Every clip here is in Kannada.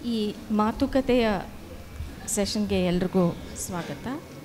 ಈ ಮಾತುಕತೆಯ ಸೆಷನ್ಗೆ ಎಲ್ರಿಗೂ ಸ್ವಾಗತ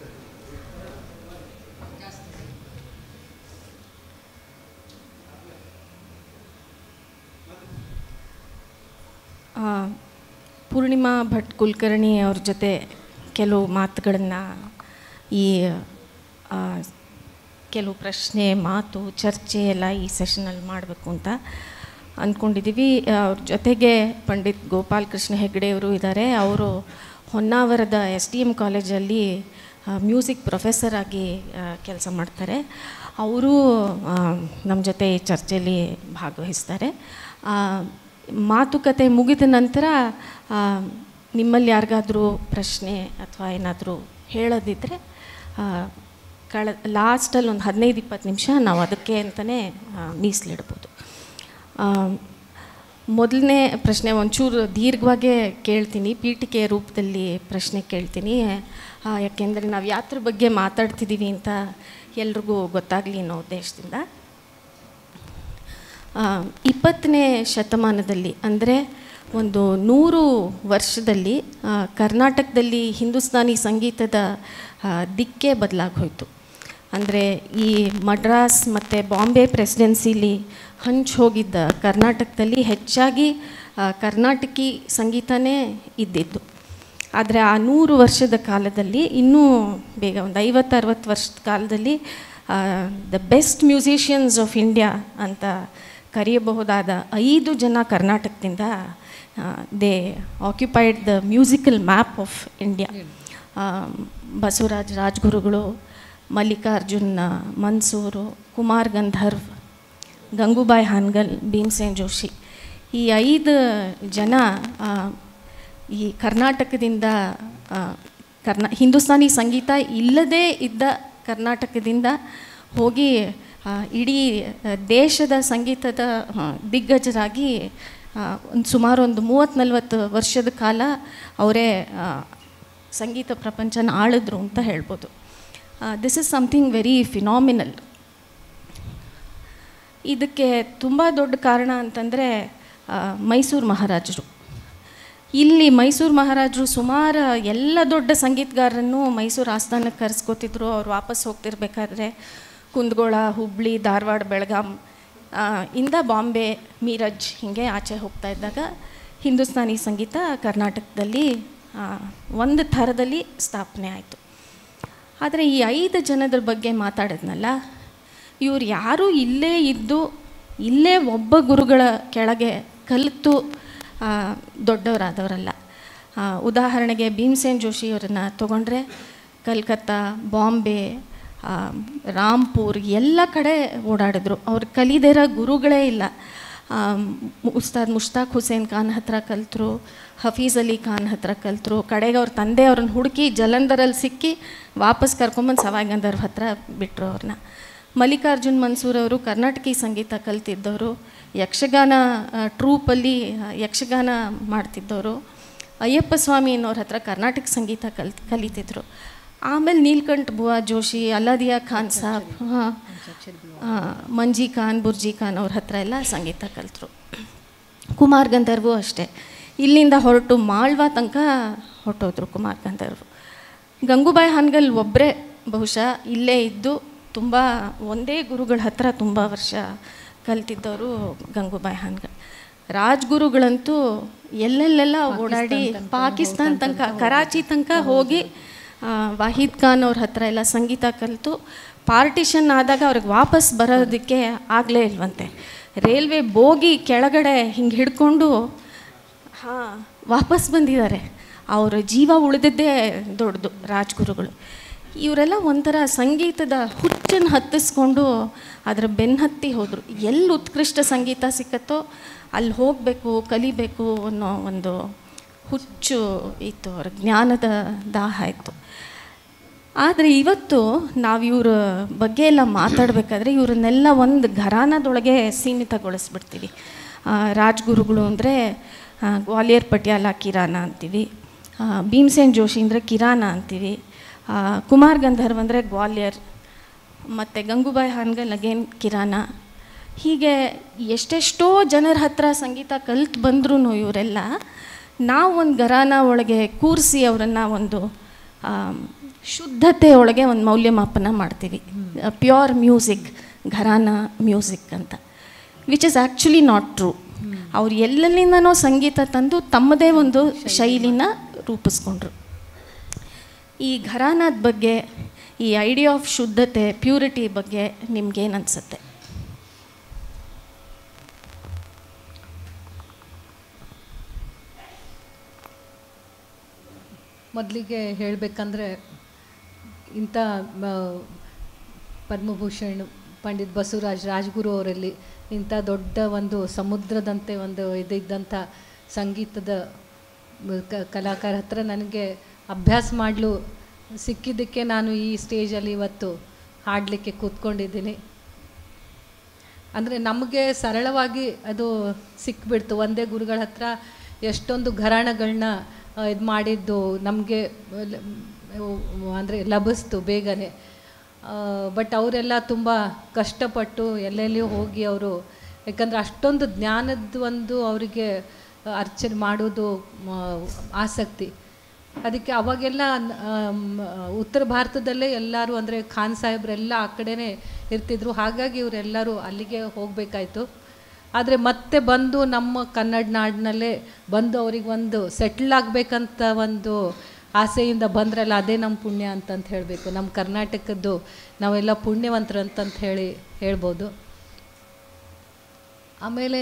ಆ, ಪೂರ್ಣಿಮಾ ಭಟ್ ಕುಲಕರ್ಣಿ ಅವ್ರ ಜೊತೆ ಕೆಲವು ಮಾತುಗಳನ್ನು ಈ ಆ, ಕೆಲವು ಪ್ರಶ್ನೆ ಮಾತು ಚರ್ಚೆ ಎಲ್ಲ ಈ ಸೆಷನಲ್ಲಿ ಮಾಡಬೇಕು ಅಂತ ಅಂದ್ಕೊಂಡಿದ್ದೀವಿ ಅವ್ರ ಜೊತೆಗೆ ಪಂಡಿತ್ ಗೋಪಾಲ್ ಕೃಷ್ಣ ಹೆಗ್ಡೆಯವರು ಇದ್ದಾರೆ ಅವರು ಹೊನ್ನಾವರದ ಎಸ್ ಡಿ ಎಮ್ ಕಾಲೇಜಲ್ಲಿ ಮ್ಯೂಸಿಕ್ ಪ್ರೊಫೆಸರ್ ಆಗಿ ಕೆಲಸ ಮಾಡ್ತಾರೆ ಅವರು ನಮ್ಮ ಜೊತೆ ಈ ಚರ್ಚೆಯಲ್ಲಿ ಭಾಗವಹಿಸ್ತಾರೆ ಆ, ಮಾತುಕತೆ ಮುಗಿದ ನಂತರ ಆ, ನಿಮ್ಮಲ್ಲಿ ಯಾರಿಗಾದರೂ ಪ್ರಶ್ನೆ ಅಥವಾ ಏನಾದರೂ ಹೇಳೋದಿದ್ದರೆ ಕಳ ಲಾಸ್ಟಲ್ಲಿ ಒಂದು ಹದಿನೈದು ಇಪ್ಪತ್ತು ನಿಮಿಷ ನಾವು ಅದಕ್ಕೆ ಅಂತಲೇ ಮೀಸಲಿಡ್ಬೋದು ಮೊದಲನೇ ಪ್ರಶ್ನೆ ಒಂಚೂರು ದೀರ್ಘವಾಗೇ ಕೇಳ್ತೀನಿ ಪೀಠಿಕೆ ರೂಪದಲ್ಲಿ ಪ್ರಶ್ನೆ ಕೇಳ್ತೀನಿ ಆ, ಯಾಕೆಂದರೆ ನಾವು ಯಾತ್ರ ಬಗ್ಗೆ ಮಾತಾಡ್ತಿದ್ದೀವಿ ಅಂತ ಎಲ್ರಿಗೂ ಗೊತ್ತಾಗಲಿ ಅನ್ನೋ ಉದ್ದೇಶದಿಂದ ಆ, ಇಪ್ಪತ್ತನೇ ಶತಮಾನದಲ್ಲಿ ಅಂದರೆ ಒಂದು ನೂರು ವರ್ಷದಲ್ಲಿ ಆ, ಕರ್ನಾಟಕದಲ್ಲಿ ಹಿಂದೂಸ್ತಾನಿ ಸಂಗೀತದ ಆ, ದಿಕ್ಕೇ ಬದಲಾಗಿ ಹೋಯಿತು ಅಂದರೆ ಈ ಮಡ್ರಾಸ್ ಮತ್ತು ಬಾಂಬೆ ಪ್ರೆಸಿಡೆನ್ಸಿಲಿ ಹಂಚಿ ಹೋಗಿದ್ದ ಕರ್ನಾಟಕದಲ್ಲಿ ಹೆಚ್ಚಾಗಿ ಆ, ಕರ್ನಾಟಕಿ ಸಂಗೀತನೇ ಇದ್ದಿದ್ದು ಆದರೆ ಆ ನೂರು ವರ್ಷದ ಕಾಲದಲ್ಲಿ ಇನ್ನೂ ಬೇಗ ಒಂದು ಐವತ್ತು ಅರವತ್ತು ವರ್ಷದ ಕಾಲದಲ್ಲಿ the best musicians of India ಅಂತ ಕರೆಯಬಹುದಾದ ಐದು ಜನ ಕರ್ನಾಟಕದಿಂದ they occupied the musical map of India Basavaraj ರಾಜ್ಗುರುಗಳು ಮಲ್ಲಿಕಾರ್ಜುನ್ ಮನ್ಸೂರು ಕುಮಾರ್ ಗಂಧರ್ವ್ ಗಂಗೂಬಾಯಿ ಹಾನ್ಗಲ್ ಭೀಮ್ಸೇನ್ ಜೋಶಿ ಈ ಐದು ಜನ ಆ, ಈ ಕರ್ನಾಟಕದಿಂದ ಆ, ಕರ್ನಾ ಹಿಂದೂಸ್ತಾನಿ ಸಂಗೀತ ಇಲ್ಲದೇ ಇದ್ದ ಕರ್ನಾಟಕದಿಂದ ಹೋಗಿ ಆ, ಇಡೀ ಆ, ದೇಶದ ಸಂಗೀತದ ಆ, ದಿಗ್ಗಜರಾಗಿ ಒಂದು ಸುಮಾರು ಒಂದು ಮೂವತ್ತು ನಲ್ವತ್ತು ವರ್ಷದ ಕಾಲ ಅವರೇ ಆ, ಸಂಗೀತ ಪ್ರಪಂಚನ ಆಳಿದ್ರು ಅಂತ ಹೇಳ್ಬೋದು this is something very phenomenal ಇದಕ್ಕೆ ತುಂಬ ದೊಡ್ಡ ಕಾರಣ ಅಂತಂದರೆ ಮೈಸೂರು ಮಹಾರಾಜರು ಇಲ್ಲಿ ಮೈಸೂರು ಮಹಾರಾಜರು ಸುಮಾರು ಎಲ್ಲ ದೊಡ್ಡ ಸಂಗೀತಗಾರರನ್ನು ಮೈಸೂರು ಆಸ್ಥಾನಕ್ಕೆ ಕರೆಸ್ಕೊತಿದ್ರು ಅವ್ರು ವಾಪಸ್ ಹೋಗ್ತಿರ್ಬೇಕಾದ್ರೆ ಕುಂದಗೋಳ ಹುಬ್ಳಿ ಧಾರವಾಡ ಬೆಳಗಾಂ ಆ, ಇಂದ ಬಾಂಬೆ ಮೀರಜ್ ಹೀಗೆ ಆಚೆ ಹೋಗ್ತಾ ಇದ್ದಾಗ ಹಿಂದೂಸ್ತಾನಿ ಸಂಗೀತ ಕರ್ನಾಟಕದಲ್ಲಿ ಆ, ಒಂದು ಥರದಲ್ಲಿ ಸ್ಥಾಪನೆ ಆಯಿತು ಆದರೆ ಈ ಐದು ಜನದ್ರ ಬಗ್ಗೆ ಮಾತಾಡಿದ್ನಲ್ಲ ಇವ್ರು ಯಾರೂ ಇಲ್ಲೇ ಇದ್ದು ಇಲ್ಲೇ ಒಬ್ಬ ಗುರುಗಳ ಕೆಳಗೆ ಕಲಿತು ಆ, ದೊಡ್ಡವರಾದವರಲ್ಲ ಆ, ಉದಾಹರಣೆಗೆ ಭೀಮ್ಸೇನ್ ಜೋಶಿಯವರನ್ನು ತಗೊಂಡ್ರೆ ಕಲ್ಕತ್ತಾ ಬಾಂಬೆ ಆ, ರಾಂಪುರ್ ಎಲ್ಲ ಕಡೆ ಓಡಾಡಿದ್ರು ಅವ್ರು ಕಲಿದೇ ಇರೋ ಗುರುಗಳೇ ಇಲ್ಲ ಆ, ಮು- ಉಸ್ತಾದ್ ಮುಷ್ತಾಕ್ ಹುಸೇನ್ ಖಾನ್ ಹತ್ರ ಕಲ್ತರು ಹಫೀಜ್ ಅಲಿ ಖಾನ್ ಹತ್ರ ಕಲ್ತರು ಕಡೆಗೆ ಅವ್ರ ತಂದೆ ಅವ್ರನ್ನ ಹುಡುಕಿ ಜಲಂಧರಲ್ಲಿ ಸಿಕ್ಕಿ ವಾಪಸ್ ಕರ್ಕೊಂಬಂದು ಸವಾಯ್ ಗಂಧರ್ವ್ ಹತ್ರ ಬಿಟ್ಟರು ಅವ್ರನ್ನ ಮಲ್ಲಿಕಾರ್ಜುನ್ ಮನ್ಸೂರ್ ಅವರು ಕರ್ನಾಟಕಿ ಸಂಗೀತ ಕಲ್ತಿದ್ದವರು ಯಕ್ಷಗಾನ ಆ, ಟ್ರೂಪಲ್ಲಿ ಆ, ಯಕ್ಷಗಾನ ಮಾಡ್ತಿದ್ದವರು ಅಯ್ಯಪ್ಪ ಸ್ವಾಮಿ ಅನ್ನೋರ ಹತ್ರ ಕರ್ನಾಟಕ ಸಂಗೀತ ಕಲ್ ಕಲಿತಿದ್ರು ಆಮೇಲೆ ನೀಲ್ಕಂಠ್ ಬುವಾ ಜೋಶಿ ಅಲ್ಲಾದಿಯಾ ಖಾನ್ ಸಾಬ್ ಹಾಂ ಮಂಜಿ ಖಾನ್ ಬುರ್ಜಿ ಖಾನ್ ಅವ್ರ ಹತ್ರ ಎಲ್ಲ ಸಂಗೀತ ಕಲಿತರು ಕುಮಾರ್ ಗಂಧರ್ವು ಅಷ್ಟೇ ಇಲ್ಲಿಂದ ಹೊರಟು ಮಾಳ್ವಾ ತನಕ ಹೊರಟೋದ್ರು ಕುಮಾರ್ ಗಂಧರ್ವ್ ಗಂಗೂಬಾಯಿ ಹಾನ್ಗಲ್ ಒಬ್ಬರೇ ಬಹುಶಃ ಇಲ್ಲೇ ಇದ್ದು ತುಂಬ ಒಂದೇ ಗುರುಗಳ ಹತ್ರ ತುಂಬ ವರ್ಷ ಕಲ್ತಿದ್ದವರು ಗಂಗೂಬಾಯಿ ಹಾನ್ಗಲ್ ರಾಜ್ಗುರುಗಳಂತೂ ಎಲ್ಲೆಲ್ಲೆಲ್ಲ ಓಡಾಡಿ ಪಾಕಿಸ್ತಾನ್ ತನಕ ಕರಾಚಿ ತನಕ ಹೋಗಿ ಆ, ವಾಹಿದ್ ಖಾನ್ ಅವ್ರ ಹತ್ರ ಎಲ್ಲ ಸಂಗೀತ ಕಲಿತು ಪಾರ್ಟಿಷನ್ ಆದಾಗ ಅವ್ರಿಗೆ ವಾಪಸ್ ಬರೋದಕ್ಕೆ ಆಗಲೇ ಇಲ್ವಂತೆ ರೈಲ್ವೆ ಬೋಗಿ ಕೆಳಗಡೆ ಹಿಂಗೆ ಹಿಡ್ಕೊಂಡು ಹಾಂ ವಾಪಸ್ ಬಂದಿದ್ದಾರೆ ಅವರ ಜೀವ ಉಳಿದಿದ್ದೇ ದೊಡ್ಡದು ರಾಜ್ಗುರುಗಳು ಇವರೆಲ್ಲ ಒಂಥರ ಸಂಗೀತದ ಹುಚ್ಚನ್ನು ಹತ್ತಿಸ್ಕೊಂಡು ಅದರ ಬೆನ್ನತ್ತಿ ಹೋದರು ಎಲ್ಲಿ ಉತ್ಕೃಷ್ಟ ಸಂಗೀತ ಸಿಕ್ಕತ್ತೋ ಅಲ್ಲಿ ಹೋಗಬೇಕು ಕಲಿಬೇಕು ಅನ್ನೋ ಒಂದು ಹುಚ್ಚು ಇತ್ತು ಅವ್ರ ಜ್ಞಾನದ ದಾಹ ಇತ್ತು ಆದರೆ ಇವತ್ತು ನಾವು ಇವ್ರ ಬಗ್ಗೆ ಎಲ್ಲ ಮಾತಾಡಬೇಕಾದ್ರೆ ಇವ್ರನ್ನೆಲ್ಲ ಒಂದು ಘರಾನದೊಳಗೆ ಸೀಮಿತಗೊಳಿಸ್ಬಿಡ್ತೀವಿ ಆ, ರಾಜ್ಗುರುಗಳು ಅಂದರೆ ಗ್ವಾಲಿಯರ್ ಪಟಿಯಾಲ ಕಿರಾನ ಅಂತೀವಿ ಆ, ಭೀಮ್ಸೇನ್ ಜೋಶಿ ಅಂದರೆ ಕಿರಾನ ಅಂತೀವಿ ಆ, ಕುಮಾರ್ ಗಂಧರ್ವ್ ಅಂದರೆ ಗ್ವಾಲಿಯರ್ ಮತ್ತು ಗಂಗೂಬಾಯಿ ಹಾನ್ಗಲ್ ಅಗೇನ್ ಕಿರಾನ ಹೀಗೆ ಎಷ್ಟೆಷ್ಟೋ ಜನರ ಹತ್ರ ಸಂಗೀತ ಕಲ್ತು ಬಂದ್ರೂ ಇವರೆಲ್ಲ ನಾವು ಒಂದು ಗರಾನ ಒಳಗೆ ಕೂರಿಸಿ ಅವರನ್ನು ಒಂದು ಆಮ್, ಶುದ್ಧತೆ ಒಳಗೆ ಒಂದು ಮೌಲ್ಯಮಾಪನ ಮಾಡ್ತೀವಿ ಪ್ಯೂರ್ ಮ್ಯೂಸಿಕ್ ಘರಾನ ಮ್ಯೂಸಿಕ್ ಅಂತ which is actually not true ಅವ್ರು ಎಲ್ಲೆಲ್ಲಿಂದನೋ ಸಂಗೀತ ತಂದು ತಮ್ಮದೇ ಒಂದು ಶೈಲಿನ ರೂಪಿಸ್ಕೊಂಡ್ರು ಈ ಘರಾನದ ಬಗ್ಗೆ ಈ ಐಡಿಯಾ ಆಫ್ ಶುದ್ಧತೆ ಪ್ಯೂರಿಟಿ ಬಗ್ಗೆ ನಿಮ್ಗೇನು ಅನಿಸುತ್ತೆ ಮೊದಲಿಗೆ ಹೇಳಬೇಕಂದ್ರೆ ಇಂಥ ಮ, ಪದ್ಮಭೂಷಣ್ ಪಂಡಿತ್ ಬಸವರಾಜ್ ರಾಜ್ಗುರು ಅವರಲ್ಲಿ ಇಂಥ ದೊಡ್ಡ ಒಂದು ಸಮುದ್ರದಂತೆ ಒಂದು ಇದಿದ್ದಂಥ ಸಂಗೀತದ ಮ, ಕ- ಕಲಾಕಾರ ಹತ್ರ ನನಗೆ ಅಭ್ಯಾಸ ಮಾಡಲು ಸಿಕ್ಕಿದ್ದಕ್ಕೆ ನಾನು ಈ ಸ್ಟೇಜಲ್ಲಿ ಇವತ್ತು ಹಾಡಲಿಕ್ಕೆ ಕೂತ್ಕೊಂಡಿದ್ದೀನಿ ಅಂದರೆ ನಮಗೆ ಸರಳವಾಗಿ ಅದು ಸಿಕ್ಬಿಡ್ತು ಒಂದೇ ಗುರುಗಳ ಹತ್ರ ಎಷ್ಟೊಂದು ಘರಾಣಗಳನ್ನ ಇದು ಮಾಡಿದ್ದು ನಮಗೆ ಅಂದರೆ ಲಭಿಸ್ತು ಬೇಗನೆ ಬಟ್ ಅವರೆಲ್ಲ ತುಂಬ ಕಷ್ಟಪಟ್ಟು ಎಲ್ಲೆಲ್ಲಿಯೂ ಹೋಗಿ ಅವರು ಯಾಕಂದರೆ ಅಷ್ಟೊಂದು ಜ್ಞಾನದ ಒಂದು ಅವರಿಗೆ ಅರ್ಚನೆ ಮಾಡೋದು ಮ, ಆಸಕ್ತಿ ಅದಕ್ಕೆ ಅವಾಗೆಲ್ಲ ಆಮ್, ಉತ್ತರ ಭಾರತದಲ್ಲೇ ಎಲ್ಲರೂ ಅಂದರೆ ಖಾನ್ ಸಾಹೇಬ್ರೆಲ್ಲ ಆ ಕಡೆನೇ ಇರ್ತಿದ್ರು ಹಾಗಾಗಿ ಇವರೆಲ್ಲರೂ ಅಲ್ಲಿಗೆ ಹೋಗಬೇಕಾಯ್ತು ಆದರೆ ಮತ್ತೆ ಬಂದು ನಮ್ಮ ಕನ್ನಡ ನಾಡಿನಲ್ಲೇ ಬಂದು ಅವ್ರಿಗೆ ಒಂದು ಸೆಟ್ಲ್ ಆಗಬೇಕಂತ ಒಂದು ಆಸೆಯಿಂದ ಬಂದ್ರಲ್ಲ ಅದೇ ನಮ್ಮ ಪುಣ್ಯ ಅಂತಂತ ಹೇಳಬೇಕು ನಮ್ಮ ಕರ್ನಾಟಕದ್ದು ನಾವೆಲ್ಲ ಪುಣ್ಯವಂತರು ಅಂತಂತ ಹೇಳಿ ಹೇಳ್ಬೋದು ಆಮೇಲೆ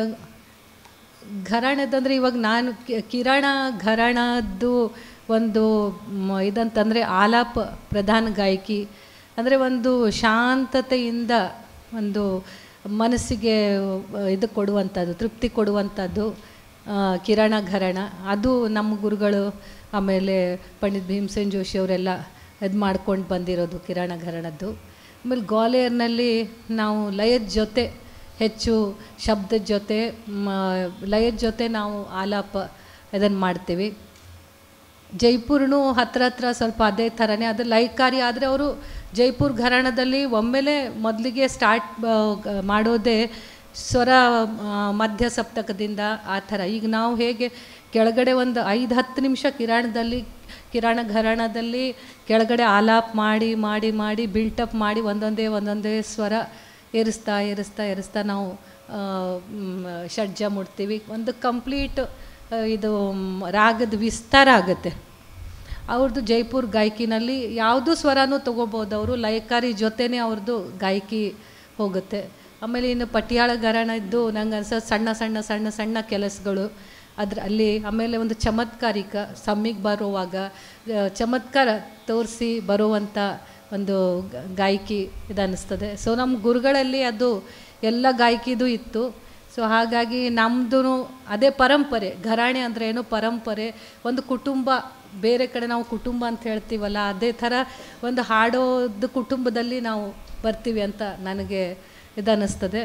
ಘರಾಣದಂದರೆ ಇವಾಗ ನಾನು ಕಿ- ಕಿರಾಣ ಘರಾಣದ್ದು ಒಂದು ಮ- ಇದಂತಂದರೆ ಆಲಾಪ ಪ್ರಧಾನ ಗಾಯಕಿ ಅಂದರೆ ಒಂದು ಶಾಂತತೆಯಿಂದ ಒಂದು ಮನಸ್ಸಿಗೆ ಅಹ್, ಇದು ಕೊಡುವಂಥದ್ದು ತೃಪ್ತಿ ಕೊಡುವಂಥದ್ದು ಆ, ಕಿರಾಣ ಘರಾಣ ಅದು ನಮ್ಮ ಗುರುಗಳು ಆಮೇಲೆ ಪಂಡಿತ್ ಭೀಮಸೇನ್ ಜೋಶಿ ಅವರೆಲ್ಲ ಇದು ಮಾಡ್ಕೊಂಡು ಬಂದಿರೋದು ಕಿರಾಣ ಘರಾಣದ್ದು ಆಮೇಲೆ ಗ್ವಾಲಿಯರ್ನಲ್ಲಿ ನಾವು ಲಯದ ಜೊತೆ ಹೆಚ್ಚು ಶಬ್ದದ ಜೊತೆ ಮ, ಲಯದ ಜೊತೆ ನಾವು ಆಲಾಪ ಇದನ್ನು ಮಾಡ್ತೀವಿ ಜೈಪುರ್ನು ಹತ್ರ ಹತ್ರ ಸ್ವಲ್ಪ ಅದೇ ಥರನೇ ಅದು ಲಯಕಾರಿ ಆದರೆ ಅವರು ಜೈಪುರ್ ಘರಾಣದಲ್ಲಿ ಒಮ್ಮೆಲೆ ಮೊದಲಿಗೆ ಸ್ಟಾರ್ಟ್ ಮಾಡೋದೇ ಸ್ವರ ಆ, ಮಧ್ಯ ಸಪ್ತಕದಿಂದ ಆ ಥರ ಈಗ ನಾವು ಹೇಗೆ ಕೆಳಗಡೆ ಒಂದು ಐದು ಹತ್ತು ನಿಮಿಷ ಕಿರಾಣದಲ್ಲಿ ಕಿರಾಣ ಘರಾಣದಲ್ಲಿ ಕೆಳಗಡೆ ಆಲಾಪ್ ಮಾಡಿ ಮಾಡಿ ಮಾಡಿ ಬಿಲ್ಟಪ್ ಮಾಡಿ ಒಂದೊಂದೇ ಒಂದೊಂದೇ ಸ್ವರ ಏರಿಸ್ತಾ ಏರಿಸ್ತಾ ಏರಿಸ್ತಾ ನಾವು ಆ, ಮ್, ಷಡ್ಜ ಮುಡ್ತೀವಿ ಒಂದು ಕಂಪ್ಲೀಟ್ ಇದು ಮ್, ರಾಗದ ವಿಸ್ತಾರ ಆಗುತ್ತೆ ಅವ್ರದ್ದು ಜೈಪುರ್ ಗಾಯಕಿನಲ್ಲಿ ಯಾವುದೂ ಸ್ವರನೂ ತೊಗೋಬೋದು ಅವರು ಲಯಕಾರಿ ಜೊತೆನೇ ಅವ್ರದ್ದು ಗಾಯಕಿ ಹೋಗುತ್ತೆ ಆಮೇಲೆ ಇನ್ನು ಪಟಿಯಾಳ ಘರಾಣ ಇದ್ದು ನಂಗೆ ಅನ್ಸೋ ಸಣ್ಣ ಸಣ್ಣ ಸಣ್ಣ ಸಣ್ಣ ಕೆಲಸಗಳು ಅದ್ರ ಅಲ್ಲಿ ಆಮೇಲೆ ಒಂದು ಚಮತ್ಕಾರಿಕ ಸಮ್ಮಿಗೆ ಬರುವಾಗ ಆ, ಚಮತ್ಕಾರ ತೋರಿಸಿ ಬರುವಂಥ ಒಂದು ಗ- ಗಾಯಕಿ ಇದು ಅನ್ನಿಸ್ತದೆ ಸೊ ನಮ್ಮ ಗುರುಗಳಲ್ಲಿ ಅದು ಎಲ್ಲ ಗಾಯಕಿದು ಇತ್ತು ಸೊ ಹಾಗಾಗಿ ನಮ್ಮದು ಅದೇ ಪರಂಪರೆ ಘರಾಣೆ ಅಂದರೆ ಏನು ಪರಂಪರೆ ಒಂದು ಕುಟುಂಬ ಬೇರೆ ಕಡೆ ನಾವು ಕುಟುಂಬ ಅಂತ ಹೇಳ್ತೀವಲ್ಲ ಅದೇ ಥರ ಒಂದು ಹಾಡೋದು ಕುಟುಂಬದಲ್ಲಿ ನಾವು ಬರ್ತೀವಿ ಅಂತ ನನಗೆ ಇದನ್ನಿಸ್ತದೆ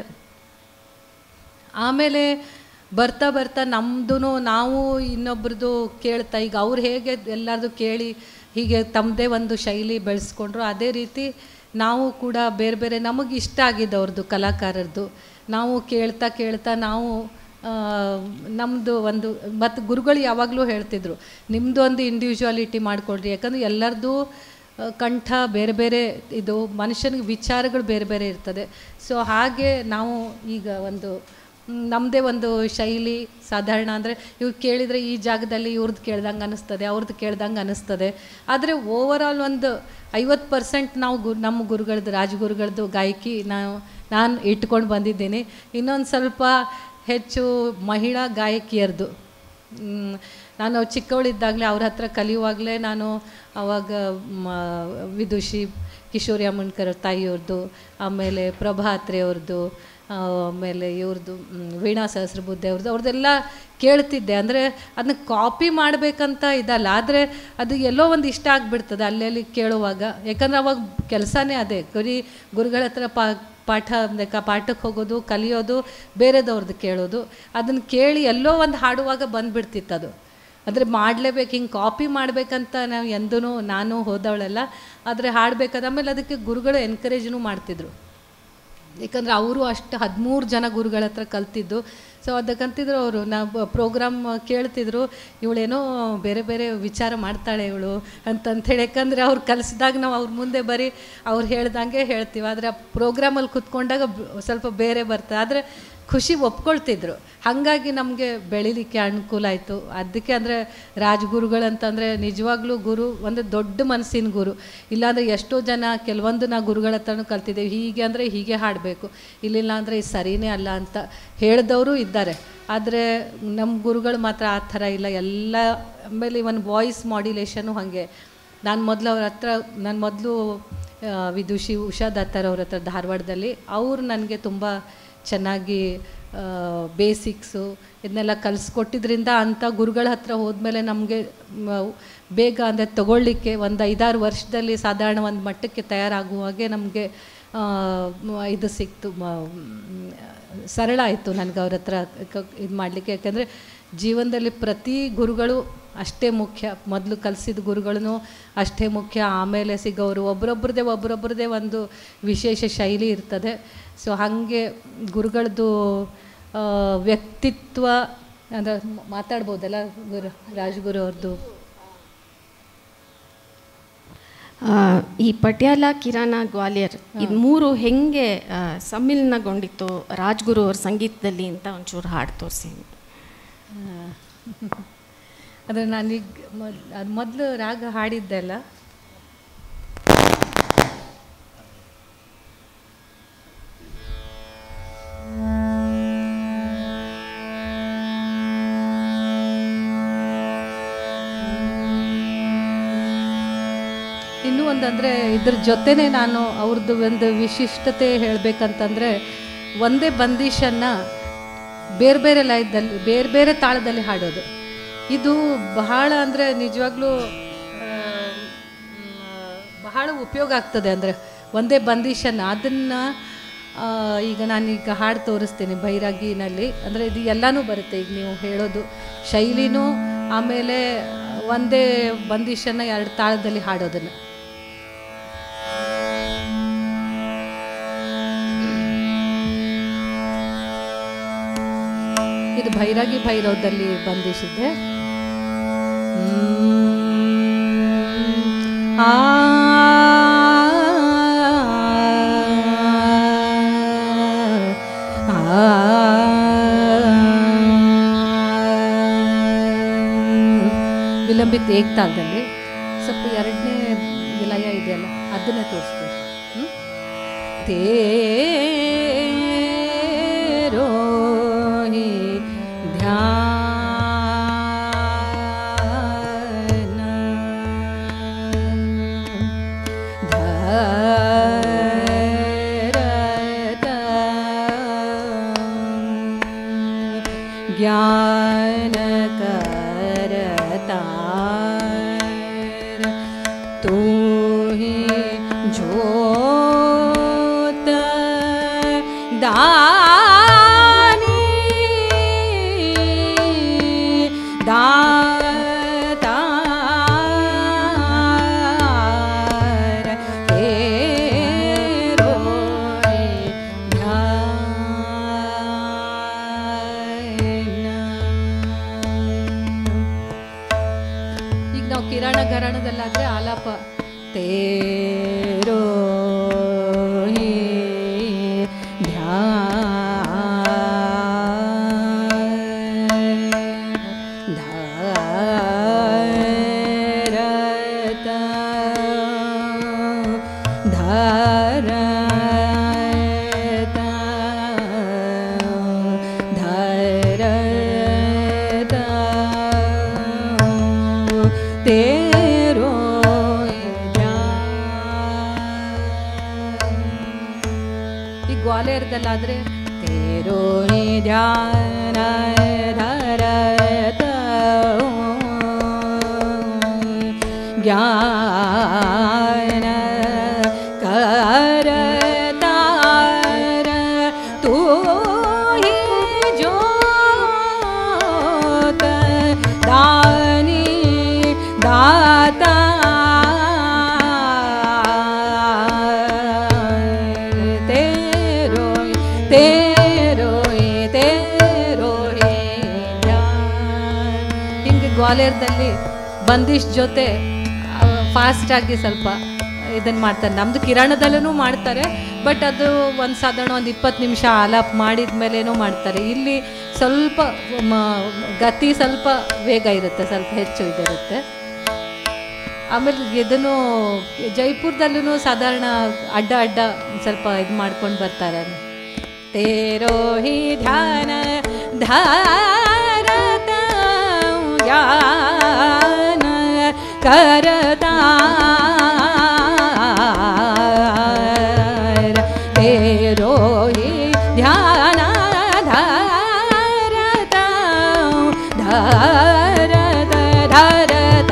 ಆಮೇಲೆ ಬರ್ತಾ ಬರ್ತಾ ನಮ್ಮದು ನಾವು ಇನ್ನೊಬ್ರದ್ದು ಕೇಳ್ತಾ ಈಗ ಅವ್ರು ಹೇಗೆ ಎಲ್ಲರದು ಕೇಳಿ ಹೀಗೆ ತಮ್ಮದೇ ಒಂದು ಶೈಲಿ ಬೆಳೆಸ್ಕೊಂಡ್ರು ಅದೇ ರೀತಿ ನಾವು ಕೂಡ ಬೇರೆ ಬೇರೆ ನಮಗೆ ಇಷ್ಟ ಆಗಿದೆ ಅವ್ರದ್ದು ಕಲಾಕಾರರದ್ದು ನಾವು ಕೇಳ್ತಾ ಕೇಳ್ತಾ ನಾವು ನಮ್ಮದು ಒಂದು ಮತ್ತು ಗುರುಗಳು ಯಾವಾಗಲೂ ಹೇಳ್ತಿದ್ರು ನಿಮ್ಮದು ಒಂದು ಇಂಡಿವಿಜುವಾಲಿಟಿ ಮಾಡಿಕೊಡ್ರಿ ಯಾಕಂದರೆ ಎಲ್ಲರದ್ದು ಆ, ಕಂಠ ಬೇರೆ ಬೇರೆ ಇದು ಮನುಷ್ಯನಿಗೆ ವಿಚಾರಗಳು ಬೇರೆ ಬೇರೆ ಇರ್ತದೆ ಸೊ ಹಾಗೆ ನಾವು ಈಗ ಒಂದು ನಮ್ಮದೇ ಒಂದು ಶೈಲಿ ಸಾಧಾರಣ ಅಂದರೆ ಇವ್ರು ಕೇಳಿದರೆ ಈ ಜಾಗದಲ್ಲಿ ಇವ್ರದ್ದು ಕೇಳ್ದಂಗೆ ಅನ್ನಿಸ್ತದೆ ಅವ್ರದ್ದು ಕೇಳ್ದಂಗೆ ಅನ್ನಿಸ್ತದೆ ಆದರೆ ಓವರಾಲ್ ಒಂದು ಐವತ್ತು ಪರ್ಸೆಂಟ್ ನಾವು ಗು ನಮ್ಮ ಗುರುಗಳದ್ದು ರಾಜಗುರುಗಳದ್ದು ಗಾಯಕಿ ನಾವು ನಾನು ಇಟ್ಕೊಂಡು ಬಂದಿದ್ದೀನಿ ಇನ್ನೊಂದು ಸ್ವಲ್ಪ ಹೆಚ್ಚು ಮಹಿಳಾ ಗಾಯಕಿಯರದು ಮ್, ನಾನು ಚಿಕ್ಕವಳಿದ್ದಾಗಲೇ ಅವ್ರ ಹತ್ರ ಕಲಿಯುವಾಗಲೇ ನಾನು ಆವಾಗ ಮ, ವಿದುಷಿ ಕಿಶೋರಿ ಅಮ್ಮಣ್ಕರ್ ತಾಯಿಯವ್ರದ್ದು ಆಮೇಲೆ ಪ್ರಭಾತ್ರೆ ಅವ್ರದ್ದು ಆಮೇಲೆ ಇವ್ರದ್ದು ಮ್, ವೀಣಾ ಸಹಸ್ರಬುದ್ಧಿ ಅವ್ರದ್ದು ಅವ್ರದ್ದೆಲ್ಲ ಕೇಳ್ತಿದ್ದೆ ಅಂದರೆ ಅದನ್ನ ಕಾಪಿ ಮಾಡಬೇಕಂತ ಇದಲ್ಲ ಆದರೆ ಅದು ಎಲ್ಲೋ ಒಂದು ಇಷ್ಟ ಆಗಿಬಿಡ್ತದೆ ಅಲ್ಲೆಲ್ಲಿ ಕೇಳುವಾಗ ಯಾಕಂದ್ರೆ ಅವಾಗ ಕೆಲಸನೇ ಅದೇ ಬರೀ ಗುರುಗಳ ಹತ್ರ ಪಾ ಪಾಠ ಬೇಕಾ ಪಾಠಕ್ಕೆ ಹೋಗೋದು ಕಲಿಯೋದು ಬೇರೆದವ್ರದ್ದು ಕೇಳೋದು ಅದನ್ನು ಕೇಳಿ ಎಲ್ಲೋ ಒಂದು ಹಾಡುವಾಗ ಬಂದುಬಿಡ್ತಿತ್ತು ಅದು ಅಂದರೆ ಮಾಡಲೇಬೇಕು ಹಿಂಗೆ ಕಾಪಿ ಮಾಡಬೇಕಂತ ನಾವು ಎಂದೂ ನಾನು ಹೋದವಳಲ್ಲ ಆದರೆ ಹಾಡಬೇಕಾದ ಆಮೇಲೆ ಅದಕ್ಕೆ ಗುರುಗಳು ಎನ್ಕರೇಜ್ನೂ ಮಾಡ್ತಿದ್ರು ಯಾಕಂದರೆ ಅವರು ಅಷ್ಟು ಹದಿಮೂರು ಜನ ಗುರುಗಳ ಹತ್ರ ಕಲ್ತಿದ್ದು ಸೊ ಅದಕ್ಕಂತಿದ್ರು ಅವರು ನಾವು ಪ್ರೋಗ್ರಾಮ್ ಕೇಳ್ತಿದ್ರು ಇವಳೇನೋ ಬೇರೆ ಬೇರೆ ವಿಚಾರ ಮಾಡ್ತಾಳೆ ಇವಳು ಅಂತಂಥೇಳಿ ಯಾಕಂದರೆ ಅವ್ರು ಕಲಿಸಿದಾಗ ನಾವು ಅವ್ರ ಮುಂದೆ ಬರೀ ಅವ್ರು ಹೇಳ್ದಂಗೆ ಹೇಳ್ತೀವಿ ಆದರೆ ಆ ಪ್ರೋಗ್ರಾಮಲ್ಲಿ ಕುತ್ಕೊಂಡಾಗ ಬ- ಸ್ವಲ್ಪ ಬೇರೆ ಬರ್ತದೆ ಆದರೆ ಖುಷಿ ಒಪ್ಕೊಳ್ತಿದ್ರು ಹಾಗಾಗಿ ನಮಗೆ ಬೆಳಿಲಿಕ್ಕೆ ಅನುಕೂಲ ಆಯಿತು ಅದಕ್ಕೆ ಅಂದರೆ ರಾಜಗುರುಗಳಂತಂದರೆ ನಿಜವಾಗ್ಲೂ ಗುರು ಒಂದು ದೊಡ್ಡ ಮನಸ್ಸಿನ ಗುರು ಇಲ್ಲಾಂದರೆ ಎಷ್ಟೋ ಜನ ಕೆಲವೊಂದು ನಾ ಗುರುಗಳ ಹತ್ರನೂ ಕಲ್ತಿದ್ದೇವೆ ಹೀಗೆ ಅಂದರೆ ಹೀಗೆ ಹಾಡಬೇಕು ಇಲ್ಲಿಲ್ಲ ಅಂದರೆ ಇದು ಸರಿನೇ ಅಲ್ಲ ಅಂತ ಹೇಳಿದವರು ಇದ್ದಾರೆ ಆದರೆ ನಮ್ಮ ಗುರುಗಳು ಮಾತ್ರ ಆ ಥರ ಇಲ್ಲ ಎಲ್ಲ ಆಮೇಲೆ ಇವನ್ ವಾಯ್ಸ್ ಮಾಡ್ಯುಲೇಷನು ಹಾಗೆ ನಾನು ಮೊದಲು ಅವ್ರ ಹತ್ರ ನಾನು ಮೊದಲು ವಿದುಷಿ ಉಷಾ ದತ್ತರ್ ಅವ್ರ ಹತ್ರ ಧಾರವಾಡದಲ್ಲಿ ಅವರು ನನಗೆ ತುಂಬ ಚೆನ್ನಾಗಿ ಬೇಸಿಕ್ಸು ಇದನ್ನೆಲ್ಲ ಕಲಿಸ್ಕೊಟ್ಟಿದ್ರಿಂದ ಅಂಥ ಗುರುಗಳ ಹತ್ರ ಹೋದ್ಮೇಲೆ ನಮಗೆ ಬೇಗ ಅಂದರೆ ತಗೊಳ್ಳಿಕ್ಕೆ ಒಂದು ಐದಾರು ವರ್ಷದಲ್ಲಿ ಸಾಧಾರಣ ಒಂದು ಮಟ್ಟಕ್ಕೆ ತಯಾರಾಗುವಾಗೆ ನಮಗೆ ಇದು ಸಿಕ್ತು ಮ- ಮ್, ಸರಳ ಆಯಿತು ನನಗೆ ಅವ್ರ ಹತ್ರ ಇದು ಮಾಡಲಿಕ್ಕೆ ಯಾಕೆಂದರೆ ಜೀವನದಲ್ಲಿ ಪ್ರತಿ ಗುರುಗಳು ಅಷ್ಟೇ ಮುಖ್ಯ ಮೊದಲು ಕಲಿಸಿದ ಗುರುಗಳೂ ಅಷ್ಟೇ ಮುಖ್ಯ ಆಮೇಲೆ ಸಿಗೋರು ಒಬ್ರೊಬ್ರದ್ದೇ ಒಬ್ರೊಬ್ರದ್ದೇ ಒಂದು ವಿಶೇಷ ಶೈಲಿ ಇರ್ತದೆ ಸೊ ಹಾಗೆ ಗುರುಗಳದ್ದು ಆ, ವ್ಯಕ್ತಿತ್ವ ಅಂದರೆ ಮಾತಾಡ್ಬೋದಲ್ಲ ಗುರು ರಾಜಗುರು ಅವ್ರದ್ದು ಆ, ಈ ಪಟ್ಯಾಲ ಕಿರಾನ ಗ್ವಾಲಿಯರ್ ಇದು ಮೂರು ಹೆಂಗೆ ಆ, ಸಮ್ಮಿಲನಗೊಂಡಿತ್ತು ರಾಜ್ಗುರು ಅವ್ರ ಸಂಗೀತದಲ್ಲಿ ಅಂತ ಒಂಚೂರು ಹಾಡು ತೋರಿಸಿ ಅಂದರೆ ನಾನೀಗ ಮೊದ್ ಅದು ಮೊದಲು ರಾಗ ಹಾಡಿದ್ದೆಲ್ಲ ಇನ್ನೂ ಒಂದಂದರೆ ಇದ್ರ ಜೊತೆನೇ ನಾನು ಅವ್ರದ್ದು ಒಂದು ವಿಶಿಷ್ಟತೆ ಹೇಳಬೇಕಂತಂದರೆ ಒಂದೇ ಬಂದಿಷನ್ನು ಬೇರೆ ಬೇರೆ ಲಯದಲ್ಲಿ ಬೇರೆ ಬೇರೆ ತಾಳದಲ್ಲಿ ಹಾಡೋದು ಇದು ಬಹಳ ಅಂದರೆ ನಿಜವಾಗ್ಲೂ ಆ, ಮ್, ಬಹಳ ಉಪಯೋಗ ಆಗ್ತದೆ ಅಂದರೆ ಒಂದೇ ಬಂದಿಷನ್ನು ಅದನ್ನು ಈಗ ನಾನೀಗ ಹಾಡು ತೋರಿಸ್ತೀನಿ ಬೈರಾಗಿನಲ್ಲಿ ಅಂದರೆ ಇದು ಎಲ್ಲನೂ ಬರುತ್ತೆ ಈಗ ನೀವು ಹೇಳೋದು ಶೈಲಿನೂ ಆಮೇಲೆ ಒಂದೇ ಬಂದಿಷನ್ನು ಎರಡು ತಾಳದಲ್ಲಿ ಹಾಡೋದನ್ನು ಇದು ಭೈರಾಗಿ ಭೈರವದಲ್ಲಿ ಬಂದಿಸಿದ್ದೆ ಆ ವಿಲಂಬಿತ ಏಕತಾಳದಲ್ಲಿ ಸ್ವಲ್ಪ ಎರಡನೇ ವಿಲಯ ಇದೆಯಲ್ಲ ಅದನ್ನೇ ತೋರಿಸ್ತೀನಿ ಹ್ಮ್? तेरो ही ध्यान धरत ज्ञान करता तू ही ज्योत दानी दातार तेरो ಧ್ಯಾನ ಈಗ ನಾವು ಕಿರಾಣ ಘರಾಣದಲ್ಲಾದ್ರೆ ಆಲಾಪ ತೇರೋ ಹಿ ಧ್ಯಾನ ಧಾರತ ಧಾರತ ಧಾರತ ತೇರೋ ಈ ಗ್ವಾಲಿಯರ್ದಲ್ಲಾದ್ರೆ ತೇರೋ ಹಿ ಧ್ಯಾನ ಧರತ ಜ್ಞಾನ करतार तू ही ज्योत दानी दाता तेरो तेरो तेरो ಗ್ವಾಲಿಯರ್ದಲ್ಲಿ ಬಂದಿಶ್ ಜೊತೆ ಫಾಸ್ಟಾಗಿ ಸ್ವಲ್ಪ ಇದನ್ನು ಮಾಡ್ತಾರೆ ನಮ್ಮದು ಕಿರಾಣದಲ್ಲೂ ಮಾಡ್ತಾರೆ ಬಟ್ ಅದು ಒಂದು ಸಾಧಾರಣ ಒಂದು ಇಪ್ಪತ್ತು ನಿಮಿಷ ಆಲಾಪ್ ಮಾಡಿದ ಮೇಲೇನೂ ಮಾಡ್ತಾರೆ ಇಲ್ಲಿ ಸ್ವಲ್ಪ ಮ- ಗತಿ ಸ್ವಲ್ಪ ವೇಗ ಇರುತ್ತೆ ಸ್ವಲ್ಪ ಹೆಚ್ಚು ಇದಿರುತ್ತೆ ಆಮೇಲೆ ಇದನ್ನು ಜೈಪುರದಲ್ಲೂ ಸಾಧಾರಣ ಅಡ್ಡ ಅಡ್ಡ ಸ್ವಲ್ಪ ಇದು ಮಾಡ್ಕೊಂಡು ಬರ್ತಾರೆ ತೇರೋ ಹಿ ಧ್ಯಾನ ಧಾರತ ಯಾನ ಕರತಾ ತೇರೋ ಹಿ ಧ್ಯಾನ ಧಾರತ ಧಾರತ ಧಾರತ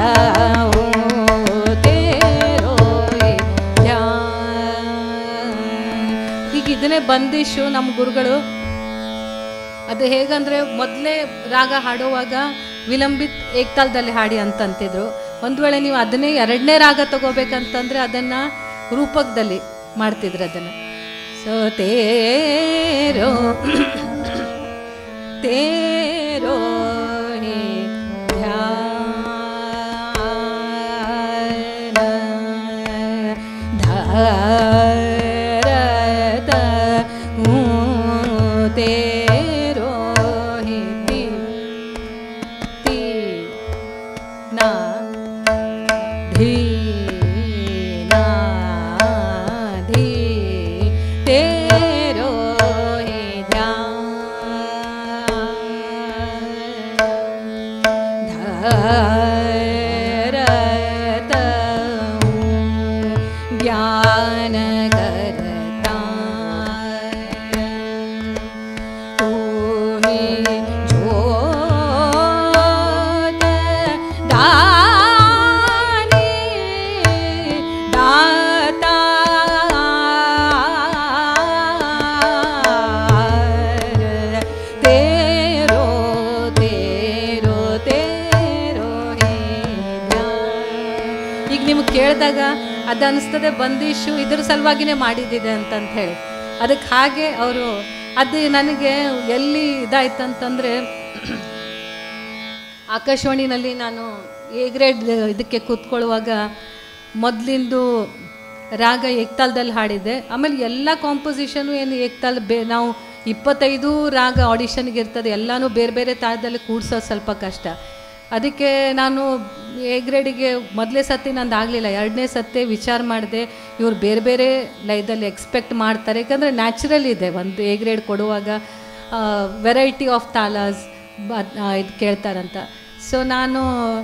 ತೇರೋ ಹಿ ಧ್ಯಾನ ಈಗ ಇದನ್ನೇ ಬಂದಿಶು ನಮ್ಮ ಗುರುಗಳು ಅದು ಹೇಗಂದ್ರೆ ಮೊದಲೇ ರಾಗ ಹಾಡುವಾಗ ವಿಲಂಬಿತ್ ಏಕ್ತಾಲದಲ್ಲಿ ಹಾಡಿ ಅಂತಂತಿದ್ರು ಒಂದು ವೇಳೆ ನೀವು ಅದನ್ನೇ ಎರಡನೇ ರಾಗ ತಗೋಬೇಕಂತಂದ್ರೆ ಅದನ್ನ ರೂಪಕದಲ್ಲಿ ಮಾಡ್ತಿದ್ರು ಅದನ್ನ ಸೊ ತೇರೋ ತೇರೋ ಹಿ ಧ್ಯಾನ ಧಾರತ ತೇರೋ ಹಿ ತಿ ತಿ ನಾ ಧೀ ನಾ ಧೀ ತೇರೋ ಹಿ ಧಾರತ ज्ञान करता तू ही ज्योत दानी दाता तेरो तेरो तेरो हे ಧ್ಯಾನ. ಈಗ ನಿಮ್ಗೆ ಕೇಳಿದಾಗ ಅದು ಅನಿಸ್ತದೆ ಬಂದಿಶು ಇದ್ರ ಸಲುವಾಗಿನೇ ಮಾಡಿದ್ದಿದೆ ಅಂತಂತ ಹೇಳಿ ಅದಕ್ಕೆ ಹಾಗೆ ಅವರು ಅದು ನನಗೆ ಎಲ್ಲಿ ಇದಾಯ್ತಂತಂದರೆ ಆಕಾಶವಾಣಿನಲ್ಲಿ ನಾನು ಎ ಗ್ರೇಡ್ ಇದಕ್ಕೆ ಕೂತ್ಕೊಳ್ಳುವಾಗ ಮೊದಲಿಂದು ರಾಗ ಏಕ್ತಾಲದಲ್ಲಿ ಹಾಡಿದ್ದೆ ಆಮೇಲೆ ಎಲ್ಲ ಕಾಂಪೋಸಿಷನು ಏನು ಏಕ್ತಾಲ್ ಬೇ ನಾವು ಇಪ್ಪತ್ತೈದು ರಾಗ ಆಡಿಷನ್ಗೆ ಇರ್ತದೆ ಎಲ್ಲನೂ ಬೇರೆ ಬೇರೆ ತಾಳದಲ್ಲಿ ಕೂಡ್ಸೋದು ಸ್ವಲ್ಪ ಕಷ್ಟ ಅದಕ್ಕೆ ನಾನು ಎ ಗ್ರೇಡಿಗೆ ಮೊದಲೇ ಸತಿ ನಂದು ಆಗಲಿಲ್ಲ ಎರಡನೇ ಸತಿ ವಿಚಾರ ಮಾಡಿದೆ ಇವ್ರು ಬೇರೆ ಬೇರೆ ಲೈದಲ್ಲಿ ಎಕ್ಸ್ಪೆಕ್ಟ್ ಮಾಡ್ತಾರೆ ಯಾಕಂದರೆ ನ್ಯಾಚುರಲ್ ಇದೆ ಒಂದು ಎ ಗ್ರೇಡ್ ಕೊಡುವಾಗ ವೆರೈಟಿ ಆಫ್ ತಾಲಾಸ್ ಇದು ಕೇಳ್ತಾರಂತ ಸೊ ನಾನು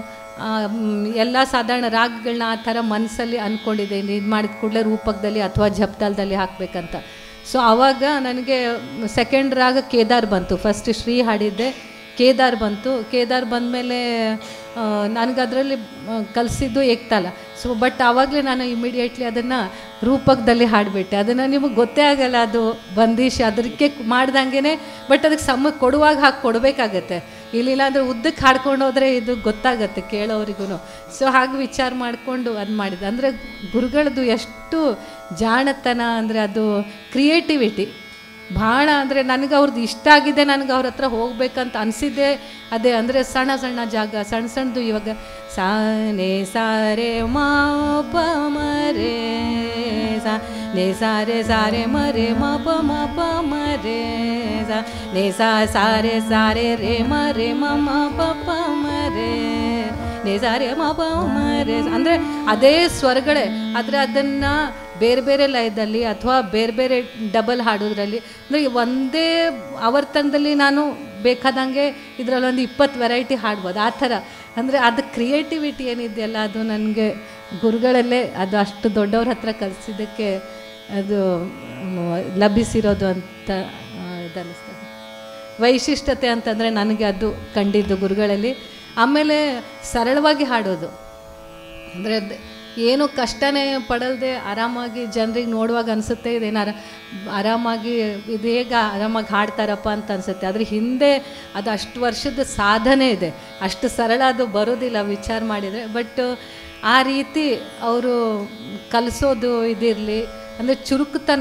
ಎಲ್ಲ ಸಾಧಾರಣ ರಾಗಗಳನ್ನ ಆ ಥರ ಮನಸ್ಸಲ್ಲಿ ಅಂದ್ಕೊಂಡಿದ್ದೀನಿ ಇದು ಮಾಡಿದ ಕೂಡಲೇ ರೂಪಕದಲ್ಲಿ ಅಥವಾ ಜಪ್ತಾಲದಲ್ಲಿ ಹಾಕಬೇಕಂತ ಸೊ ಆವಾಗ ನನಗೆ ಸೆಕೆಂಡ್ ರಾಗ ಕೇದಾರ್ ಬಂತು ಫಸ್ಟ್ ಶ್ರೀ ಹಾಡಿದ್ದೆ ಕೇದಾರ್ ಬಂತು ಕೇದಾರ್ ಬಂದಮೇಲೆ ನನಗೆ ಅದರಲ್ಲಿ ಕಲಿಸಿದ್ದು ಏಕ್ತಾಲ ಸೊ ಬಟ್ ಆವಾಗಲೇ ನಾನು ಇಮಿಡಿಯೇಟ್ಲಿ ಅದನ್ನು ರೂಪಕದಲ್ಲಿ ಹಾಡಿಬಿಟ್ಟೆ ಅದನ್ನು ನಿಮಗೆ ಗೊತ್ತೇ ಆಗಲ್ಲ ಅದು ಬಂದೀಶ್ ಅದಕ್ಕೆ ಮಾಡ್ದಂಗೆ ಬಟ್ ಅದಕ್ಕೆ ಸಮ ಕೊಡುವಾಗ ಹಾಕಿ ಕೊಡಬೇಕಾಗತ್ತೆ ಇಲ್ಲಿಲ್ಲ ಅಂದರೆ ಉದ್ದಕ್ಕೆ ಹಾಡ್ಕೊಂಡು ಹೋದರೆ ಇದು ಗೊತ್ತಾಗತ್ತೆ ಕೇಳೋರಿಗೂ ಸೊ ಹಾಗೆ ವಿಚಾರ ಮಾಡಿಕೊಂಡು ಅದು ಮಾಡಿದೆ ಅಂದರೆ ಗುರುಗಳದ್ದು ಎಷ್ಟು ಜಾಣತನ ಅಂದರೆ ಅದು ಕ್ರಿಯೇಟಿವಿಟಿ ಭಾಳ ಅಂದರೆ ನನಗೆ ಅವ್ರದ್ದು ಇಷ್ಟ ಆಗಿದೆ ನನಗೆ ಅವ್ರ ಹತ್ರ ಹೋಗ್ಬೇಕಂತ ಅನಿಸಿದ್ದೆ ಅದೇ ಅಂದರೆ ಸಣ್ಣ ಸಣ್ಣ ಜಾಗ ಸಣ್ಣ ಸಣ್ಣದು ಇವಾಗ ಸಾನೆ ಸಾರೆ ಮಾಪ ಮರೆ ಸಾ ನೆ ಸಾರೆ ಸಾರೆ ಮರೆ ಮಾಪ ಮಾಪ ಮರೆ ಸಾ ನೆ ಸಾ ಸಾರೆ ಸಾರೆ ರೇ ಮರೆ ಮಮ ಪಪ ಮರೆ ನೆ ಸಾರೆ ಮಪ ಮರೆ ಅಂದರೆ ಅದೇ ಸ್ವರಗಳೇ ಆದರೆ ಅದನ್ನು ಬೇರೆ ಬೇರೆ ಲಯದಲ್ಲಿ ಅಥವಾ ಬೇರೆ ಬೇರೆ ಡಬಲ್ ಹಾಡೋದ್ರಲ್ಲಿ ಅಂದರೆ ಒಂದೇ ಆವರ್ತನದಲ್ಲಿ ನಾನು ಬೇಕಾದಂಗೆ ಇದರಲ್ಲಿ ಒಂದು ಇಪ್ಪತ್ತು ವೆರೈಟಿ ಹಾಡ್ಬೋದು ಆ ಥರ ಅಂದರೆ ಅದು ಕ್ರಿಯೇಟಿವಿಟಿ ಏನಿದೆಯಲ್ಲ ಅದು ನನಗೆ ಗುರುಗಳಲ್ಲೇ ಅದು ಅಷ್ಟು ದೊಡ್ಡವ್ರ ಹತ್ರ ಕಲಿಸಿದ್ದಕ್ಕೆ ಅದು ಮ್, ಲಭಿಸಿರೋದು ಅಂತ ಇದನ್ನಿಸ್ತದೆ ವೈಶಿಷ್ಟ್ಯತೆ ಅಂತಂದರೆ ನನಗೆ ಅದು ಕಂಡಿದ್ದು ಗುರುಗಳಲ್ಲಿ ಆಮೇಲೆ ಸರಳವಾಗಿ ಹಾಡೋದು ಅಂದರೆ ಏನು ಕಷ್ಟನೇ ಪಡಲ್ದೆ ಆರಾಮಾಗಿ ಜನರಿಗೆ ನೋಡುವಾಗ ಅನಿಸುತ್ತೆ ಇದೇನಾರ ಆರಾಮಾಗಿ ಇದು ಹೇಗೆ ಆರಾಮಾಗಿ ಹಾಡ್ತಾರಪ್ಪ ಅಂತ ಅನಿಸುತ್ತೆ ಅದ್ರ ಹಿಂದೆ ಅದು ಅಷ್ಟು ವರ್ಷದ ಸಾಧನೆ ಇದೆ ಅಷ್ಟು ಸರಳ ಅದು ಬರೋದಿಲ್ಲ ವಿಚಾರ ಮಾಡಿದರೆ ಬಟ್ ಆ ರೀತಿ ಅವರು ಕಲಿಸೋದು ಇದಿರಲಿ ಅಂದರೆ ಚುರುಕುತನ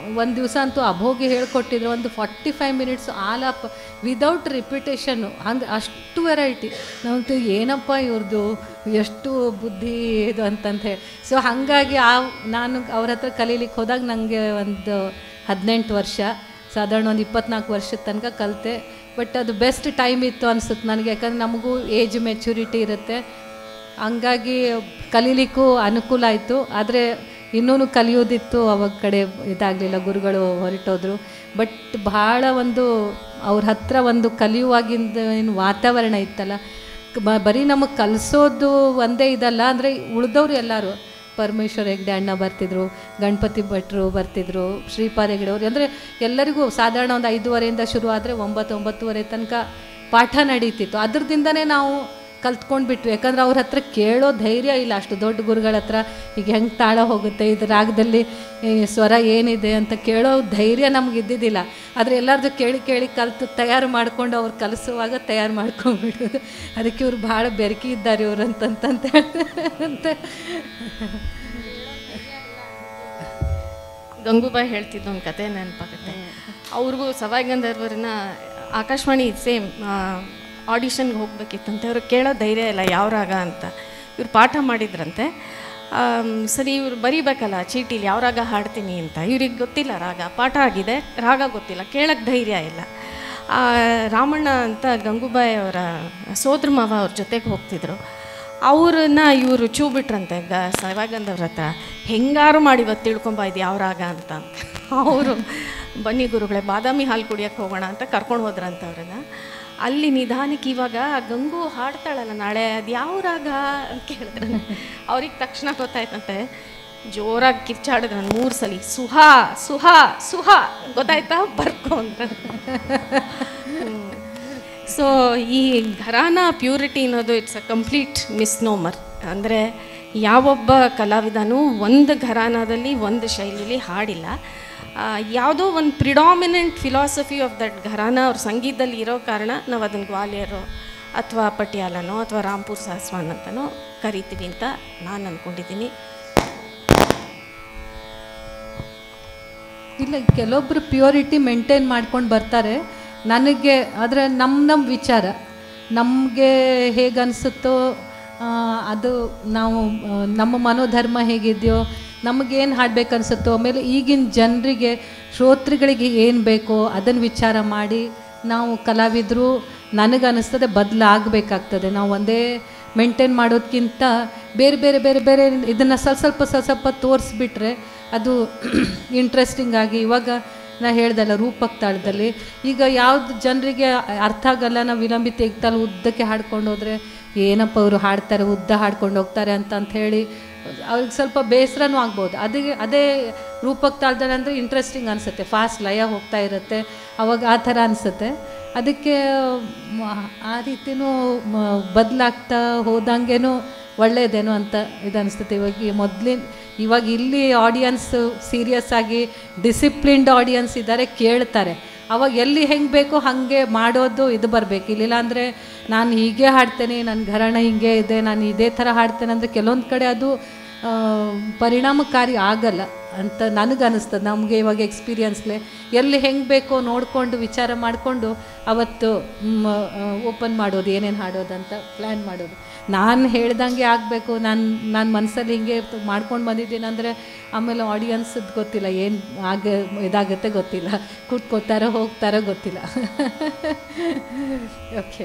ಒಂದು ದಿವಸ ಅಂತೂ ಅಭೋಗಿ ಹೇಳ್ಕೊಟ್ಟಿದ್ರು ಒಂದು ಫಾರ್ಟಿ ಫೈವ್ ಮಿನಿಟ್ಸ್ ಆಲಾಪ ವಿದೌಟ್ ರಿಪಿಟೇಷನ್ನು ಹಂಗೆ ಅಷ್ಟು ವೆರೈಟಿ ನಮ್ದು ಏನಪ್ಪ ಇವ್ರದ್ದು ಎಷ್ಟು ಬುದ್ಧಿ ಇದು ಅಂತಂತ ಹೇಳಿ ಸೊ ಹಾಗಾಗಿ ಆ ನಾನು ಅವ್ರ ಹತ್ರ ಕಲೀಲಿಕ್ಕೆ ಹೋದಾಗ ನನಗೆ ಒಂದು ಹದಿನೆಂಟು ವರ್ಷ ಸಾಧಾರಣ ಒಂದು ಇಪ್ಪತ್ನಾಲ್ಕು ವರ್ಷದ ತನಕ ಕಲಿತೆ ಬಟ್ ಅದು ಬೆಸ್ಟ್ ಟೈಮ್ ಇತ್ತು ಅನ್ಸುತ್ತೆ ನನಗೆ ಯಾಕಂದ್ರೆ ನಮಗೂ ಏಜ್ ಮೆಚುರಿಟಿ ಇರುತ್ತೆ ಹಂಗಾಗಿ ಕಲೀಲಿಕ್ಕೂ ಅನುಕೂಲ ಆಯಿತು ಆದರೆ ಇನ್ನೂ ಕಲಿಯೋದಿತ್ತು ಅವಾಗ ಕಡೆ ಇದಾಗಲಿಲ್ಲ ಗುರುಗಳು ಹೊರಟೋದ್ರು ಬಟ್ ಭಾಳ ಒಂದು ಅವ್ರ ಹತ್ರ ಒಂದು ಕಲಿಯುವಾಗಿಂದ ಏನು ವಾತಾವರಣ ಇತ್ತಲ್ಲ ಬ- ಬರೀ ನಮಗೆ ಕಲಿಸೋದು ಒಂದೇ ಇದಲ್ಲ ಅಂದರೆ ಉಳಿದವ್ರು ಎಲ್ಲರೂ ಪರಮೇಶ್ವರ ಹೆಗ್ಡೆ ಅಣ್ಣ ಬರ್ತಿದ್ರು ಗಣಪತಿ ಭಟ್ರು ಬರ್ತಿದ್ರು ಶ್ರೀಪಾದ ಹೆಗ್ಡೆ ಅವರು ಅಂದರೆ ಎಲ್ಲರಿಗೂ ಸಾಧಾರಣ ಒಂದು ಐದೂವರೆಯಿಂದ ಶುರು ಆದರೆ ಒಂಬತ್ತು ಒಂಬತ್ತುವರೆ ತನಕ ಪಾಠ ನಡೀತಿತ್ತು ಅದ್ರದಿಂದನೇ ನಾವು ಕಲ್ತ್ಕೊಂಡು ಬಿಟ್ವಿ ಯಾಕಂದ್ರೆ ಅವ್ರ ಹತ್ರ ಕೇಳೋ ಧೈರ್ಯ ಇಲ್ಲ ಅಷ್ಟು ದೊಡ್ಡ ಗುರುಗಳ ಹತ್ರ ಈಗ ಹೆಂಗೆ ತಾಳ ಹೋಗುತ್ತೆ ಇದು ರಾಗದಲ್ಲಿ ಈ ಸ್ವರ ಏನಿದೆ ಅಂತ ಕೇಳೋ ಧೈರ್ಯ ನಮ್ಗೆ ಇದ್ದಿದ್ದಿಲ್ಲ ಆದರೆ ಎಲ್ಲರದ್ದು ಕೇಳಿ ಕೇಳಿ ಕಲ್ತು ತಯಾರು ಮಾಡ್ಕೊಂಡು ಅವ್ರು ಕಲಿಸುವಾಗ ತಯಾರು ಮಾಡ್ಕೊಂಡ್ಬಿಡೋದು ಅದಕ್ಕೆ ಇವ್ರು ಭಾಳ ಬೆರಕಿ ಇದ್ದಾರೆ ಇವ್ರು ಅಂತಂತಂತ ಅಂತ ಗಂಗೂಬಾಯಿ ಹೇಳ್ತಿದ್ದ ಒಂದು ಕತೆ ನೆನಪಾಗುತ್ತೆ ಅವ್ರಿಗೂ ಸವಾಯಿ ಗಂಧರ್ವರನ್ನ ಆಕಾಶವಾಣಿ ಸೇಮ್ ಆಡಿಷನ್ಗೆ ಹೋಗ್ಬೇಕಿತ್ತಂತೆ ಅವ್ರಿಗೆ ಕೇಳೋ ಧೈರ್ಯ ಇಲ್ಲ ಯಾವ ರಾಗ ಅಂತ ಇವ್ರು ಪಾಠ ಮಾಡಿದ್ರಂತೆ ಆಮ್, ಸರಿ ಇವ್ರು ಬರೀಬೇಕಲ್ಲ ಚೀಟಿಲಿ ಯಾವ ರಾಗ ಹಾಡ್ತೀನಿ ಅಂತ ಇವ್ರಿಗೆ ಗೊತ್ತಿಲ್ಲ ರಾಗ ಪಾಠ ಆಗಿದೆ ರಾಗ ಗೊತ್ತಿಲ್ಲ ಕೇಳೋಕ್ಕೆ ಧೈರ್ಯ ಇಲ್ಲ ಆ, ರಾಮಣ್ಣ ಅಂತ ಗಂಗೂಬಾಯಿ ಅವರ ಸೋದ್ರ ಮಾವ ಅವ್ರ ಜೊತೆಗೆ ಹೋಗ್ತಿದ್ರು ಅವ್ರನ್ನ ಇವರು ಚೂ ಬಿಟ್ರಂತೆ ಗ ಸವಾಗಂದವ್ರ ಹತ್ರ ಹೆಂಗಾರು ಮಾಡಿ ಇವತ್ತು ತಿಳ್ಕೊಂಬ ಇದು ಯಾವ ರಾಗ ಅಂತ ಅವರು ಬನ್ನಿ ಗುರುಗಳೇ ಬಾದಾಮಿ ಹಾಲು ಕುಡಿಯೋಕ್ಕೆ ಹೋಗೋಣ ಅಂತ ಕರ್ಕೊಂಡು ಹೋದ್ರಂತ ಅವ್ರನ್ನ ಅಲ್ಲಿ ನಿಧಾನಕ್ಕೆ ಇವಾಗ ಗಂಗು ಹಾಡ್ತಾಳಲ್ಲ ನಾಳೆ ಅದು ಯಾವ ರಾಗ ಅಂತ ಕೇಳಿದ್ರೆ ಅವ್ರಿಗೆ ತಕ್ಷಣ ಗೊತ್ತಾಯ್ತಂತೆ ಜೋರಾಗಿ ಕಿರ್ಚಾಡಿದ್ರು ಮೂರು ಸಲ ಸುಹಾ ಸುಹಾ ಸುಹಾ ಗೊತ್ತಾಯ್ತಾ ಬರ್ಕೊ ಅಂತ ಸೊ ಈ ಘರಾನ ಪ್ಯೂರಿಟಿ ಅನ್ನೋದು ಇಟ್ಸ್ ಅ ಕಂಪ್ಲೀಟ್ ಮಿಸ್ನೋಮರ್ ಅಂದರೆ ಯಾವೊಬ್ಬ ಕಲಾವಿದನೂ ಒಂದು ಘರಾನದಲ್ಲಿ ಒಂದು ಶೈಲಿಲಿ ಹಾಡಿಲ್ಲ ಆ, ಯಾವುದೋ ಒಂದು predominant philosophy of that gharana ಅವ್ರ ಸಂಗೀತದಲ್ಲಿ ಇರೋ ಕಾರಣ ನಾವು ಅದನ್ನು ಗ್ವಾಲಿಯರು ಅಥವಾ ಪಟಿಯಾಲನೋ ಅಥವಾ ರಾಂಪುರ್ ಸಾಸ್ವಾನ್ ಅಂತನೋ ಕರಿತೀವಿ ಅಂತ ನಾನು ಅಂದ್ಕೊಂಡಿದ್ದೀನಿ ಇಲ್ಲ ಕೆಲವೊಬ್ರು ಪ್ಯೂರಿಟಿ ಮೇಂಟೈನ್ ಮಾಡ್ಕೊಂಡು ಬರ್ತಾರೆ ನನಗೆ ಆದರೆ ನಮ್ಮ ನಮ್ಮ ವಿಚಾರ ನಮಗೆ ಹೇಗೆ ಅನಿಸುತ್ತೋ ಅದು ನಾವು ಆ, ನಮ್ಮ ಮನೋಧರ್ಮ ಹೇಗಿದೆಯೋ ನಮಗೇನು ಹಾಡ್ಬೇಕು ಅನಿಸುತ್ತೋ ಆಮೇಲೆ ಈಗಿನ ಜನರಿಗೆ ಶ್ರೋತೃಗಳಿಗೆ ಏನು ಬೇಕೋ ಅದನ್ನು ವಿಚಾರ ಮಾಡಿ ನಾವು ಕಲಾವಿದರು ನನಗನ್ನಿಸ್ತದೆ ಬದಲಾಗಬೇಕಾಗ್ತದೆ ನಾವು ಒಂದೇ ಮೇಂಟೈನ್ ಮಾಡೋದಕ್ಕಿಂತ ಬೇರೆ ಬೇರೆ ಬೇರೆ ಬೇರೆ ಇದನ್ನು ಸ್ವಲ್ಪ ಸ್ವಲ್ಪ ಸ್ವಲ್ಪ ಸ್ವಲ್ಪ ತೋರಿಸ್ಬಿಟ್ರೆ ಅದು ಇಂಟ್ರೆಸ್ಟಿಂಗ್ ಆಗಿ ಇವಾಗ ನಾ ಹೇಳ್ದಲ್ಲ ರೂಪಕ್ ತಾಳದಲ್ಲಿ ಈಗ ಯಾವ್ದು ಜನರಿಗೆ ಅರ್ಥ ಆಗಲ್ಲ ನಾವು ವಿಲಂಬಿ ತೆಗ್ತಲ್ಲ ಉದ್ದಕ್ಕೆ ಹಾಡ್ಕೊಂಡು ಹೋದ್ರೆ ಏನಪ್ಪ ಅವರು ಹಾಡ್ತಾರೆ ಉದ್ದ ಹಾಡ್ಕೊಂಡು ಹೋಗ್ತಾರೆ ಅಂತ ಅಂತ ಹೇಳಿ ಅವ್ರಿಗೆ ಸ್ವಲ್ಪ ಬೇಸರನೂ ಆಗ್ಬೋದು ಅದೇ ಅದೇ ರೂಪಕ್ ತಾಳದಲ್ಲಿ ಅಂದರೆ ಇಂಟ್ರೆಸ್ಟಿಂಗ್ ಅನಿಸುತ್ತೆ ಫಾಸ್ಟ್ ಲಯ ಹೋಗ್ತಾ ಇರುತ್ತೆ ಅವಾಗ ಆ ಥರ ಅನಿಸುತ್ತೆ ಅದಕ್ಕೆ ಮ- ಆ ರೀತಿನೂ ಬದಲಾಗ್ತಾ ಹೋದಂಗೆನೂ ಒಳ್ಳೆಯದೇನೋ ಅಂತ ಇದು ಅನಿಸ್ತದೆ ಇವಾಗ ಮೊದಲಿನ ಇವಾಗ ಇಲ್ಲಿ ಆಡಿಯನ್ಸ್ ಸೀರಿಯಸ್ ಆಗಿ ಡಿಸಿಪ್ಲಿನ್ಡ್ ಆಡಿಯನ್ಸ್ ಇದ್ದಾರೆ ಕೇಳ್ತಾರೆ ಅವಾಗ ಎಲ್ಲಿ ಹೆಂಗೆ ಬೇಕೋ ಹಾಗೆ ಮಾಡೋದು ಇದು ಬರಬೇಕು ಇಲ್ಲಿಲ್ಲ ಅಂದರೆ ನಾನು ಹೀಗೆ ಹಾಡ್ತೇನೆ ನನ್ನ ಘರಾಣ ಹೀಗೆ ಇದೆ ನಾನು ಇದೇ ಥರ ಹಾಡ್ತೇನೆ ಅಂದರೆ ಕೆಲವೊಂದು ಕಡೆ ಅದು ಆ, ಪರಿಣಾಮಕಾರಿ ಆಗಲ್ಲ ಅಂತ ನನಗೆ ಅನಿಸ್ತದೆ ನಮಗೆ ಇವಾಗ ಎಕ್ಸ್ಪೀರಿಯನ್ಸ್ಲೆ ಎಲ್ಲಿ ಹೆಂಗೆ ಬೇಕೋ ನೋಡಿಕೊಂಡು ವಿಚಾರ ಮಾಡಿಕೊಂಡು ಅವತ್ತು ಓಪನ್ ಮಾಡೋದು ಏನೇನು ಹಾಡೋದು ಅಂತ ಪ್ಲ್ಯಾನ್ ಮಾಡೋದು ನಾನು ಹೇಳ್ದಂಗೆ ಆಗಬೇಕು ನಾನು ನಾನು ಮನಸ್ಸಲ್ಲಿ ಹಿಂಗೆ ಮಾಡ್ಕೊಂಡು ಬಂದಿದ್ದೀನಿ ಅಂದರೆ ಆಮೇಲೆ ಆಡಿಯನ್ಸದ್ದು ಗೊತ್ತಿಲ್ಲ ಏನು ಆಗ ಇದಾಗುತ್ತೆ ಗೊತ್ತಿಲ್ಲ ಕೂತ್ಕೋತಾರೋ ಹೋಗ್ತಾರೋ ಗೊತ್ತಿಲ್ಲ ಓಕೆ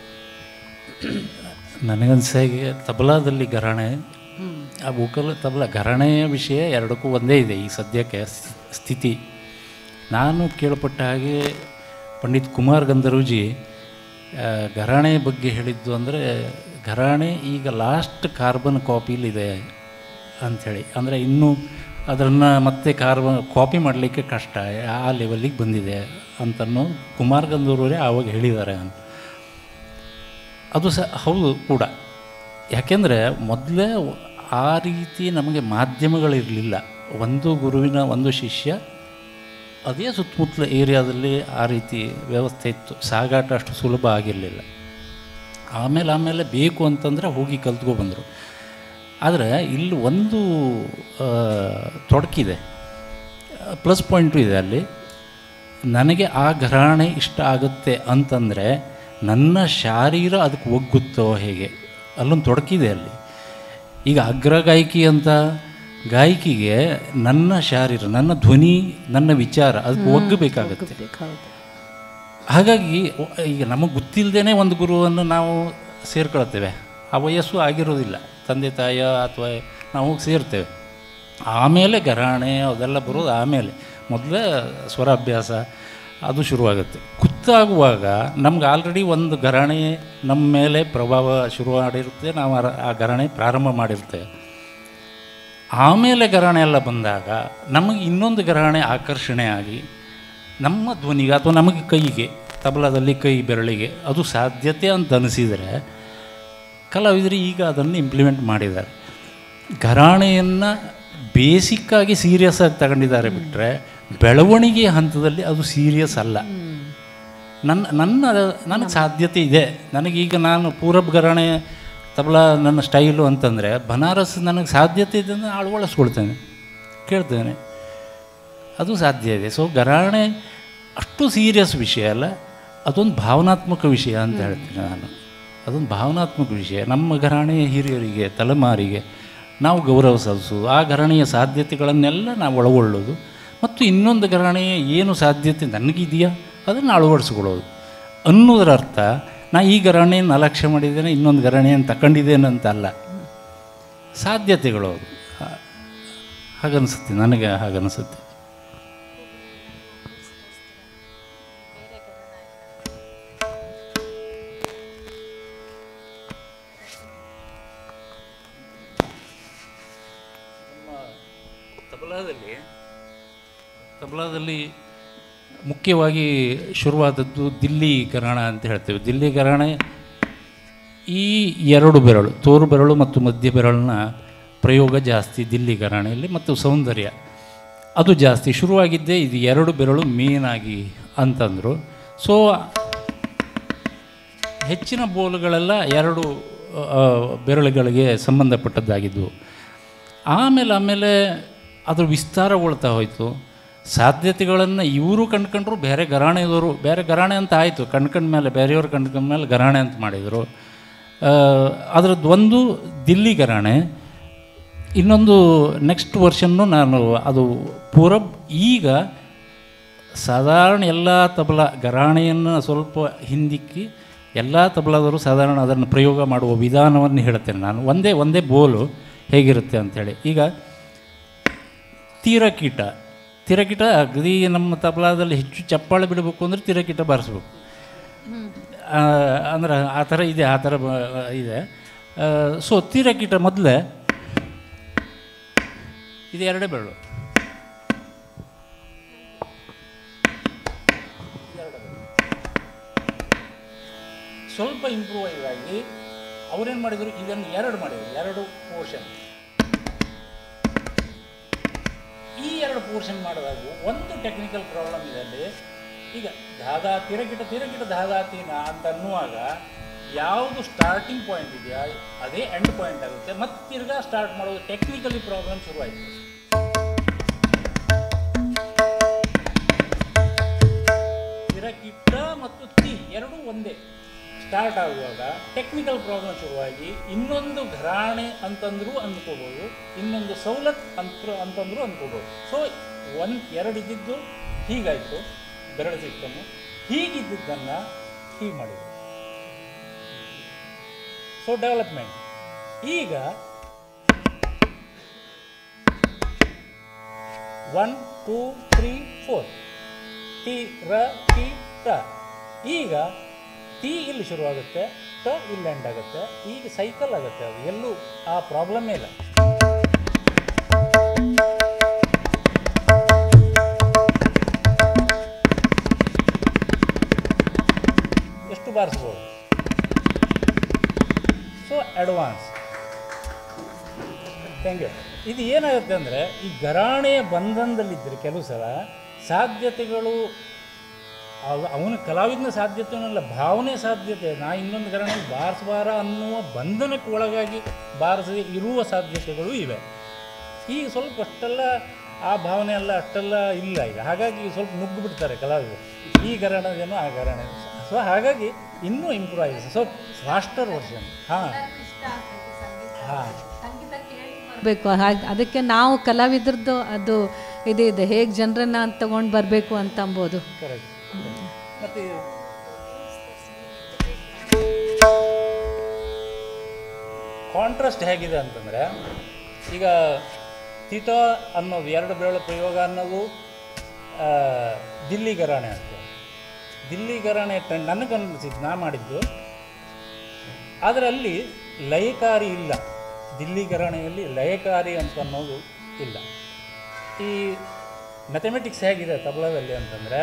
ನನಗನ್ಸಾಗೆ ತಬಲಾದಲ್ಲಿ ಘರಾಣೆ ಆ ವೋಕಲ್ ತಬಲ ಘರಾಣೆಯ ವಿಷಯ ಎರಡಕ್ಕೂ ಒಂದೇ ಇದೆ ಈ ಸದ್ಯಕ್ಕೆ ಸ್- ಸ್ಥಿತಿ ನಾನು ಕೇಳ್ಪಟ್ಟ ಹಾಗೆ ಪಂಡಿತ್ ಕುಮಾರ್ ಗಂಧರ್ವಜಿ ಆ, ಘರಾಣೆ ಬಗ್ಗೆ ಹೇಳಿದ್ದು ಅಂದರೆ ಘರಾಣೆ ಈಗ ಲಾಸ್ಟ್ ಕಾರ್ಬನ್ ಕಾಪಿಲಿದೆ ಅಂಥೇಳಿ ಅಂದರೆ ಇನ್ನೂ ಅದನ್ನು ಮತ್ತೆ ಕಾರ್ಬನ್ ಕಾಪಿ ಮಾಡಲಿಕ್ಕೆ ಕಷ್ಟ ಆ ಲೆವೆಲ್ಲಿಗೆ ಬಂದಿದೆ ಅಂತನೂ ಕುಮಾರ್ ಗಂಧರ್ವರೇ ಆವಾಗ ಹೇಳಿದ್ದಾರೆ ಅಂತ ಅದು ಸಹ ಹೌದು ಕೂಡ ಯಾಕೆಂದರೆ ಮೊದಲೇ ಆ ರೀತಿ ನಮಗೆ ಮಾಧ್ಯಮಗಳಿರಲಿಲ್ಲ ಒಂದು ಗುರುವಿನ ಒಂದು ಶಿಷ್ಯ ಅದೇ ಸುತ್ತಮುತ್ತಲ ಏರಿಯಾದಲ್ಲಿ ಆ ರೀತಿ ವ್ಯವಸ್ಥೆ ಇತ್ತು ಸಾಗಾಟ ಅಷ್ಟು ಸುಲಭ ಆಗಿರಲಿಲ್ಲ ಆಮೇಲೆ ಆಮೇಲೆ ಬೇಕು ಅಂತಂದರೆ ಹೋಗಿ ಕಲ್ತ್ಕೊ ಬಂದರು ಆದರೆ ಇಲ್ಲಿ ಒಂದು ಆ, ತೊಡಕಿದೆ ಪ್ಲಸ್ ಪಾಯಿಂಟು ಇದೆ ಅಲ್ಲಿ ನನಗೆ ಆ ಘರಾಣೆ ಇಷ್ಟ ಆಗುತ್ತೆ ಅಂತಂದರೆ ನನ್ನ ಶಾರೀರ ಅದಕ್ಕೆ ಒಗ್ಗುತ್ತೋ ಹೇಗೆ ಅಲ್ಲೊಂದು ತೊಡಕಿದೆ ಅಲ್ಲಿ ಈಗ ಅಗ್ರ ಗಾಯಕಿ ಅಂತ ಗಾಯಕಿಗೆ ನನ್ನ ಶಾರೀರ ನನ್ನ ಧ್ವನಿ ನನ್ನ ವಿಚಾರ ಅದಕ್ಕೆ ಒಗ್ಗಬೇಕಾಗತ್ತೆ ಹೌದು ಹಾಗಾಗಿ ಒ- ಈಗ ನಮಗೆ ಗೊತ್ತಿಲ್ಲದೇ ಒಂದು ಗುರುವನ್ನು ನಾವು ಸೇರ್ಕೊಳ್ತೇವೆ ಆ ವಯಸ್ಸು ಆಗಿರೋದಿಲ್ಲ ತಂದೆ ತಾಯ ಅಥವಾ ನಾವು ಹೋಗಿ ಸೇರ್ತೇವೆ ಆಮೇಲೆ ಘರಾಣೆ ಅದೆಲ್ಲ ಬರೋದು ಆಮೇಲೆ ಮೊದಲೇ ಸ್ವರ ಅಭ್ಯಾಸ ಅದು ಶುರುವಾಗುತ್ತೆ ಕುತ್ತಾಗುವಾಗ ನಮ್ಗೆ ಆಲ್ರೆಡಿ ಒಂದು ಘರಾಣೆ ನಮ್ಮ ಮೇಲೆ ಪ್ರಭಾವ ಶುರು ಮಾಡಿರುತ್ತೆ ನಾವು ಆ- ಆ ಘರಾಣೆ ಪ್ರಾರಂಭ ಮಾಡಿರ್ತೇವೆ ಆಮೇಲೆ ಘರಾಣೆ ಎಲ್ಲ ಬಂದಾಗ ನಮಗೆ ಇನ್ನೊಂದು ಘರಾಣೆ ಆಕರ್ಷಣೆ ಆಗಿ ನಮ್ಮ ಧ್ವನಿಗೆ ಅಥವಾ ನಮಗೆ ಕೈಗೆ ತಬಲದಲ್ಲಿ ಕೈ ಬೆರಳಿಗೆ ಅದು ಸಾಧ್ಯತೆ ಅಂತ ಅನಿಸಿದರೆ ಕಲಾವಿದರು ಈಗ ಅದನ್ನು ಇಂಪ್ಲಿಮೆಂಟ್ ಮಾಡಿದ್ದಾರೆ ಘರಾಣೆಯನ್ನು ಬೇಸಿಕ್ಕಾಗಿ ಸೀರಿಯಸ್ ಆಗಿ ತಗೊಂಡಿದ್ದಾರೆ ಬಿಟ್ಟರೆ ಬೆಳವಣಿಗೆ ಹಂತದಲ್ಲಿ ಅದು ಸೀರಿಯಸ್ ಅಲ್ಲ ನನ್ನ ನನ್ನ ನನಗೆ ಸಾಧ್ಯತೆ ಇದೆ ನನಗೀಗ ನಾನು ಪೂರಬ್ ಘರಾಣೆ ತಬಲಾ ನನ್ನ ಸ್ಟೈಲು ಅಂತಂದರೆ ಬನಾರಸ್ ನನಗೆ ಸಾಧ್ಯತೆ ಇದೆ ಅಂದರೆ ಅಳವಡಿಸ್ಕೊಳ್ತೇನೆ ಕೇಳ್ತೇನೆ ಅದು ಸಾಧ್ಯ ಇದೆ ಸೊ ಘರಾಣೆ ಅಷ್ಟು ಸೀರಿಯಸ್ ವಿಷಯ ಅಲ್ಲ ಅದೊಂದು ಭಾವನಾತ್ಮಕ ವಿಷಯ ಅಂತ ಹೇಳ್ತೀನಿ ನಾನು ಅದೊಂದು ಭಾವನಾತ್ಮಕ ವಿಷಯ ನಮ್ಮ ಘರಾಣೆಯ ಹಿರಿಯರಿಗೆ ತಲೆಮಾರಿಗೆ ನಾವು ಗೌರವ ಸಲ್ಲಿಸೋದು ಆ ಘರಾಣೆಯ ಸಾಧ್ಯತೆಗಳನ್ನೆಲ್ಲ ನಾವು ಒಳಗೊಳ್ಳೋದು ಮತ್ತು ಇನ್ನೊಂದು ಘರಾಣೆಯ ಏನು ಸಾಧ್ಯತೆ ನನಗಿದೆಯಾ ಅದನ್ನು ಅಳವಡಿಸ್ಕೊಳ್ಳೋದು ಅನ್ನೋದರ ಅರ್ಥ ನಾ ಈ ಘರಾಣೆಯನ್ನು ಅಲಕ್ಷ್ಯ ಮಾಡಿದ್ದೇನೆ ಇನ್ನೊಂದು ಘರಾಣೆಯನ್ನು ತಗೊಂಡಿದ್ದೇನೆ ಅಂತ ಅಲ್ಲ ಸಾಧ್ಯತೆಗಳು ಅದು ಹಾ- ಹಾಗನ್ಸುತ್ತೆ ನನಗೆ ಹಾಗನ್ಸುತ್ತೆ ತಬಲಾದಲ್ಲಿ ತಬಲಾದಲ್ಲಿ ಮುಖ್ಯವಾಗಿ ಶುರುವಾದದ್ದು ದಿಲ್ಲಿ ಗರಾಣ ಅಂತ ಹೇಳ್ತೇವೆ ದಿಲ್ಲಿ ಗರಾಣ ಈ ಎರಡು ಬೆರಳು ತೋರು ಬೆರಳು ಮತ್ತು ಮಧ್ಯ ಬೆರಳಿನ ಪ್ರಯೋಗ ಜಾಸ್ತಿ ದಿಲ್ಲಿ ಗರಾಣೆಯಲ್ಲಿ ಮತ್ತು ಸೌಂದರ್ಯ ಅದು ಜಾಸ್ತಿ ಶುರುವಾಗಿದ್ದೇ ಇದು ಎರಡು ಬೆರಳು ಮೇನಾಗಿ ಅಂತಂದರು ಸೊ ಹೆಚ್ಚಿನ ಬೋಲ್ಗಳೆಲ್ಲ ಎರಡು ಆ, ಬೆರಳುಗಳಿಗೆ ಸಂಬಂಧಪಟ್ಟದ್ದಾಗಿದ್ದವು ಆಮೇಲೆ ಆಮೇಲೆ ಅದು ವಿಸ್ತಾರಗೊಳ್ತಾ ಹೋಯಿತು ಸಾಧ್ಯತೆಗಳನ್ನು ಇವರು ಕಂಡ್ಕೊಂಡ್ರು ಬೇರೆ ಘರಾಣೆದವರು ಬೇರೆ ಘರಾಣೆ ಅಂತ ಆಯಿತು ಕಂಡ್ಕೊಂಡ ಮೇಲೆ ಬೇರೆಯವ್ರು ಕಂಡ್ಕೊಂಡ ಮೇಲೆ ಘರಾಣೆ ಅಂತ ಮಾಡಿದರು ಅದರದ್ದು ಒಂದು ದಿಲ್ಲಿ ಘರಾಣೆ ಇನ್ನೊಂದು ನೆಕ್ಸ್ಟ್ ವರ್ಷನ್ನು ನಾನು ಅದು ಪೂರಬ್ ಈಗ ಸಾಧಾರಣ ಎಲ್ಲ ತಬಲ ಘರಾಣೆಯನ್ನು ಸ್ವಲ್ಪ ಹಿಂದಿಕ್ಕಿ ಎಲ್ಲ ತಬಲದವರು ಸಾಧಾರಣ ಅದನ್ನು ಪ್ರಯೋಗ ಮಾಡುವ ವಿಧಾನವನ್ನು ಹೇಳ್ತೇನೆ ನಾನು ಒಂದೇ ಒಂದೇ ಬೋಲು ಹೇಗಿರುತ್ತೆ ಅಂಥೇಳಿ ಈಗ ತೀರಕೀಟ ತೀರಕೀಟ ಅಗದಿ ನಮ್ಮ ತಬಲಾದಲ್ಲಿ ಹೆಚ್ಚು ಚಪ್ಪಾಳೆ ಬಿಡಬೇಕು ಅಂದರೆ ತೀರಕೀಟ ಬಾರಿಸ್ಬೇಕು ಆ, ಅಂದ್ರೆ ಆ ಥರ ಇದೆ ಆ ಥರ ಬ- ಇದೆ ಸೊ ತೀರಕೀಟ ಮೊದಲೇ ಇದು ಎರಡೇ ಬೆರಳು ಸ್ವಲ್ಪ ಇಂಪ್ರೂವೈಸ್ ಆಗಿ ಅವ್ರೇನು ಮಾಡಿದರು ಇದನ್ನು ಎರಡು ಮಾಡಿದರು ಎರಡು ಪೋರ್ಷನ್ ಈ ಎರಡು ಪೋರ್ಷನ್ ಮಾಡಿದಾಗ ಒಂದು ಟೆಕ್ನಿಕಲ್ ಪ್ರಾಬ್ಲಮ್ ಇದೆ ಅಲ್ಲಿ ಈಗ ಧಾದಾ ತಿರಗಿಟ ತಿರಗಿಟ ಧಾದಾತೀನ ಅಂತ ಅನ್ನುವಾಗ ಯಾವುದು ಸ್ಟಾರ್ಟಿಂಗ್ ಪಾಯಿಂಟ್ ಇದೆಯಾ ಅದೇ ಎಂಡ್ ಪಾಯಿಂಟ್ ಆಗುತ್ತೆ ಮತ್ತೆ ತಿರ್ಗಾ ಸ್ಟಾರ್ಟ್ ಮಾಡೋದು ಟೆಕ್ನಿಕಲಿ ಪ್ರಾಬ್ಲಮ್ ಶುರುವಾಯಿತು ತಿರಕಿಟ್ಟ ಮತ್ತು ತಿ ಎರಡೂ ಒಂದೇ ಸ್ಟಾರ್ಟ್ ಆಗುವಾಗ ಟೆಕ್ನಿಕಲ್ ಪ್ರಾಬ್ಲಮ್ ಶುರುವಾಗಿ ಇನ್ನೊಂದು ಘರಾಣೆ ಅಂತಂದ್ರೂ ಅಂದ್ಕೋಬೋದು ಇನ್ನೊಂದು ಸವಲತ್ ಅಂತ ಅಂತಂದ್ರೂ ಅಂದ್ಕೋಬೋದು ಸೊ ಒಂದು ಎರಡು ಇದ್ದಿದ್ದು ಹೀಗಾಯಿತು ಬೆರಳು ಸಿಸ್ಟಮು ಹೀಗಿದ್ದನ್ನು ಹೀಗೆ ಮಾಡಿದ್ರು ಸೊ ಡೆವಲಪ್ಮೆಂಟ್ ಈಗ ಒನ್ ಟೂ ತ್ರೀ ಫೋರ್ ಟಿ ರ ಟಿ ಟ ಈಗ ಟಿ ಇಲ್ಲಿ ಶುರುವಾಗುತ್ತೆ ಟ ಇಲ್ಲಿ ಎಂಡ್ ಆಗುತ್ತೆ ಈಗ ಸೈಕಲ್ ಆಗುತ್ತೆ ಅದು ಎಲ್ಲೂ ಆ ಪ್ರಾಬ್ಲಮ್ಮೇ ಇಲ್ಲ ಎಷ್ಟು ಬಾರಿಸ್ಬೋದು ಸೊ ಅಡ್ವಾನ್ಸ್ ಥ್ಯಾಂಕ್ ಯು ಇದು ಏನಾಗುತ್ತೆ ಅಂದರೆ ಈ ಘರಾಣೆಯ ಬಂಧನದಲ್ಲಿದ್ದರೆ ಕೆಲವು ಸಲ ಸಾಧ್ಯತೆಗಳು ಅವ- ಅವನ ಕಲಾವಿದನ ಸಾಧ್ಯತೆನಲ್ಲ ಭಾವನೆ ಸಾಧ್ಯತೆ ನಾ ಇನ್ನೊಂದು ಘರಾಣೆ ಬಾರಿಸಬಾರ ಅನ್ನುವ ಬಂಧನಕ್ಕೆ ಒಳಗಾಗಿ ಬಾರಿಸದೆ ಇರುವ ಸಾಧ್ಯತೆಗಳು ಇವೆ ಈಗ ಸ್ವಲ್ಪ ಅಷ್ಟೆಲ್ಲ ಆ ಭಾವನೆ ಎಲ್ಲ ಅಷ್ಟೆಲ್ಲ ಇಲ್ಲ ಈಗ ಹಾಗಾಗಿ ಸ್ವಲ್ಪ ನುಗ್ಗು ಬಿಡ್ತಾರೆ ಕಲಾವಿದರು ಈ ಗರಣದೇನೋ ಆ ಗರಣ ಸೊ ಹಾಗಾಗಿ ಇನ್ನೂ ಇಂಪ್ರೂವ್ ಆಗಿದೆ ಸೊ ಫಾಸ್ಟರ್ ವರ್ಷನ್ ಹಾಂ ಹಾಂ ಬರಬೇಕು ಹಾಗೆ ಅದಕ್ಕೆ ನಾವು ಕಲಾವಿದ್ರದ್ದು ಅದು ಇದು ಇದೆ ಹೇಗೆ ಜನರನ್ನ ತಗೊಂಡು ಬರಬೇಕು ಅಂತ ಅಂಬೋದು ಕರೆಕ್ಟ್ ಮತ್ತು ಕಾಂಟ್ರಾಸ್ಟ್ ಹೇಗಿದೆ ಅಂತಂದರೆ ಈಗ ತೀಟ ಅನ್ನೋದು ಎರಡು ಬೆರಳ ಪ್ರಯೋಗ ಅನ್ನೋದು ಆ, ದಿಲ್ಲಿ ಗರಾಣೆ ಅಂತ ದಿಲ್ಲಿ ಗರಾಣೆ ಟ್ರೆಂಡ್ ನನಗನ್ನಿಸಿದ್ದು ನಾ ಮಾಡಿದ್ದು ಆದರೆ ಅಲ್ಲಿ ಲಯಕಾರಿ ಇಲ್ಲ ದಿಲ್ಲಿ ಗರಾಣೆಯಲ್ಲಿ ಲಯಕಾರಿ ಅಂತ ಅನ್ನೋದು ಇಲ್ಲ ಈ ಮ್ಯಾಥಮೆಟಿಕ್ಸ್ ಹೇಗಿದೆ ತಬಲದಲ್ಲಿ ಅಂತಂದರೆ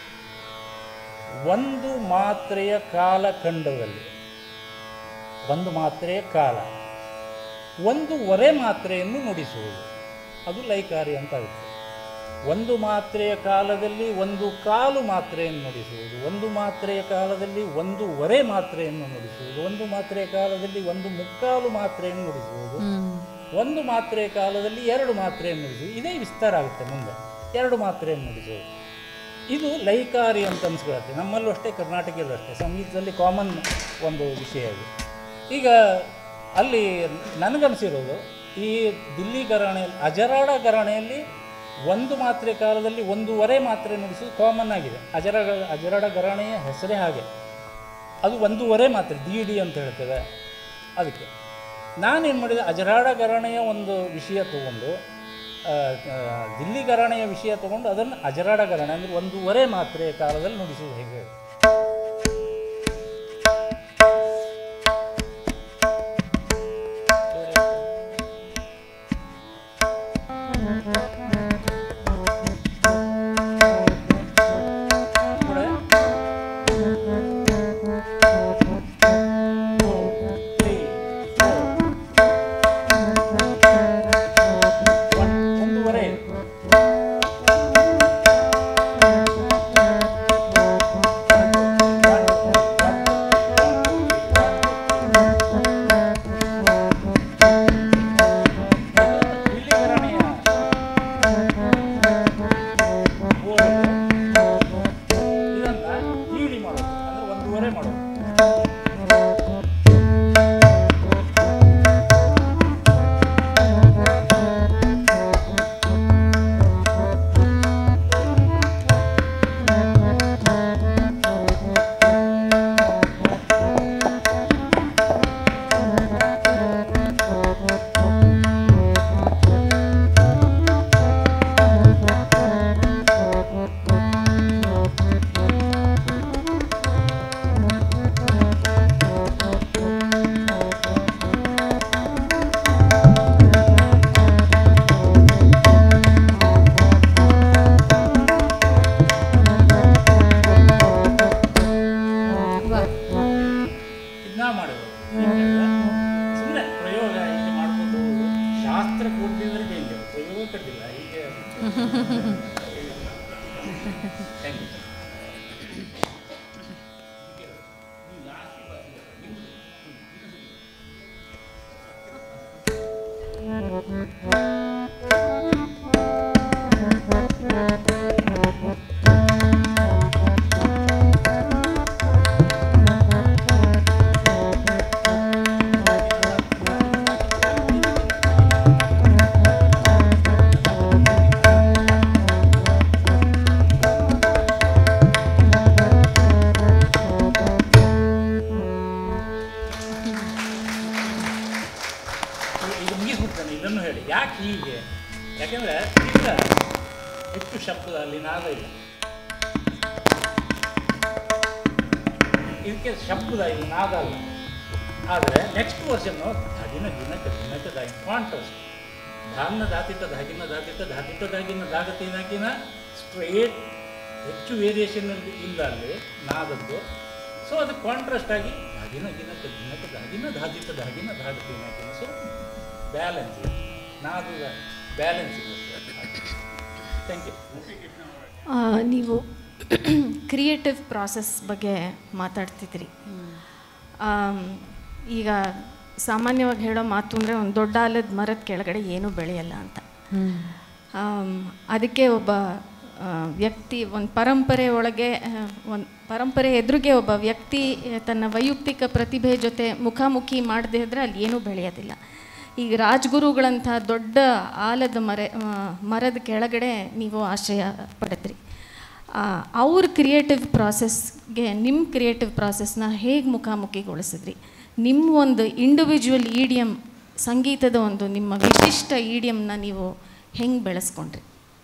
ಒಂದು ಮಾತ್ರೆಯ ಕಾಲಖಂಡದಲ್ಲಿ ಒಂದು ಮಾತ್ರೆಯ ಕಾಲ ಒಂದೂವರೆ ಮಾತ್ರೆಯನ್ನು ನುಡಿಸುವುದು ಅದು ಲೈಕಾರಿ ಅಂತ ಆಗುತ್ತೆ ಒಂದು ಮಾತ್ರೆಯ ಕಾಲದಲ್ಲಿ ಒಂದು ಕಾಲು ಮಾತ್ರೆಯನ್ನು ನುಡಿಸುವುದು ಒಂದು ಮಾತ್ರೆಯ ಕಾಲದಲ್ಲಿ ಒಂದೂವರೆ ಮಾತ್ರೆಯನ್ನು ನುಡಿಸುವುದು ಒಂದು ಮಾತ್ರೆಯ ಕಾಲದಲ್ಲಿ ಒಂದು ಮುಕ್ಕಾಲು ಮಾತ್ರೆಯನ್ನು ನುಡಿಸುವುದು ಒಂದು ಮಾತ್ರೆಯ ಕಾಲದಲ್ಲಿ ಎರಡು ಮಾತ್ರೆಯನ್ನು ನುಡಿಸುವುದು ಇದೇ ವಿಸ್ತಾರ ಆಗುತ್ತೆ ಮುಂದೆ ಎರಡು ಮಾತ್ರೆಯನ್ನು ನುಡಿಸುವುದು ಇದು ಲೈಕಾರಿ ಅಂತ ಅನ್ಸ್ಕೊಳತ್ತೆ ನಮ್ಮಲ್ಲೂ ಅಷ್ಟೇ ಕರ್ನಾಟಕದಲ್ಲೂ ಅಷ್ಟೇ ಸಂಗೀತದಲ್ಲಿ ಕಾಮನ್ ಒಂದು ವಿಷಯ ಇದು ಈಗ ಅಲ್ಲಿ ನನಗನ್ಸಿರೋದು ಈ ದಿಲ್ಲಿ ಗರಾಣೆಯಲ್ಲಿ ಅಜರಾಡ ಗರಾಣೆಯಲ್ಲಿ ಒಂದು ಮಾತ್ರೆ ಕಾಲದಲ್ಲಿ ಒಂದೂವರೆ ಮಾತ್ರೆ ನುಡಿಸೋದು ಕಾಮನ್ ಆಗಿದೆ ಅಜರ ಅಜರಾಡ ಗರಾಣೆಯ ಹೆಸರೇ ಹಾಗೆ ಅದು ಒಂದೂವರೆ ಮಾತ್ರೆ ಡಿ ಡಿ ಅಂತ ಹೇಳ್ತೇವೆ ಅದಕ್ಕೆ ನಾನೇನು ಮಾಡಿದೆ ಅಜರಾಡ ಗರಾಣೆಯ ಒಂದು ವಿಷಯ ತಗೊಂಡು ಆ, ಆ, ದಿಲ್ಲಿ ಗರಾಣೆಯ ವಿಷಯ ತಗೊಂಡು ಅದನ್ನು ಅಜರಾಡ ಗರಾಣೆ ಅಂದರೆ ಒಂದೂವರೆ ಮಾತ್ರೆಯ ಕಾಲದಲ್ಲಿ ನುಡಿಸುವುದು ಹೇಗೆ ನೋಡಿ. Three, four. One, ಒಂದೂವರೆ ಇಲ್ಲಿ ಗರಾಣೆಯ ಇದನ್ನ ಹೀಳಿ ಮಾಡೋದು ಅಂದ್ರೆ ಒಂದೂವರೆ ಮಾಡೋದು ಇದನ್ನ ಮಾಡೋದು ಸುಮ್ಮನೆ ಪ್ರಯೋಗ ಹೀಗೆ ಮಾಡ್ಕೊಂಡು ಶಾಸ್ತ್ರ ಕೊಟ್ಟಿದ್ರೆ ಡೇಂಜರ್ ಪ್ರಯೋಗ ಕಟ್ಟಿಲ್ಲ ಹೀಗೆ Thank you. ಇದು ಮುಗಿಸ್ಬಿಡ್ತಾನೆ ಇದನ್ನು ಹೇಳಿ ಯಾಕೆ ಹೀಗೆ ಯಾಕೆಂದ್ರೆ ಈಗ ಹೆಚ್ಚು ಶಬ್ದ ಅಲ್ಲಿ ನಾದ ಇಲ್ಲ ಇದಕ್ಕೆ ಶಬ್ದ ಇಲ್ಲ ನಾದ ಅಲ್ಲ ಆದರೆ ನೆಕ್ಸ್ಟ್ ವರ್ಷನ್ನು ಧಾಗಿನ ದಿನಕ್ಕೆ ದಿನಕ್ಕೆ ದಾಗಿ ಕಾಂಟ್ರಾಸ್ಟ್ ಧಾನ್ನ ಧಾತಿಟ್ಟ ಧಾಗಿನ ಧಾತಿಟ್ಟ ಧಾತಿಟ್ಟ ಧಾಗಿನ ಧಾಗತಿನಕಿನ ಸ್ಟ್ರೇಟ್ ಹೆಚ್ಚು ವೇರಿಯೇಷನ್ ಇಲ್ಲ ಅಲ್ಲಿ ನಾದದ್ದು ಸೊ ಅದು ಕಾಂಟ್ರಾಸ್ಟ್ ಆಗಿ ಧಾಗಿನ ಗಿನಕ್ಕೆ ದಿನಕ್ಕೆ ಧಾಗಿನ ಧಾತಿಟ್ಟ ಧಾಗಿನ ಧಾಗತಿನಕಿನ ಸೊ ಬ್ಯಾಲೆನ್ಸ್ ಇದೆ ನಾದದ ಬ್ಯಾಲೆನ್ಸ್ ಇದೆ ಥ್ಯಾಂಕ್ ಯು ಆ, ನೀವು ಕ್ರಿಯೇಟಿವ್ ಪ್ರಾಸೆಸ್ ಬಗ್ಗೆ ಮಾತಾಡ್ತಿದ್ರಿ ಆಮ್, ಈಗ ಸಾಮಾನ್ಯವಾಗಿ ಹೇಳೋ ಮಾತು ಅಂದರೆ ಒಂದು ದೊಡ್ಡ ಆಲದ ಮರದ ಕೆಳಗಡೆ ಏನೂ ಬೆಳೆಯಲ್ಲ ಅಂತ ಆಮ್, ಅದಕ್ಕೆ ಒಬ್ಬ ಆ, ವ್ಯಕ್ತಿ ಒಂದು ಪರಂಪರೆ ಒಳಗೆ ಒಂದು ಪರಂಪರೆ ಎದುರಿಗೆ ಒಬ್ಬ ವ್ಯಕ್ತಿ ಆ, ತನ್ನ ವೈಯಕ್ತಿಕ ಪ್ರತಿಭೆ ಜೊತೆ ಮುಖಾಮುಖಿ ಮಾಡದೇ ಇದ್ದರೆ ಅಲ್ಲಿ ಏನೂ ಬೆಳೆಯೋದಿಲ್ಲ ಈಗ ರಾಜ್ಗುರುಗಳಂಥ ದೊಡ್ಡ ಆಲದ ಮರ ಆ, ಮರದ ಕೆಳಗಡೆ ನೀವು ಆಶ್ರಯ ಪಡೆದ್ರಿ ಆ, ಅವ್ರ ಕ್ರಿಯೇಟಿವ್ ಪ್ರಾಸೆಸ್ಗೆ ನಿಮ್ಮ ಕ್ರಿಯೇಟಿವ್ ಪ್ರಾಸೆಸ್ನ ಹೇಗೆ ಮುಖಾಮುಖಿಗೊಳಿಸಿದ್ರಿ ನಿಮ್ಮ ಒಂದು ಇಂಡಿವಿಜುವಲ್ ಈಡಿಯಮ್ ಸಂಗೀತದ ಒಂದು ನಿಮ್ಮ ವಿಶಿಷ್ಟ ಈಡಿಯಮ್ನ ನೀವು ಹೆಂಗೆ ಬೆಳೆಸ್ಕೊಂಡ್ರಿ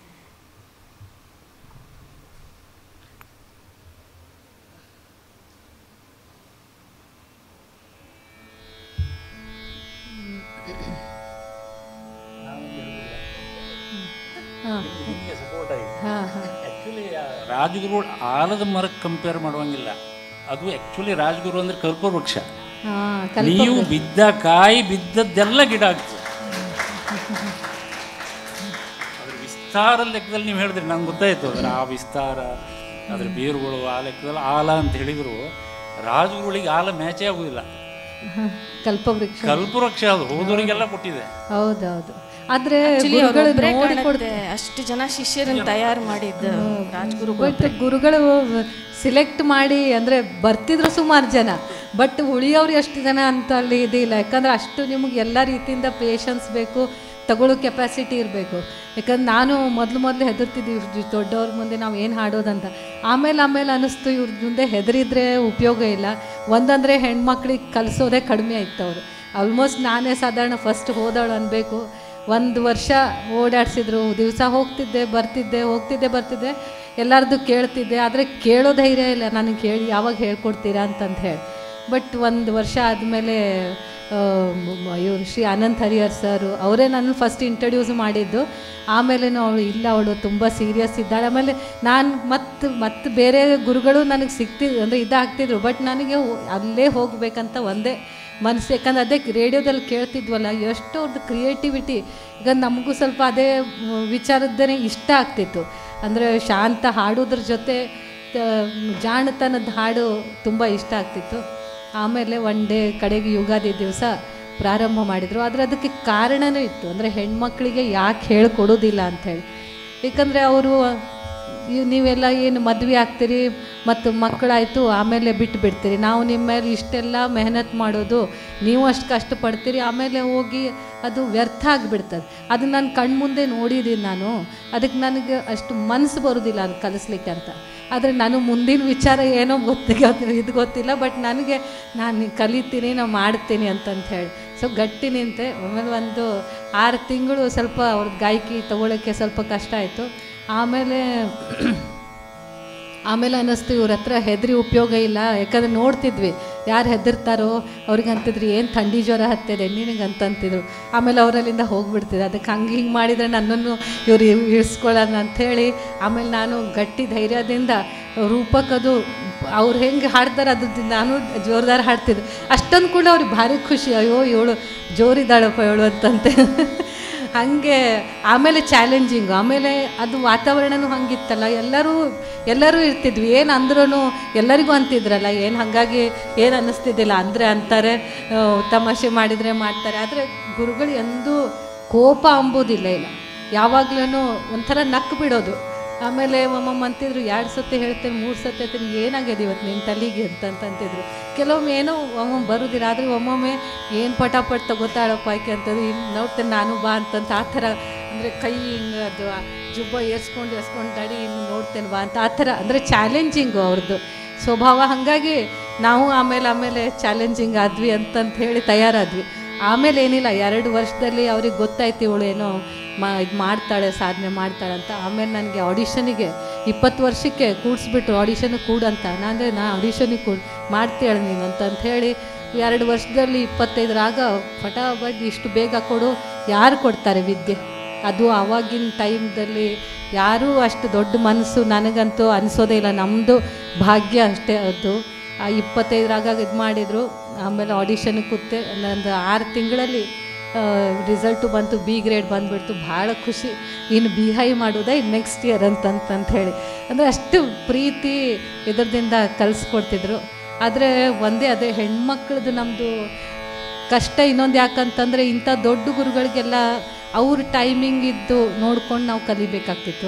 ಸಪೋರ್ಟ್ ಆಗಿದೆ ಹಾಂ ಹಾಂ ಆ್ಯಕ್ಚುಲಿ ರಾಜಗುರು ಆಲದ ಮರಕ್ಕೆ ಕಂಪೇರ್ ಮಾಡುವಂಗಿಲ್ಲ ಅದು ಆ್ಯಕ್ಚುಲಿ ರಾಜಗುರು ಅಂದರೆ ಕರ್ಪೂರ ವೃಕ್ಷ ಹಾಂ ಕಲ್ ನೀವು ಬಿದ್ದ ಕಾಯಿ ಬಿದ್ದದ್ದೆಲ್ಲ ಗಿಡ ಆಗ್ತದೆ ಅದ್ರ ವಿಸ್ತಾರ ಲೆಕ್ಕದಲ್ಲಿ ನೀವು ಹೇಳಿದ್ರಿ ನಂಗೆ ಗೊತ್ತಾಯ್ತು ಅದ್ರ ಆ ವಿಸ್ತಾರ ಅದ್ರ ಬೇರುಗಳು ಆ ಲೆಕ್ಕದಲ್ಲಿ ಆಲ ಅಂತ ಹೇಳಿದ್ರು ರಾಜಗುರುಗಳಿಗೆ ಆಲ ಮ್ಯಾಚೇ ಆಗುದಿಲ್ಲ ಕಲ್ಪವೃಕ್ಷ ಕಲ್ಪವೃಕ್ಷ ಅದು ಹೋದವರಿಗೆಲ್ಲ ಕೊಟ್ಟಿದೆ ಹೌದೌದು ಆದ್ರೆ Actually ಅವ್ರು ಗುರುಗಳು ಒಬ್ರೇ ನೋಡಿ ಕಾಣುತ್ತೆ, ಅಷ್ಟು ಜನ ಶಿಷ್ಯರನ್ನು ತಯಾರು ಮಾಡಿದ್ದ ರಾಜ್ಗುರು ಬಟ್ ಗುರುಗಳು ಸಿಲೆಕ್ಟ್ ಮಾಡಿ ಅಂದರೆ ಬರ್ತಿದ್ರು ಸುಮಾರು ಜನ ಬಟ್ ಉಳಿಯೋರು ಎಷ್ಟು ಜನ ಅಂತ ಅಲ್ಲಿ ಇದಿಲ್ಲ ಯಾಕಂದ್ರೆ ಅಷ್ಟು ನಿಮಗೆ ಎಲ್ಲ ರೀತಿಯಿಂದ ಪೇಷನ್ಸ್ ಬೇಕು ತಗೊಳ್ಳೋ ಕೆಪಾಸಿಟಿ ಇರಬೇಕು ಯಾಕಂದ್ರೆ ನಾನು ಮೊದಲು ಮೊದಲು ಹೆದರ್ತಿದ್ದೆ ಇವ್ರ ಜೊ- ದೊಡ್ಡವ್ರ ಮುಂದೆ ನಾವು ಏನು ಹಾಡೋದಂತ ಆಮೇಲೆ ಆಮೇಲೆ ಅನ್ನಿಸ್ತು ಇವ್ರ ಮುಂದೆ ಹೆದರಿದ್ರೆ ಉಪಯೋಗ ಇಲ್ಲ ಒಂದಂದರೆ ಹೆಣ್ಮಕ್ಳಿಗೆ ಕಲಿಸೋದೇ ಕಡಿಮೆ ಆಯ್ತು ಅವರು ಆಲ್ಮೋಸ್ಟ್ ನಾನೇ ಸಾಧಾರಣ ಫಸ್ಟ್ ಹೋದವಳು ಅನ್ಬೇಕು ಒಂದು ವರ್ಷ ಓಡಾಡಿಸಿದ್ರು ದಿವಸ ಹೋಗ್ತಿದ್ದೆ ಬರ್ತಿದ್ದೆ ಹೋಗ್ತಿದ್ದೆ ಬರ್ತಿದ್ದೆ ಎಲ್ಲರದ್ದು ಕೇಳ್ತಿದ್ದೆ ಆದರೆ ಕೇಳೋ ಧೈರ್ಯ ಇಲ್ಲ ನನಗೆ ಹೇಳಿ ಯಾವಾಗ ಹೇಳ್ಕೊಡ್ತೀರಾ ಅಂತಂದು ಹೇಳಿ ಬಟ್ ಒಂದು ವರ್ಷ ಆದಮೇಲೆ ಇವರು ಶ್ರೀ ಅನಂತ್ ಹರಿಹರ್ ಸರ್ ಅವರೇ ನನ್ನ ಫಸ್ಟ್ ಇಂಟ್ರಡ್ಯೂಸ್ ಮಾಡಿದ್ದು ಆಮೇಲೆ ಅವಳು ಇಲ್ಲ ಅವಳು ತುಂಬ ಸೀರಿಯಸ್ ಇದ್ದಾಳೆ ಆಮೇಲೆ ನಾನು ಮತ್ತು ಮತ್ತು ಬೇರೆ ಗುರುಗಳು ನನಗೆ ಸಿಗ್ತಿ ಅಂದರೆ ಇದಾಗ್ತಿದ್ರು ಬಟ್ ನನಗೆ ಹೋ- ಅಲ್ಲೇ ಹೋಗಬೇಕಂತ ಒಂದೇ ಮನಸ್ಸು ಯಾಕಂದ್ರೆ ಅದೇ ರೇಡಿಯೋದಲ್ಲಿ ಕೇಳ್ತಿದ್ವಲ್ಲ ಎಷ್ಟು ಅವ್ರದ್ದು ಕ್ರಿಯೇಟಿವಿಟಿ ಈಗ ನಮಗೂ ಸ್ವಲ್ಪ ಅದೇ ಮ್, ವಿಚಾರದ್ದೇ ಇಷ್ಟ ಆಗ್ತಿತ್ತು ಅಂದರೆ ಶಾಂತ ಹಾಡೋದ್ರ ಜೊತೆ ತ- ಜಾಣತನದ ಹಾಡು ತುಂಬ ಇಷ್ಟ ಆಗ್ತಿತ್ತು ಆಮೇಲೆ ಒನ್ ಡೇ ಕಡೆಗೆ ಯುಗಾದಿ ದಿವಸ ಪ್ರಾರಂಭ ಮಾಡಿದರು ಆದರೆ ಅದಕ್ಕೆ ಕಾರಣನೂ ಇತ್ತು ಅಂದರೆ ಹೆಣ್ಮಕ್ಳಿಗೆ ಯಾಕೆ ಹೇಳ್ಕೊಡೋದಿಲ್ಲ ಅಂಥೇಳಿ ಏಕೆಂದರೆ ಅವರು ಇವ್- ನೀವೆಲ್ಲ ಏನು ಮದುವೆ ಆಗ್ತೀರಿ ಮತ್ತು ಮಕ್ಕಳಾಯಿತು ಆಮೇಲೆ ಬಿಟ್ಟು ಬಿಡ್ತೀರಿ ನಾವು ನಿಮ್ಮ ಮೇಲೆ ಇಷ್ಟೆಲ್ಲ ಮೆಹನತ್ ಮಾಡೋದು ನೀವು ಅಷ್ಟು ಕಷ್ಟಪಡ್ತೀರಿ ಆಮೇಲೆ ಹೋಗಿ ಅದು ವ್ಯರ್ಥ ಆಗಿಬಿಡ್ತದೆ ಅದು ನಾನು ಕಣ್ಮುಂದೆ ನೋಡಿದ್ದೀನಿ ನಾನು ಅದಕ್ಕೆ ನನಗೆ ಅಷ್ಟು ಮನಸ್ಸು ಬರೋದಿಲ್ಲ ಅದು ಕಲಿಸ್ಲಿಕ್ಕೆ ಅಂತ ಆದರೆ ನಾನು ಮುಂದಿನ ವಿಚಾರ ಏನೋ ಗೊತ್ತಿಲ್ಲ ಇದು ಗೊತ್ತಿಲ್ಲ ಬಟ್ ನನಗೆ ನಾನು ಕಲಿತೀನಿ ನಾನು ಮಾಡ್ತೀನಿ ಅಂತಂತ ಹೇಳಿ ಸೊ ಗಟ್ಟಿ ನಿಂತೆ ಆಮೇಲೆ ಒಂದು ಆರು ತಿಂಗಳು ಸ್ವಲ್ಪ ಅವ್ರ ಗಾಯಕಿ ತೊಗೊಳಕ್ಕೆ ಸ್ವಲ್ಪ ಕಷ್ಟ ಆಯಿತು ಆಮೇಲೆ ಆಮೇಲೆ ಅನ್ನಿಸ್ತು ಇವ್ರ ಹತ್ರ ಹೆದರಿ ಉಪಯೋಗ ಇಲ್ಲ ಯಾಕಂದ್ರೆ ನೋಡ್ತಿದ್ವಿ ಯಾರು ಹೆದರ್ತಾರೋ ಅವ್ರಿಗೆ ಅಂತಿದ್ರು ಏನು ಥಂಡಿ ಜ್ವರ ಹತ್ತಿದೆ ನಿನಗೆ ಅಂತಂತಿದ್ರು ಆಮೇಲೆ ಅವರಲ್ಲಿಂದ ಹೋಗ್ಬಿಡ್ತಿದ್ರು ಅದಕ್ಕೆ ಹಂಗೆ ಹಿಂಗೆ ಮಾಡಿದರೆ ನನ್ನನ್ನು ಇವ್ರು ಇಳಿಸ್ಕೊಳ್ಳೋಣ ಅಂಥೇಳಿ ಆಮೇಲೆ ನಾನು ಗಟ್ಟಿ ಧೈರ್ಯದಿಂದ ರೂಪಕ್ಕದು ಅವ್ರು ಹೆಂಗೆ ಹಾಡ್ತಾರೆ ಅದು ನಾನು ಜೋರ್ದಾರ್ ಹಾಡ್ತಿದ್ದೆ ಅಷ್ಟೊಂದು ಕೂಡ ಅವ್ರಿಗೆ ಭಾರಿ ಖುಷಿ ಅಯ್ಯೋ ಇವಳು ಜೋರಿದ್ದಾಳಪ್ಪ ಇವಳು ಅಂತಂತೆ ಹಾಗೆ ಆಮೇಲೆ ಚಾಲೆಂಜಿಂಗ್ ಆಮೇಲೆ ಅದು ವಾತಾವರಣನೂ ಹಂಗಿತ್ತಲ್ಲ ಎಲ್ಲರೂ ಎಲ್ಲರೂ ಇರ್ತಿದ್ವಿ ಏನು ಅಂದ್ರೂ ಎಲ್ಲರಿಗೂ ಅಂತಿದ್ರಲ್ಲ ಏನು ಹಾಗಾಗಿ ಏನು ಅನ್ನಿಸ್ತಿದ್ದಿಲ್ಲ ಅಂದರೆ ಅಂತಾರೆ ಆ, ತಮಾಷೆ ಮಾಡಿದರೆ ಮಾಡ್ತಾರೆ ಆದರೆ ಗುರುಗಳು ಎಂದೂ ಕೋಪ ಅಂಬೋದಿಲ್ಲ ಇಲ್ಲ ಯಾವಾಗ್ಲೂ ಒಂಥರ ನಕ್ಕು ಬಿಡೋದು ಆಮೇಲೆ ಒಮ್ಮೊಮ್ಮೆ ಅಂತಿದ್ರು ಎರಡು ಸತಿ ಹೇಳ್ತೇನೆ ಮೂರು ಸತಿ ಹೇಳ್ತೇನೆ ಏನಾಗಿದೆ ಇವತ್ತು ನಿನ್ನ ತಲೆಗೆ ಅಂತ ಅಂತಿದ್ರು ಕೆಲವೊಮ್ಮೆ ಏನೋ ಒಮ್ಮೊಮ್ಮೆ ಬರೋದಿಲ್ಲ ಆದರೆ ಒಮ್ಮೊಮ್ಮೆ ಏನು ಪಟಾಪಟ್ ತಗೋತಾಳಪ್ಪ ಆಕೆ ಅಂತಂದು ಇನ್ನು ನೋಡ್ತೇನೆ ನಾನು ಬಾ ಅಂತಂತ ಆ ಥರ ಅಂದರೆ ಕೈ ಹಿಂಗೆ ಅದು ಆ ಜುಬ್ಬ ಏರ್ಸ್ಕೊಂಡು ಏರ್ಸ್ಕೊಂಡು ದಾಡಿ ಇನ್ನು ನೋಡ್ತೇನೆ ಬಾ ಅಂತ ಆ ಥರ ಅಂದರೆ ಚಾಲೆಂಜಿಂಗು ಅವ್ರದ್ದು ಸ್ವಭಾವ ಹಾಗಾಗಿ ನಾವು ಆಮೇಲೆ ಆಮೇಲೆ ಚಾಲೆಂಜಿಂಗ್ ಆದ್ವಿ ಅಂತಂತ ಹೇಳಿ ತಯಾರಾದ್ವಿ ಆಮೇಲೆ ಏನಿಲ್ಲ ಎರಡು ವರ್ಷದಲ್ಲಿ ಅವ್ರಿಗೆ ಗೊತ್ತಾಯ್ತು ಇವಳು ಏನೋ ಮಾ ಇದು ಮಾಡ್ತಾಳೆ ಸಾಧನೆ ಮಾಡ್ತಾಳೆ ಅಂತ ಆಮೇಲೆ ನನಗೆ ಆಡಿಷನಿಗೆ ಇಪ್ಪತ್ತು ವರ್ಷಕ್ಕೆ ಕೂಡಿಸ್ಬಿಟ್ರು ಆಡಿಷನಿಗೆ ಕೂಡಂತ ನಾನು ನಾ ಆಡಿಷನಿಗೆ ಕೂಡ್ ಮಾಡ್ತೀಯಳ ನೀನು ಅಂತಂತ ಹೇಳಿ ಎರಡು ವರ್ಷದಲ್ಲಿ ಇಪ್ಪತ್ತೈದರಾಗ ಫಟಾಫಟ್ ಇಷ್ಟು ಬೇಗ ಕೊಡು ಯಾರು ಕೊಡ್ತಾರೆ ವಿದ್ಯೆ ಅದು ಆವಾಗಿನ ಟೈಮ್ದಲ್ಲಿ ಯಾರೂ ಅಷ್ಟು ದೊಡ್ಡ ಮನಸ್ಸು ನನಗಂತೂ ಅನಿಸೋದೇ ಇಲ್ಲ ನಮ್ಮದು ಭಾಗ್ಯ ಅಷ್ಟೇ ಅದು ಆ ಇಪ್ಪತ್ತೈದರಾಗ ಇದು ಮಾಡಿದರು ಆಮೇಲೆ ಆಡಿಷನ್ಗೆ ಕೂತೆ ನಂದು ಆರು ತಿಂಗಳಲ್ಲಿ ರಿಸಲ್ಟು ಬಂತು ಬಿ ಗ್ರೇಡ್ ಬಂದುಬಿಡ್ತು ಭಾಳ ಖುಷಿ ಇನ್ನು ಬಿ ಹೈ ಮಾಡೋದೇ ಇನ್ನು ನೆಕ್ಸ್ಟ್ ಇಯರ್ ಅಂತಂತಂತ ಹೇಳಿ ಅಂದರೆ ಅಷ್ಟು ಪ್ರೀತಿ ಇದರದಿಂದ ಕಲಿಸ್ಕೊಡ್ತಿದ್ರು ಆದರೆ ಒಂದೇ ಅದೇ ಹೆಣ್ಮಕ್ಳದ್ದು ನಮ್ಮದು ಕಷ್ಟ ಇನ್ನೊಂದು ಯಾಕಂತಂದರೆ ಇಂಥ ದೊಡ್ಡ ಗುರುಗಳಿಗೆಲ್ಲ ಅವ್ರ ಟೈಮಿಂಗ್ ಇದ್ದು ನೋಡ್ಕೊಂಡು ನಾವು ಕಲಿಬೇಕಾಗ್ತಿತ್ತು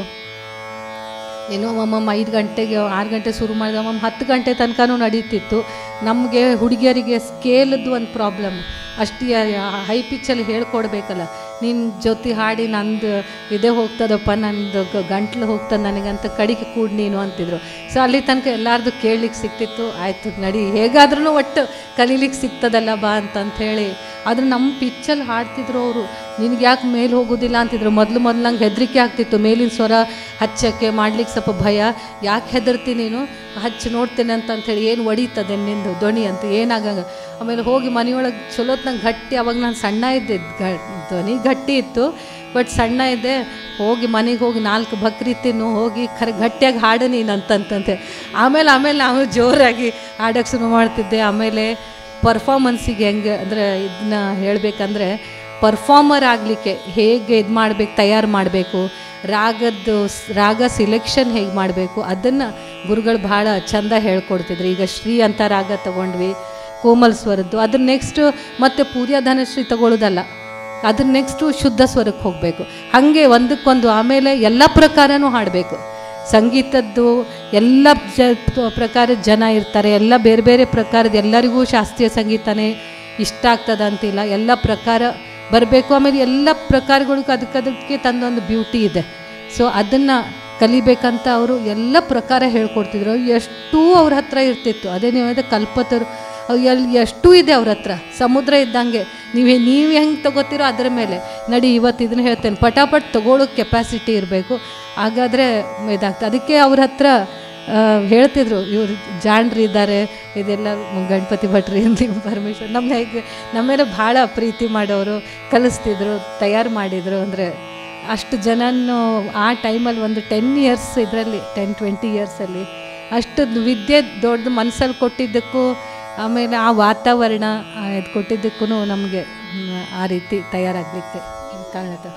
ಏನೋ ಒಮ್ಮೊಮ್ಮೆ ಐದು ಗಂಟೆಗೆ ಆರು ಗಂಟೆ ಶುರು ಮಾಡಿದ ಒಮ್ಮೊಮ್ಮೆ ಹತ್ತು ಗಂಟೆ ತನಕನೂ ನಡೀತಿತ್ತು ನಮಗೆ ಹುಡುಗಿಯರಿಗೆ ಸ್ಕೇಲದ್ದು ಒಂದು ಪ್ರಾಬ್ಲಮ್ ಅಷ್ಟು ಹೈ ಪಿಚ್ಚಲ್ಲಿ ಹೇಳ್ಕೊಡ್ಬೇಕಲ್ಲ ನಿನ್ನ ಜೊತೆ ಹಾಡಿ ನಂದು ಇದೇ ಹೋಗ್ತದಪ್ಪ ನಂದು ಗ- ಗಂಟ್ಲು ಹೋಗ್ತದೆ ನನಗಂತ ಕಡಿಗೆ ಕೂಡ್ ನೀನು ಅಂತಿದ್ರು ಸೊ ಅಲ್ಲಿ ತನಕ ಎಲ್ಲಾರ್ದು ಕೇಳಲಿಕ್ಕೆ ಸಿಕ್ತಿತ್ತು ಆಯಿತು ನಡಿ ಹೇಗಾದ್ರೂ ಒಟ್ಟು ಕಲೀಲಿಕ್ಕೆ ಸಿಗ್ತದಲ್ಲ ಬಾ ಅಂತಂತ ಹೇಳಿ ಆದ್ರೆ ನಮ್ಮ ಪಿಚ್ಚಲ್ಲಿ ಹಾಡ್ತಿದ್ರು ಅವರು ನಿನಗೆ ಯಾಕೆ ಮೇಲೆ ಹೋಗೋದಿಲ್ಲ ಅಂತಿದ್ರು ಮೊದಲು ಮೊದಲು ನಂಗೆ ಹೆದರಿಕೆ ಆಗ್ತಿತ್ತು ಮೇಲಿನ ಸ್ವರ ಹಚ್ಚಕ್ಕೆ ಮಾಡ್ಲಿಕ್ಕೆ ಸ್ವಲ್ಪ ಭಯ ಯಾಕೆ ಹೆದರ್ತಿ ನೀನು ಹಚ್ಚಿ ನೋಡ್ತೇನೆ ಅಂತ ಹೇಳಿ ಏನು ಒಡೀತದೆ ನಿಂದು ಧ್ವನಿ ಅಂತ ಏನಾಗಂಗ ಆಮೇಲೆ ಹೋಗಿ ಮನೆಯೊಳಗೆ ಚಲೋತ್ ನಂಗೆ ಗಟ್ಟಿ ಅವಾಗ ನಾನು ಸಣ್ಣ ಇದ್ದೆ ಗ ಧ್ವನಿ ಗಟ್ಟಿ ಇತ್ತು ಬಟ್ ಸಣ್ಣ ಇದ್ದೆ ಹೋಗಿ ಮನೆಗೆ ಹೋಗಿ ನಾಲ್ಕು ಬಕ್ರಿ ತಿನ್ನು ಹೋಗಿ ಖರೆ ಗಟ್ಟಿಯಾಗಿ ಹಾಡು ನೀನು ಅಂತಂತಂತೆ ಆಮೇಲೆ ಆಮೇಲೆ ನಾವು ಜೋರಾಗಿ ಹಾಡೋಕ್ಕೆ ಶುರು ಮಾಡ್ತಿದ್ದೆ ಆಮೇಲೆ ಪರ್ಫಾರ್ಮೆನ್ಸಿಗೆ ಹೆಂಗೆ ಅಂದರೆ ಇದನ್ನ ಹೇಳಬೇಕಂದ್ರೆ ಪರ್ಫಾರ್ಮರ್ ಆಗಲಿಕ್ಕೆ ಹೇಗೆ ಇದು ಮಾಡಬೇಕು ತಯಾರು ಮಾಡಬೇಕು ರಾಗದ್ದು ಸ್- ರಾಗ ಸಿಲೆಕ್ಷನ್ ಹೇಗೆ ಮಾಡಬೇಕು ಅದನ್ನು ಗುರುಗಳು ಭಾಳ ಚಂದ ಹೇಳ್ಕೊಡ್ತಿದ್ರು ಈಗ ಶ್ರೀ ಅಂತ ರಾಗ ತಗೊಂಡ್ವಿ ಕೋಮಲ್ ಸ್ವರದ್ದು ಅದ್ರ ನೆಕ್ಸ್ಟು ಮತ್ತೆ ಪೂರ್ಯ ಧನಶ್ರೀ ತಗೊಳ್ಳೋದಲ್ಲ ಅದ್ರ ನೆಕ್ಸ್ಟು ಶುದ್ಧ ಸ್ವರಕ್ಕೆ ಹೋಗಬೇಕು ಹಾಗೆ ಒಂದಕ್ಕೊಂದು ಆಮೇಲೆ ಎಲ್ಲ ಪ್ರಕಾರನೂ ಹಾಡಬೇಕು ಸಂಗೀತದ್ದು ಎಲ್ಲ ಜ ಪ್ರಕಾರದ ಜನ ಇರ್ತಾರೆ ಎಲ್ಲ ಬೇರೆ ಬೇರೆ ಪ್ರಕಾರದ ಎಲ್ಲರಿಗೂ ಶಾಸ್ತ್ರೀಯ ಸಂಗೀತನೇ ಇಷ್ಟ ಆಗ್ತದೆ ಅಂತಿಲ್ಲ ಎಲ್ಲ ಪ್ರಕಾರ ಬರಬೇಕು ಆಮೇಲೆ ಎಲ್ಲ ಪ್ರಕಾರಗಳಿಗೂ ಅದಕ್ಕೆ ಅದಕ್ಕೆ ತಂದೊಂದು ಬ್ಯೂಟಿ ಇದೆ ಸೊ ಅದನ್ನು ಕಲಿಬೇಕಂತ ಅವರು ಎಲ್ಲ ಪ್ರಕಾರ ಹೇಳ್ಕೊಡ್ತಿದ್ರು ಎಷ್ಟು ಅವ್ರ ಹತ್ರ ಇರ್ತಿತ್ತು ಅದೇ ನೀವು ಹೇಳಿದ ಕಲ್ಪತರು ಅವ್ ಎಲ್ಲಿ ಎಷ್ಟು ಇದೆ ಅವ್ರ ಹತ್ರ ಸಮುದ್ರ ಇದ್ದಂಗೆ ನೀವು ನೀವು ಹೆಂಗೆ ತಗೋತೀರೋ ಅದರ ಮೇಲೆ ನಡಿ ಇವತ್ತು ಇದನ್ನ ಹೇಳ್ತೇನೆ ಪಟಾಪಟ್ ತಗೊಳ್ಳೋ ಕೆಪಾಸಿಟಿ ಇರಬೇಕು ಹಾಗಾದರೆ ಇದಾಗ್ತದೆ ಅದಕ್ಕೆ ಅವ್ರ ಹತ್ರ ಆ, ಹೇಳ್ತಿದ್ರು ಇವರು ಜಾಣ್ರು ಇದ್ದಾರೆ ಇದೆಲ್ಲ ಗಣಪತಿ ಭಟ್ರಿ ನೀವು ಪರ್ಮಿಷನ್ ನಮ್ಮ ಹೇಗೆ ನಮ್ಮ ಮೇಲೆ ಭಾಳ ಪ್ರೀತಿ ಮಾಡೋರು ಕಲಿಸ್ತಿದ್ರು ತಯಾರು ಮಾಡಿದರು ಅಂದರೆ ಅಷ್ಟು ಜನನು ಆ ಟೈಮಲ್ಲಿ ಒಂದು ಟೆನ್ ಇಯರ್ಸ್ ಇದರಲ್ಲಿ ಟೆನ್ ಟ್ವೆಂಟಿ ಇಯರ್ಸಲ್ಲಿ ಅಷ್ಟು ವಿದ್ಯೆ ದೊಡ್ಡ ಮನಸ್ಸಲ್ಲಿ ಕೊಟ್ಟಿದ್ದಕ್ಕೂ ಆಮೇಲೆ ಆ ವಾತಾವರಣ ಆ ಇದು ಕೊಟ್ಟಿದ್ದಕ್ಕೂ ನಮಗೆ ಮ್, ಆ ರೀತಿ ತಯಾರಾಗಲಿಕ್ಕೆ ಕಾರಣದ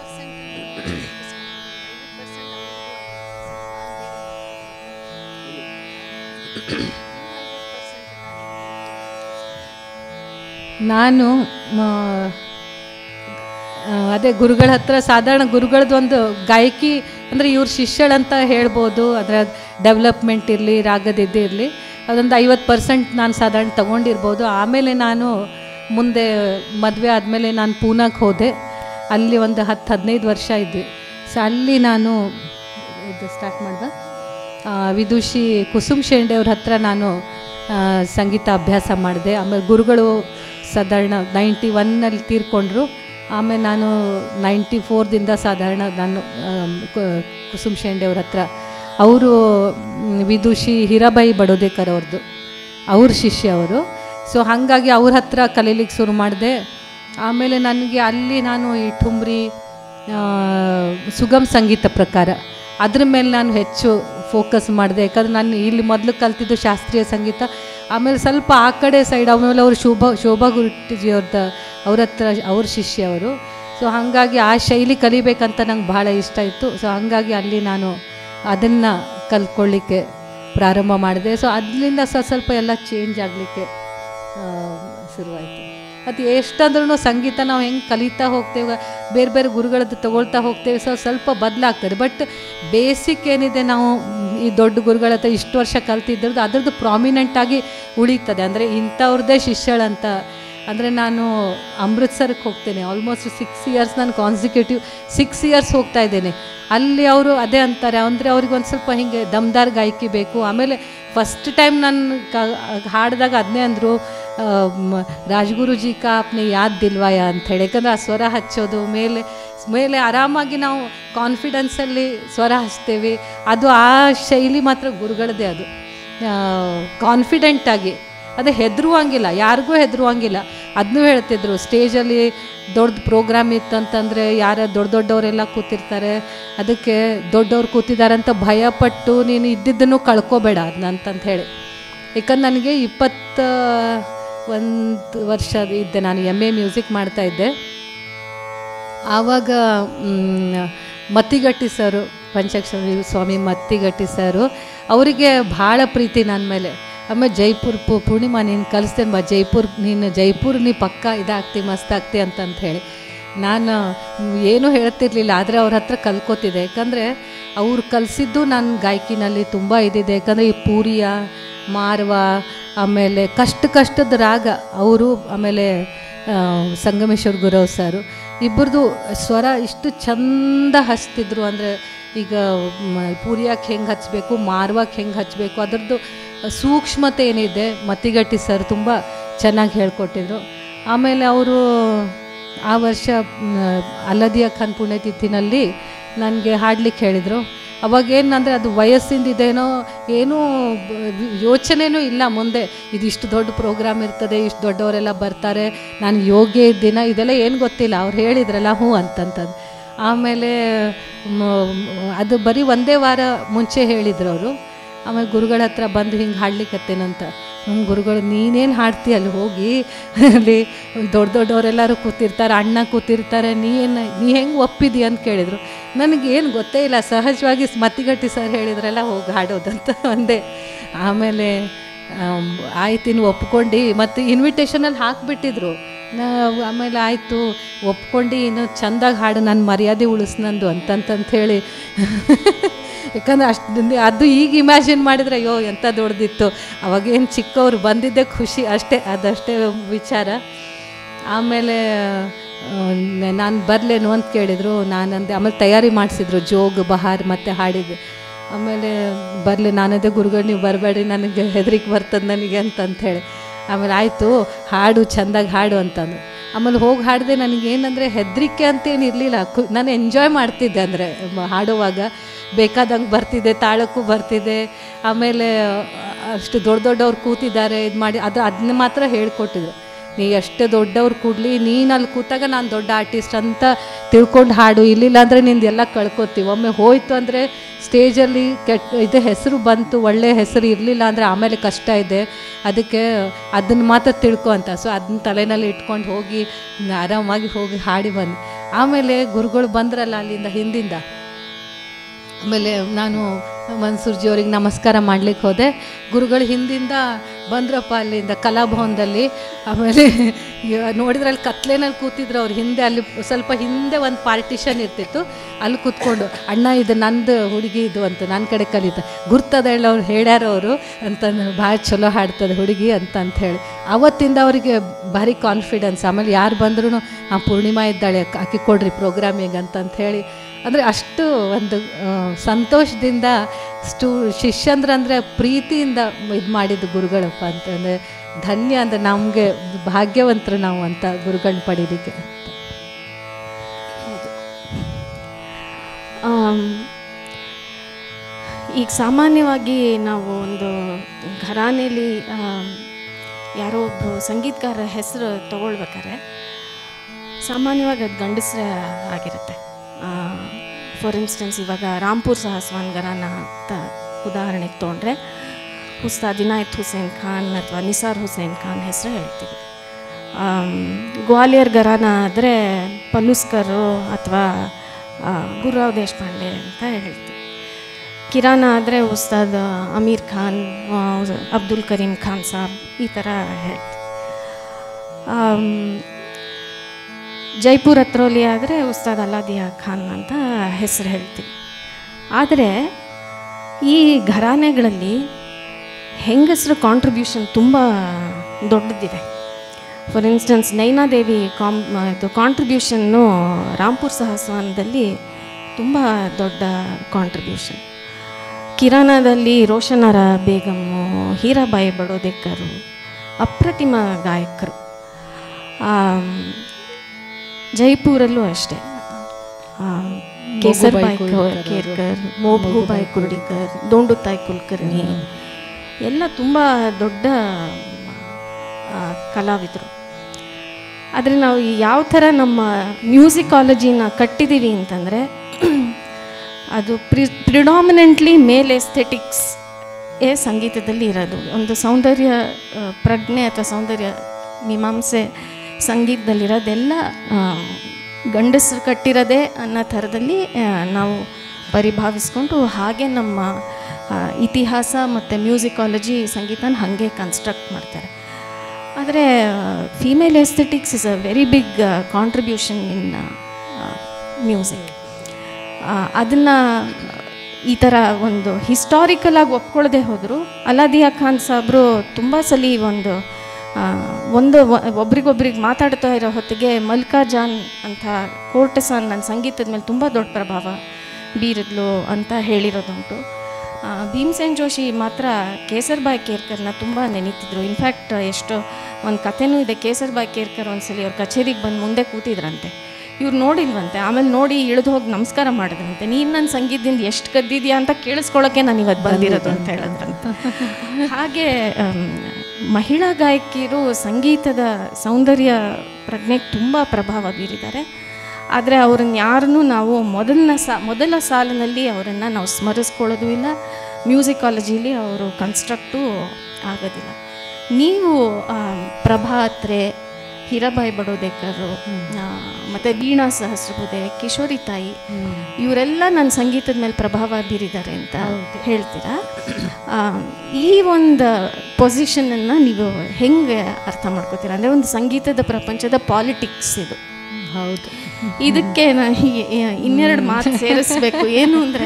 ನಾನು ಮ, ಆ, ಅದೇ ಗುರುಗಳ ಹತ್ರ ಸಾಧಾರಣ ಗುರುಗಳದ್ದು ಒಂದು ಗಾಯಕಿ ಅಂದರೆ ಇವ್ರ ಶಿಷ್ಯಳಂತ ಹೇಳ್ಬೋದು ಅದರ ಡೆವಲಪ್ಮೆಂಟ್ ಇರಲಿ ರಾಗದಿದ್ದೇ ಇರಲಿ ಅದೊಂದು ಐವತ್ತು ಪರ್ಸೆಂಟ್ ನಾನು ಸಾಧಾರಣ ತಗೊಂಡಿರ್ಬೋದು ಆಮೇಲೆ ನಾನು ಮುಂದೆ ಮದುವೆ ಆದಮೇಲೆ ನಾನು ಪೂನಾಗೆ ಹೋದೆ ಅಲ್ಲಿ ಒಂದು ಹತ್ತು ಹದಿನೈದು ವರ್ಷ ಇದ್ವಿ ಸೊ ಅಲ್ಲಿ ನಾನು ಇದು ಸ್ಟಾರ್ಟ್ ಮಾಡ್ದೆ ಆ, ವಿದುಷಿ ಕುಸುಮ್ ಶೆಂಡೆ ಅವ್ರ ಹತ್ರ ನಾನು ಆ, ಸಂಗೀತ ಅಭ್ಯಾಸ ಮಾಡಿದೆ ಆಮೇಲೆ ಗುರುಗಳು ಸಾಧಾರಣ ನೈಂಟಿ ಒನ್ನಲ್ಲಿ ತೀರ್ಕೊಂಡ್ರು ಆಮೇಲೆ ನಾನು ನೈಂಟಿ ಫೋರ್ದಿಂದ ಸಾಧಾರಣ ನಾನು ಆಮ್, ಕು- ಕುಸುಮ್ ಶೆಂಡೆ ಅವ್ರ ಹತ್ರ ಅವರು ವಿದುಷಿ ಹೀರಾಬಾಯಿ ಬಡೋದೇಕರ್ ಅವ್ರದ್ದು ಅವ್ರ ಶಿಷ್ಯ ಅವರು ಸೊ ಹಾಗಾಗಿ ಅವ್ರ ಹತ್ರ ಕಲೀಲಿಕ್ಕೆ ಶುರು ಮಾಡಿದೆ ಆಮೇಲೆ ನನಗೆ ಅಲ್ಲಿ ನಾನು ಈ ಠುಮ್ರಿ ಆ, ಸುಗಮ್ ಸಂಗೀತ ಪ್ರಕಾರ ಅದ್ರ ಮೇಲೆ ನಾನು ಹೆಚ್ಚು ಫೋಕಸ್ ಮಾಡಿದೆ ಯಾಕಂದ್ರೆ ನಾನು ಇಲ್ಲಿ ಮೊದಲು ಕಲ್ತಿದ್ದು ಶಾಸ್ತ್ರೀಯ ಸಂಗೀತ ಆಮೇಲೆ ಸ್ವಲ್ಪ ಆ ಕಡೆ ಸೈಡ್ ಆಮೇಲೆ ಅವರು ಶೋಭಾ ಶೋಭಾ ಗುರುಟಿಜಿ ಅವ್ರದ್ದು ಅವ್ರ ಹತ್ರ ಅವ್ರ ಶಿಷ್ಯ ಅವರು ಸೊ ಹಾಗಾಗಿ ಆ ಶೈಲಿ ಕಲಿಬೇಕಂತ ನಂಗೆ ಭಾಳ ಇಷ್ಟ ಇತ್ತು ಸೊ ಹಾಗಾಗಿ ಅಲ್ಲಿ ನಾನು ಅದನ್ನು ಕಲ್ತ್ಕೊಳ್ಳಿಕ್ಕೆ ಪ್ರಾರಂಭ ಮಾಡಿದೆ ಸೊ ಅದರಿಂದ ಸ ಸ್ವಲ್ಪ ಎಲ್ಲ ಚೇಂಜ್ ಆಗಲಿಕ್ಕೆ ಶುರುವಾಯಿತು ಅದು ಎಷ್ಟಂದ್ರೂ ಸಂಗೀತ ನಾವು ಹೆಂಗೆ ಕಲಿತಾ ಹೋಗ್ತೇವೆ ಬೇರೆ ಬೇರೆ ಗುರುಗಳದ್ದು ತಗೊಳ್ತಾ ಹೋಗ್ತೇವೆ ಸೊ ಸ್ವಲ್ಪ ಬದಲಾಗ್ತದೆ ಬಟ್ ಬೇಸಿಕ್ ಏನಿದೆ ನಾವು ಈ ದೊಡ್ಡ ಗುರುಗಳ ಹತ್ರ ಇಷ್ಟು ವರ್ಷ ಕಲ್ತಿದ್ದರದ್ದು ಅದರದ್ದು ಪ್ರಾಮಿನೆಂಟಾಗಿ ಉಳೀತದೆ ಅಂದರೆ ಇಂಥವ್ರದ್ದೇ ಶಿಷ್ಯಳಂತ ಅಂದರೆ ನಾನು ಅಮೃತ್ಸರಕ್ಕೆ ಹೋಗ್ತೇನೆ ಆಲ್ಮೋಸ್ಟ್ ಸಿಕ್ಸ್ ಇಯರ್ಸ್ ನಾನು ಕಾನ್ಸಿಕ್ಯೂಟಿವ್ ಸಿಕ್ಸ್ ಇಯರ್ಸ್ ಹೋಗ್ತಾ ಇದ್ದೇನೆ ಅಲ್ಲಿ ಅವರು ಅದೇ ಅಂತಾರೆ ಅಂದರೆ ಅವ್ರಿಗೆ ಒಂದು ಸ್ವಲ್ಪ ಹಿಂಗೆ ದಮ್ದಾರ್ ಗಾಯಕಿ ಬೇಕು ಆಮೇಲೆ ಫಸ್ಟ್ ಟೈಮ್ ನಾನು ಕ ಹಾಡಿದಾಗ ಅದನ್ನೇ ಅಂದರು ರಾಜ್ಗುರುಜಿ ಕಾ ಅಪ್ನೆ ಯಾದ್ ದಿಲ್ವಾಯ ಅಂಥೇಳಿ ಯಾಕಂದ್ರೆ ಆ ಸ್ವರ ಹಚ್ಚೋದು ಮೇಲೆ ಮೇಲೆ ಆರಾಮಾಗಿ ನಾವು ಕಾನ್ಫಿಡೆನ್ಸಲ್ಲಿ ಸ್ವರ ಹಚ್ತೇವೆ ಅದು ಆ ಶೈಲಿ ಮಾತ್ರ ಗುರುಗಳದೇ ಅದು ಕಾನ್ಫಿಡೆಂಟಾಗಿ ಅದೇ ಹೆದರುವಂಗಿಲ್ಲ ಯಾರಿಗೂ ಹೆದರುವಂಗಿಲ್ಲ ಅದನ್ನೂ ಹೇಳ್ತಿದ್ರು ಸ್ಟೇಜಲ್ಲಿ ದೊಡ್ಡ ಪ್ರೋಗ್ರಾಮ್ ಇತ್ತಂತಂದರೆ ಯಾರ ದೊಡ್ಡ ದೊಡ್ಡವರೆಲ್ಲ ಕೂತಿರ್ತಾರೆ ಅದಕ್ಕೆ ದೊಡ್ಡವ್ರು ಕೂತಿದ್ದಾರೆ ಅಂತ ಭಯಪಟ್ಟು ನೀನು ಇದ್ದಿದ್ದನ್ನು ಕಳ್ಕೊಬೇಡ ಅದನ್ನ ಅಂತಂತ ಹೇಳಿ ಯಾಕಂದ್ರೆ ನನಗೆ ಇಪ್ಪತ್ತ ಒಂದು ವರ್ಷ ಇದ್ದೆ ನಾನು ಎಮ್ ಎ ಮ್ಯೂಸಿಕ್ ಮಾಡ್ತಾಯಿದ್ದೆ ಆವಾಗ ಮ್, ಮತ್ತಿಗಟ್ಟಿ ಸರು ಪಂಚಾಕ್ಷರಿ ಸ್ವಾಮಿ ಮತ್ತಿಗಟ್ಟಿ ಸರು ಅವರಿಗೆ ಭಾಳ ಪ್ರೀತಿ ನನ್ನ ಮೇಲೆ ಆಮೇಲೆ ಜೈಪುರ್ ಪು ಪೂರ್ಣಿಮಾ ನೀನು ಕಲಿಸ್ತೇನೆ ಬಾ ಜೈಪುರ್ ನೀನು ಜೈಪುರ್ ನೀ ಪಕ್ಕ ಇದಾಗ್ತಿ ಮಸ್ತ್ ಆಗ್ತಿ ಅಂತಂತ ಹೇಳಿ ನಾನು ಏನೂ ಹೇಳ್ತಿರ್ಲಿಲ್ಲ ಆದರೆ ಅವ್ರ ಹತ್ರ ಕಲ್ಕೋತಿದ್ದೆ ಯಾಕಂದರೆ ಅವ್ರು ಕಲಿಸಿದ್ದು ನನ್ನ ಗಾಯಕಿನಲ್ಲಿ ತುಂಬ ಇದಿದೆ ಯಾಕಂದರೆ ಈ ಪೂರಿಯ ಮಾರ್ವ ಆಮೇಲೆ ಕಷ್ಟ ಕಷ್ಟದ ರಾಗ ಅವರು ಆಮೇಲೆ ಆ, ಸಂಗಮೇಶ್ವರ್ ಗುರವ್ ಸರು ಇಬ್ಬರದು ಸ್ವರ ಇಷ್ಟು ಚಂದ ಹಚ್ತಿದ್ರು ಅಂದರೆ ಈಗ ಮ- ಪೂರಿಯಾಕ್ಕೆ ಹೆಂಗೆ ಹಚ್ಚಬೇಕು ಮಾರ್ವಾಕ್ಕೆ ಹೆಂಗೆ ಹಚ್ಚಬೇಕು ಅದರದ್ದು ಸೂಕ್ಷ್ಮತೆ ಏನಿದೆ ಮತಿಗಟ್ಟಿ ಸರ್ ತುಂಬ ಚೆನ್ನಾಗಿ ಹೇಳ್ಕೊಟ್ಟಿದ್ರು ಆಮೇಲೆ ಅವರು ಆ ವರ್ಷ ಮ್, ಅಲ್ಲದಿಯ ಖಾನ್ ಪುಣ್ಯತಿಥಿನಲ್ಲಿ ನನಗೆ ಹಾಡ್ಲಿಕ್ಕೆ ಹೇಳಿದರು ಅವಾಗೇನಂದರೆ ಅದು ವಯಸ್ಸಿಂದ ಇದೇನೋ ಏನೂ ಬ- ಯೋಚನೆನೂ ಇಲ್ಲ ಮುಂದೆ ಇದಿಷ್ಟು ದೊಡ್ಡ ಪ್ರೋಗ್ರಾಮ್ ಇರ್ತದೆ ಇಷ್ಟು ದೊಡ್ಡವರೆಲ್ಲ ಬರ್ತಾರೆ ನಾನು ಯೋಗ್ಯ ಇದ್ದೀನ ಇದೆಲ್ಲ ಏನು ಗೊತ್ತಿಲ್ಲ ಅವ್ರು ಹೇಳಿದ್ರಲ್ಲ ಹ್ಞೂ ಅಂತಂತಂದು ಆಮೇಲೆ ಮ- ಅದು ಬರೀ ಒಂದೇ ವಾರ ಮುಂಚೆ ಹೇಳಿದ್ರು ಅವರು ಆಮೇಲೆ ಗುರುಗಳ ಹತ್ರ ಬಂದು ಹಿಂಗೆ ಹಾಡ್ಲಿಕ್ಕತ್ತೇನಂತ ನಮ್ಮ ಗುರುಗಳು ನೀನೇನು ಹಾಡ್ತೀಯ ಅಲ್ಲಿ ಹೋಗಿ ಅಲ್ಲಿ ದೊಡ್ಡ ದೊಡ್ಡವರೆಲ್ಲರೂ ಕೂತಿರ್ತಾರೆ ಅಣ್ಣ ಕೂತಿರ್ತಾರೆ ನೀ ಏನು ನೀ ಹೆಂಗೆ ಒಪ್ಪಿದಿ ಅಂತ ಕೇಳಿದರು ನನಗೇನು ಗೊತ್ತೇ ಇಲ್ಲ ಸಹಜವಾಗಿ ಮತಿಗಟ್ಟಿ ಸರ್ ಹೇಳಿದ್ರಲ್ಲ ಹೋಗಿ ಹಾಡೋದಂತ ಒಂದೇ ಆಮೇಲೆ ಆಮ್, ಆಯ್ತು ಇನ್ನು ಒಪ್ಕೊಂಡು ಮತ್ತು ಇನ್ವಿಟೇಷನಲ್ಲಿ ಹಾಕಿಬಿಟ್ಟಿದ್ರು ನಾವು ಆಮೇಲೆ ಆಯಿತು ಒಪ್ಕೊಂಡು ಇನ್ನು ಚಂದಾಗಿ ಹಾಡು ನನ್ನ ಮರ್ಯಾದೆ ಉಳಿಸ್ನಂದು ಅಂತಂತಂತ ಹೇಳಿ ಯಾಕಂದ್ರೆ ಅಷ್ಟು ಅದು ಈಗ ಇಮ್ಯಾಜಿನ್ ಮಾಡಿದ್ರೆ ಅಯ್ಯೋ ಎಂಥ ದೊಡ್ಡದಿತ್ತು ಅವಾಗೇನು ಚಿಕ್ಕವರು ಬಂದಿದ್ದೆ ಖುಷಿ ಅಷ್ಟೇ ಅದಷ್ಟೇ ವಿಚಾರ ಆಮೇಲೆ ನಾನು ಬರಲೇನು ಅಂತ ಕೇಳಿದರು ನಾನು ಅಂದೆ ಆಮೇಲೆ ತಯಾರಿ ಮಾಡಿಸಿದ್ರು ಜೋಗ್ ಬಹಾರ್ ಮತ್ತು ಹಾಡಿದೆ ಆಮೇಲೆ ಬರಲಿ ನಾನದೇ ಗುರುಗಳು ನೀವು ಬರಬೇಡಿ ನನಗೆ ಹೆದರಿಕೆ ಬರ್ತದೆ ನನಗೆ ಅಂತಂತ ಹೇಳಿ ಆಮೇಲೆ ಆಯಿತು ಹಾಡು ಚೆಂದಾಗಿ ಹಾಡು ಅಂತಂದು ಆಮೇಲೆ ಹೋಗಿ ಹಾಡಿದೆ ನನಗೇನಂದರೆ ಹೆದರಿಕೆ ಅಂತೇನು ಇರಲಿಲ್ಲ ಕು ನಾನು ಎಂಜಾಯ್ ಮಾಡ್ತಿದ್ದೆ ಅಂದರೆ ಹಾಡುವಾಗ ಬೇಕಾದಂಗೆ ಬರ್ತಿದ್ದೆ ತಾಳಕ್ಕೂ ಬರ್ತಿದ್ದೆ ಆಮೇಲೆ ಅಷ್ಟು ದೊಡ್ಡ ದೊಡ್ಡವ್ರು ಕೂತಿದ್ದಾರೆ ಇದು ಮಾಡಿ ಅದು ಅದನ್ನ ಮಾತ್ರ ಹೇಳ್ಕೊಟ್ಟಿದ್ರು ನೀ ಎಷ್ಟೇ ದೊಡ್ಡವ್ರು ಕೂಡಲಿ ನೀನು ಅಲ್ಲಿ ಕೂತಾಗ ನಾನು ದೊಡ್ಡ ಆರ್ಟಿಸ್ಟ್ ಅಂತ ತಿಳ್ಕೊಂಡು ಹಾಡು ಇಲ್ಲಿಲ್ಲ ಅಂದರೆ ನಿಂದು ಎಲ್ಲ ಕಳ್ಕೊತೀವಿ ಒಮ್ಮೆ ಹೋಯ್ತು ಅಂದರೆ ಸ್ಟೇಜಲ್ಲಿ ಕೆಟ್ಟ ಇದು ಹೆಸರು ಬಂತು ಒಳ್ಳೆ ಹೆಸರು ಇರಲಿಲ್ಲ ಅಂದರೆ ಆಮೇಲೆ ಕಷ್ಟ ಇದೆ ಅದಕ್ಕೆ ಅದನ್ನು ಮಾತ್ರ ತಿಳ್ಕೊ ಅಂತ ಸೊ ಅದನ್ನ ತಲೆನಲ್ಲಿ ಇಟ್ಕೊಂಡು ಹೋಗಿ ಆರಾಮಾಗಿ ಹೋಗಿ ಹಾಡಿ ಬಂದೆ ಆಮೇಲೆ ಗುರುಗಳು ಬಂದ್ರಲ್ಲ ಅಲ್ಲಿಂದ ಹಿಂದಿಂದ ಆಮೇಲೆ ನಾನು ಮನ್ಸೂರ್ಜಿ ಅವ್ರಿಗೆ ನಮಸ್ಕಾರ ಮಾಡ್ಲಿಕ್ಕೆ ಹೋದೆ ಗುರುಗಳು ಹಿಂದಿಂದ ಬಂದ್ರಪ್ಪ ಅಲ್ಲಿಂದ ಕಲಾಭವನದಲ್ಲಿ ಆಮೇಲೆ ಯ- ನೋಡಿದ್ರೆ ಅಲ್ಲಿ ಕತ್ಲೆನಲ್ಲಿ ಕೂತಿದ್ರು ಅವ್ರು ಹಿಂದೆ ಅಲ್ಲಿ ಸ್ವಲ್ಪ ಹಿಂದೆ ಒಂದು ಪಾರ್ಟಿಷನ್ ಇರ್ತಿತ್ತು ಅಲ್ಲಿ ಕೂತ್ಕೊಂಡು ಅಣ್ಣ ಇದು ನಂದು ಹುಡುಗಿ ಇದು ಅಂತ ನನ್ನ ಕಡೆ ಕಲಿತ ಗುರ್ತದ ಹೇಳಿ ಅವ್ರು ಹೇಳ್ಯಾರ ಅವರು ಅಂತ ಭಾಳ ಚಲೋ ಹಾಡ್ತದೆ ಹುಡುಗಿ ಅಂತ ಅಂತ ಹೇಳಿ ಅವತ್ತಿಂದ ಅವರಿಗೆ ಭಾರಿ ಕಾನ್ಫಿಡೆನ್ಸ್ ಆಮೇಲೆ ಯಾರು ಬಂದ್ರೂ ಆ ಪೂರ್ಣಿಮಾ ಇದ್ದಾಳೆ ಆಕಿ ಕೊಡ್ರಿ ಪ್ರೋಗ್ರಾಮಿಗೆ ಅಂತಂತ ಹೇಳಿ ಅಂದರೆ ಅಷ್ಟು ಒಂದು ಆ, ಸಂತೋಷದಿಂದ ಸ್ಟೂ ಶಿಷ್ಯಂದ್ರಂದರೆ ಪ್ರೀತಿಯಿಂದ ಇದು ಮಾಡಿದ್ದು ಗುರುಗಳಪ್ಪ ಅಂತಂದರೆ ಧನ್ಯ ಅಂದರೆ ನಮಗೆ ಭಾಗ್ಯವಂತರು ನಾವು ಅಂತ ಗುರುಗಳನ್ನ ಪಡೀಲಿಕ್ಕೆ ಆಮ್, ಈಗ ಸಾಮಾನ್ಯವಾಗಿ ನಾವು ಒಂದು ಘರಾನೆಯಲ್ಲಿ ಆಮ್, ಯಾರೋ ಒಬ್ಬರು ಸಂಗೀತಗಾರರ ಹೆಸರು ತಗೊಳ್ಬೇಕಾದ್ರೆ ಸಾಮಾನ್ಯವಾಗಿ ಅದು ಗಂಡಸರೇ ಆಗಿರುತ್ತೆ ಫಾರ್ ಇನ್ಸ್ಟೆನ್ಸ್ ಇವಾಗ ರಾಂಪುರ್ ಸಹಸ್ವಾನ್ ಘರಾನ ಅಂತ ಉದಾಹರಣೆಗೆ ತೊಗೊಂಡ್ರೆ ಉಸ್ತಾದ್ ಇನಾಯತ್ ಹುಸೇನ್ ಖಾನ್ ಅಥವಾ ನಿಸಾರ್ ಹುಸೇನ್ ಖಾನ್ ಹೆಸರು ಹೇಳ್ತೀವಿ ಆಮ್, ಗ್ವಾಲಿಯರ್ ಘರಾನ ಆದರೆ ಪಲುಸ್ಕರು ಅಥವಾ ಗುರುರಾವ್ ದೇಶಪಾಂಡೆ ಅಂತ ಹೇಳ್ತೀವಿ ಕಿರಾನ ಆದರೆ ಉಸ್ತಾದ್ ಅಮೀರ್ ಖಾನ್ ಆ, ಅಬ್ದುಲ್ ಕರೀಂ ಖಾನ್ ಸಾಬ್ ಈ ಥರ ಹೇಳ್ತೀವಿ ಆಮ್, ಜೈಪುರ್ ಹತ್ರೋಲಿ ಆದರೆ ಉಸ್ತಾದ್ ಅಲ್ಲಾದಿಯಾ ಖಾನ್ ಅಂತ ಹೆಸರು ಹೇಳ್ತೀವಿ ಆದರೆ ಈ ಘರಾನೆಗಳಲ್ಲಿ ಹೆಂಗಸರ ಕಾಂಟ್ರಿಬ್ಯೂಷನ್ ತುಂಬ ದೊಡ್ಡದಿದೆ ಫಾರ್ ಇನ್ಸ್ಟೆನ್ಸ್ ನೈನಾದೇವಿ ಕಾಮ್ ಇದು ಕಾಂಟ್ರಿಬ್ಯೂಷನ್ನು ರಾಂಪುರ್ ಸಹಸ್ವಾನದಲ್ಲಿ ತುಂಬ ದೊಡ್ಡ ಕಾಂಟ್ರಿಬ್ಯೂಷನ್ ಕಿರಾನದಲ್ಲಿ ರೋಷನರ ಬೇಗಮ್ಮು ಹೀರಾಬಾಯಿ ಬಡೋದೆಕ್ಕರು ಅಪ್ರತಿಮ ಗಾಯಕರು ಆಮ್, ಜೈಪುರಲ್ಲೂ ಅಷ್ಟೇ ಆ, ಕೇಸರ್ಬಾಯಿ ಕುಳ್ಕರ್ ಕೇರ್ಕರ್ ಮೋಬುಬಾಯಿ ಕುರ್ಡಿಕರ್ ದೋಂಡುತಾಯಿ ಕುಲಕರ್ಣಿ ಎಲ್ಲ ತುಂಬ ದೊಡ್ಡ ಆ, ಕಲಾವಿದರು ಆದರೆ ನಾವು ಯಾವ ಥರ ನಮ್ಮ ಮ್ಯೂಸಿಕಾಲಜಿನ ಕಟ್ಟಿದ್ದೀವಿ ಅಂತಂದರೆ ಅದು ಪ್ರಿ ಪ್ರಿಡಾಮಿನೆಂಟ್ಲಿ ಮೇಲ್ ಎಸ್ಥೆಟಿಕ್ಸ್ ಏ ಸಂಗೀತದಲ್ಲಿ ಇರೋದು ಒಂದು ಸೌಂದರ್ಯ ಆ, ಪ್ರಜ್ಞೆ ಅಥವಾ ಸೌಂದರ್ಯ ಮೀಮಾಂಸೆ ಸಂಗೀತದಲ್ಲಿರೋದೆಲ್ಲ ಆ, ಗಂಡಸರು ಕಟ್ಟಿರೋದೇ ಅನ್ನೋ ಥರದಲ್ಲಿ ಆ, ನಾವು ಪರಿಭಾವಿಸ್ಕೊಂಡು ಹಾಗೆ ನಮ್ಮ ಆ, ಇತಿಹಾಸ ಮತ್ತು ಮ್ಯೂಸಿಕಾಲಜಿ ಸಂಗೀತನ ಹಾಗೆ ಕನ್ಸ್ಟ್ರಕ್ಟ್ ಮಾಡ್ತಾರೆ ಆದರೆ female aesthetics is a very big contribution in music ಅದನ್ನು ಈ ಥರ ಒಂದು ಹಿಸ್ಟಾರಿಕಲ್ ಆಗಿ ಒಪ್ಕೊಳ್ಳದೆ ಹೋದರು ಅಲಾದಿಯಾ ಖಾನ್ ಸಾಬ್ರು ತುಂಬ ಸಲ ಒಂದು ಆ, ಒಂದು ಒ- ಒಬ್ರಿಗೊಬ್ರಿಗೆ ಮಾತಾಡ್ತಾ ಇರೋ ಹೊತ್ತಿಗೆ ಮಲ್ಕಾ ಜಾನ್ ಅಂತ ಕೋರ್ಟಸನ್ ನನ್ನ ಸಂಗೀತದ ಮೇಲೆ ತುಂಬ ದೊಡ್ಡ ಪ್ರಭಾವ ಬೀರಿದ್ಲು ಅಂತ ಹೇಳಿರೋದುಂಟು ಆ, ಭೀಮ್ಸೇನ್ ಜೋಶಿ ಮಾತ್ರ ಕೇಸರ್ಬಾಯ್ ಕೇರ್ಕರ್ನ ತುಂಬ ನೆನೀತಿದ್ರು ಇನ್ಫ್ಯಾಕ್ಟ್ ಎಷ್ಟು ಒಂದು ಕಥೆನೂ ಇದೆ ಕೇಸರ್ಬಾಯ್ ಕೇರ್ಕರ್ ಒಂದ್ಸಲಿ ಅವ್ರ ಕಚೇರಿಗೆ ಬಂದು ಮುಂದೆ ಕೂತಿದ್ರಂತೆ ಇವ್ರು ನೋಡಿಲ್ವಂತೆ ಆಮೇಲೆ ನೋಡಿ ಇಳಿದು ಹೋಗಿ ನಮಸ್ಕಾರ ಮಾಡಿದ್ರಂತೆ ನೀನು ನನ್ನ ಸಂಗೀತದಿಂದ ಎಷ್ಟು ಕದ್ದಿದ್ಯಾ ಅಂತ ಕೇಳಿಸ್ಕೊಳ್ಳೋಕೆ ನಾನು ಇವತ್ತು ಬಂದಿರೋದು ಅಂತ ಹೇಳಿದ್ರಂತೆ ಹಾಗೆ ಆಮ್, ಮಹಿಳಾ ಗಾಯಕಿಯರು ಸಂಗೀತದ ಸೌಂದರ್ಯ ಪ್ರಜ್ಞೆಗೆ ತುಂಬ ಪ್ರಭಾವ ಬೀರಿದ್ದಾರೆ ಆದರೆ ಅವ್ರನ್ನ ಯಾರನ್ನೂ ನಾವು ಮೊದಲನ ಸಾ ಮೊದಲ ಸಾಲಿನಲ್ಲಿ ಅವರನ್ನು ನಾವು ಸ್ಮರಿಸ್ಕೊಳ್ಳೋದು ಇಲ್ಲ ಮ್ಯೂಸಿಕ್ ಕಾಲೇಜಲ್ಲಿ ಅವರು ಕನ್ಸ್ಟ್ರಕ್ಟು ಆಗೋದಿಲ್ಲ ನೀವು ಆ, ಪ್ರಭಾತ್ರೆ ಹೀರಾಬಾಯಿ ಬಡೋದೇಕರು ಮತ್ತು ವೀಣಾ ಸಹಸ್ರಬುದೆ ಕಿಶೋರಿ ತಾಯಿ ಇವರೆಲ್ಲ ನನ್ನ ಸಂಗೀತದ ಮೇಲೆ ಪ್ರಭಾವ ಬೀರಿದ್ದಾರೆ ಅಂತ ಹೇಳ್ತೀರಾ ಆ, ಈ ಒಂದು ಪೊಸಿಷನನ್ನು ನೀವು ಹೆಂಗೆ ಅರ್ಥ ಮಾಡ್ಕೋತೀರಾ ಅಂದರೆ ಒಂದು ಸಂಗೀತದ ಪ್ರಪಂಚದ ಪಾಲಿಟಿಕ್ಸ್ ಇದು ಹೌದು ಇದಕ್ಕೆ ನಾನು ಇನ್ನೆರಡು ಮಾತು ಸೇರಿಸ್ಬೇಕು ಏನು ಅಂದರೆ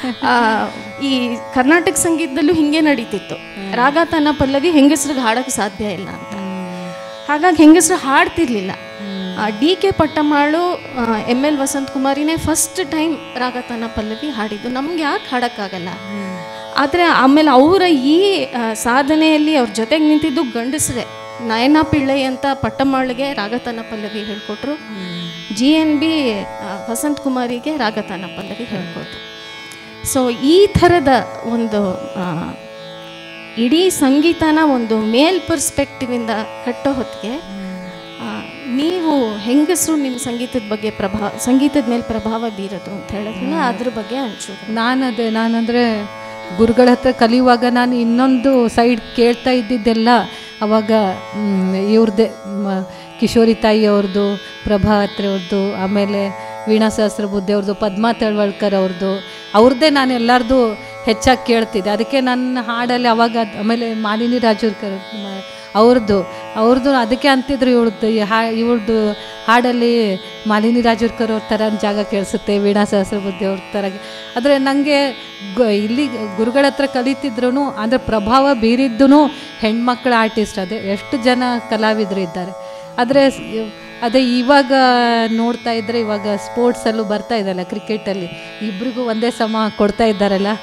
ಈ ಕರ್ನಾಟಕ ಸಂಗೀತದಲ್ಲೂ ಹಿಂಗೆ ನಡೀತಿತ್ತು ರಾಗತಾನ ಪಲ್ಲವಿ ಹೆಂಗಸ್ರಿಗೆ ಹಾಡೋಕ್ಕೆ ಸಾಧ್ಯ ಇಲ್ಲ ಅಂತ ಹಾಗಾಗಿ ಹೆಂಗಸರು ಹಾಡ್ತಿರ್ಲಿಲ್ಲ D K Pattammal M L Vasanth ಕುಮಾರಿನೇ ಫಸ್ಟ್ ಟೈಮ್ ರಾಗತಾನ ಪಲ್ಲವಿ ಹಾಡಿದ್ದು ನಮ್ಗೆ ಯಾಕೆ ಹಾಡೋಕ್ಕಾಗಲ್ಲ ಆದರೆ ಆಮೇಲೆ ಅವರ ಈ ಆ, ಸಾಧನೆಯಲ್ಲಿ ಅವ್ರ ಜೊತೆಗೆ ನಿಂತಿದ್ದು ಗಂಡಸರೇ ನಯನ ಪಿಳ್ಳೈ ಅಂತ ಪಟ್ಟಮಾಳಿಗೆ ರಾಗತಾನ ಪಲ್ಲವಿ ಹೇಳ್ಕೊಟ್ರು ಜಿ ಎನ್ ಬಿ ವಸಂತ್ ಕುಮಾರಿಗೆ ರಾಗತಾನ ಪಲ್ಲವಿ ಹೇಳ್ಕೊಟ್ರು ಸೊ ಈ ಥರದ ಒಂದು ಆ, ಇಡೀ ಸಂಗೀತನ ಒಂದು ಮೇಲ್ ಪರ್ಸ್ಪೆಕ್ಟಿವಿಂದ ಕಟ್ಟೋ ಹೊತ್ತಿಗೆ ಆ, ನೀವು ಹೆಂಗಸರು ನಿಮ್ಮ ಸಂಗೀತದ ಬಗ್ಗೆ ಪ್ರಭಾವ ಸಂಗೀತದ ಮೇಲೆ ಪ್ರಭಾವ ಬೀರೋದು ಅಂತ ಹೇಳಿದ್ರಲ್ಲ ಅದ್ರ ಬಗ್ಗೆ ಒಂಚೂರು ನಾನದೇ ನಾನಂದರೆ ಗುರುಗಳ ಹತ್ರ ಕಲಿಯುವಾಗ ನಾನು ಇನ್ನೊಂದು ಸೈಡ್ ಕೇಳ್ತಾ ಇದ್ದಿದ್ದೆಲ್ಲ ಅವಾಗ ಇವ್ರದ್ದೇ ಕಿಶೋರಿ ತಾಯಿ ಅವ್ರದ್ದು ಪ್ರಭಾ ಅತ್ರೆ ಅವ್ರದ್ದು ಆಮೇಲೆ ವೀಣಾ ಸಹಸ್ರಬುದ್ಧಿ ಅವ್ರದ್ದು ಪದ್ಮಾ ತಳ್ವಳ್ಕರ್ ಅವ್ರದ್ದು ಅವ್ರದ್ದೇ ನಾನು ಎಲ್ಲರದು ಹೆಚ್ಚಾಗಿ ಕೇಳ್ತಿದ್ದೆ ಅದಕ್ಕೆ ನನ್ನ ಹಾಡಲ್ಲಿ ಅವಾಗ ಅದ್- ಆಮೇಲೆ ಮಾಲಿನಿ ರಾಜೂರ್ಕರ್ ಮ- ಅವ್ರದ್ದು ಅವ್ರದ್ದು ಅದಕ್ಕೆ ಅಂತಿದ್ರು ಇವಳದ್ದು ಹಾ ಇವಳದ್ದು ಹಾಡಲ್ಲಿ ಮಾಲಿನಿ ರಾಜೂರ್ಕರ್ ಅವ್ರ ಥರ ಜಾಗ ಕೇಳಿಸುತ್ತೆ ವೀಣಾ ಸಹಸ್ರಬುದ್ಧಿ ಅವ್ರ ಥರ ಆದರೆ ನನಗೆ ಇಲ್ಲಿ ಗುರುಗಳ ಹತ್ರ ಕಲಿತಿದ್ರು ಅಂದರೆ ಪ್ರಭಾವ ಬೀರಿದ್ದೂ ಹೆಣ್ಮಕ್ಳ ಆರ್ಟಿಸ್ಟ್ ಅದೇ ಎಷ್ಟು ಜನ ಕಲಾವಿದರು ಇದ್ದಾರೆ ಆದರೆ ಅದೇ ಇವಾಗ ನೋಡ್ತಾ ಇದ್ದರೆ ಇವಾಗ ಸ್ಪೋರ್ಟ್ಸಲ್ಲೂ ಬರ್ತಾ ಇದೆಯಲ್ಲ ಕ್ರಿಕೆಟಲ್ಲಿ ಇಬ್ರಿಗೂ ಒಂದೇ ಸಮ ಕೊಡ್ತಾ ಇದ್ದಾರಲ್ಲ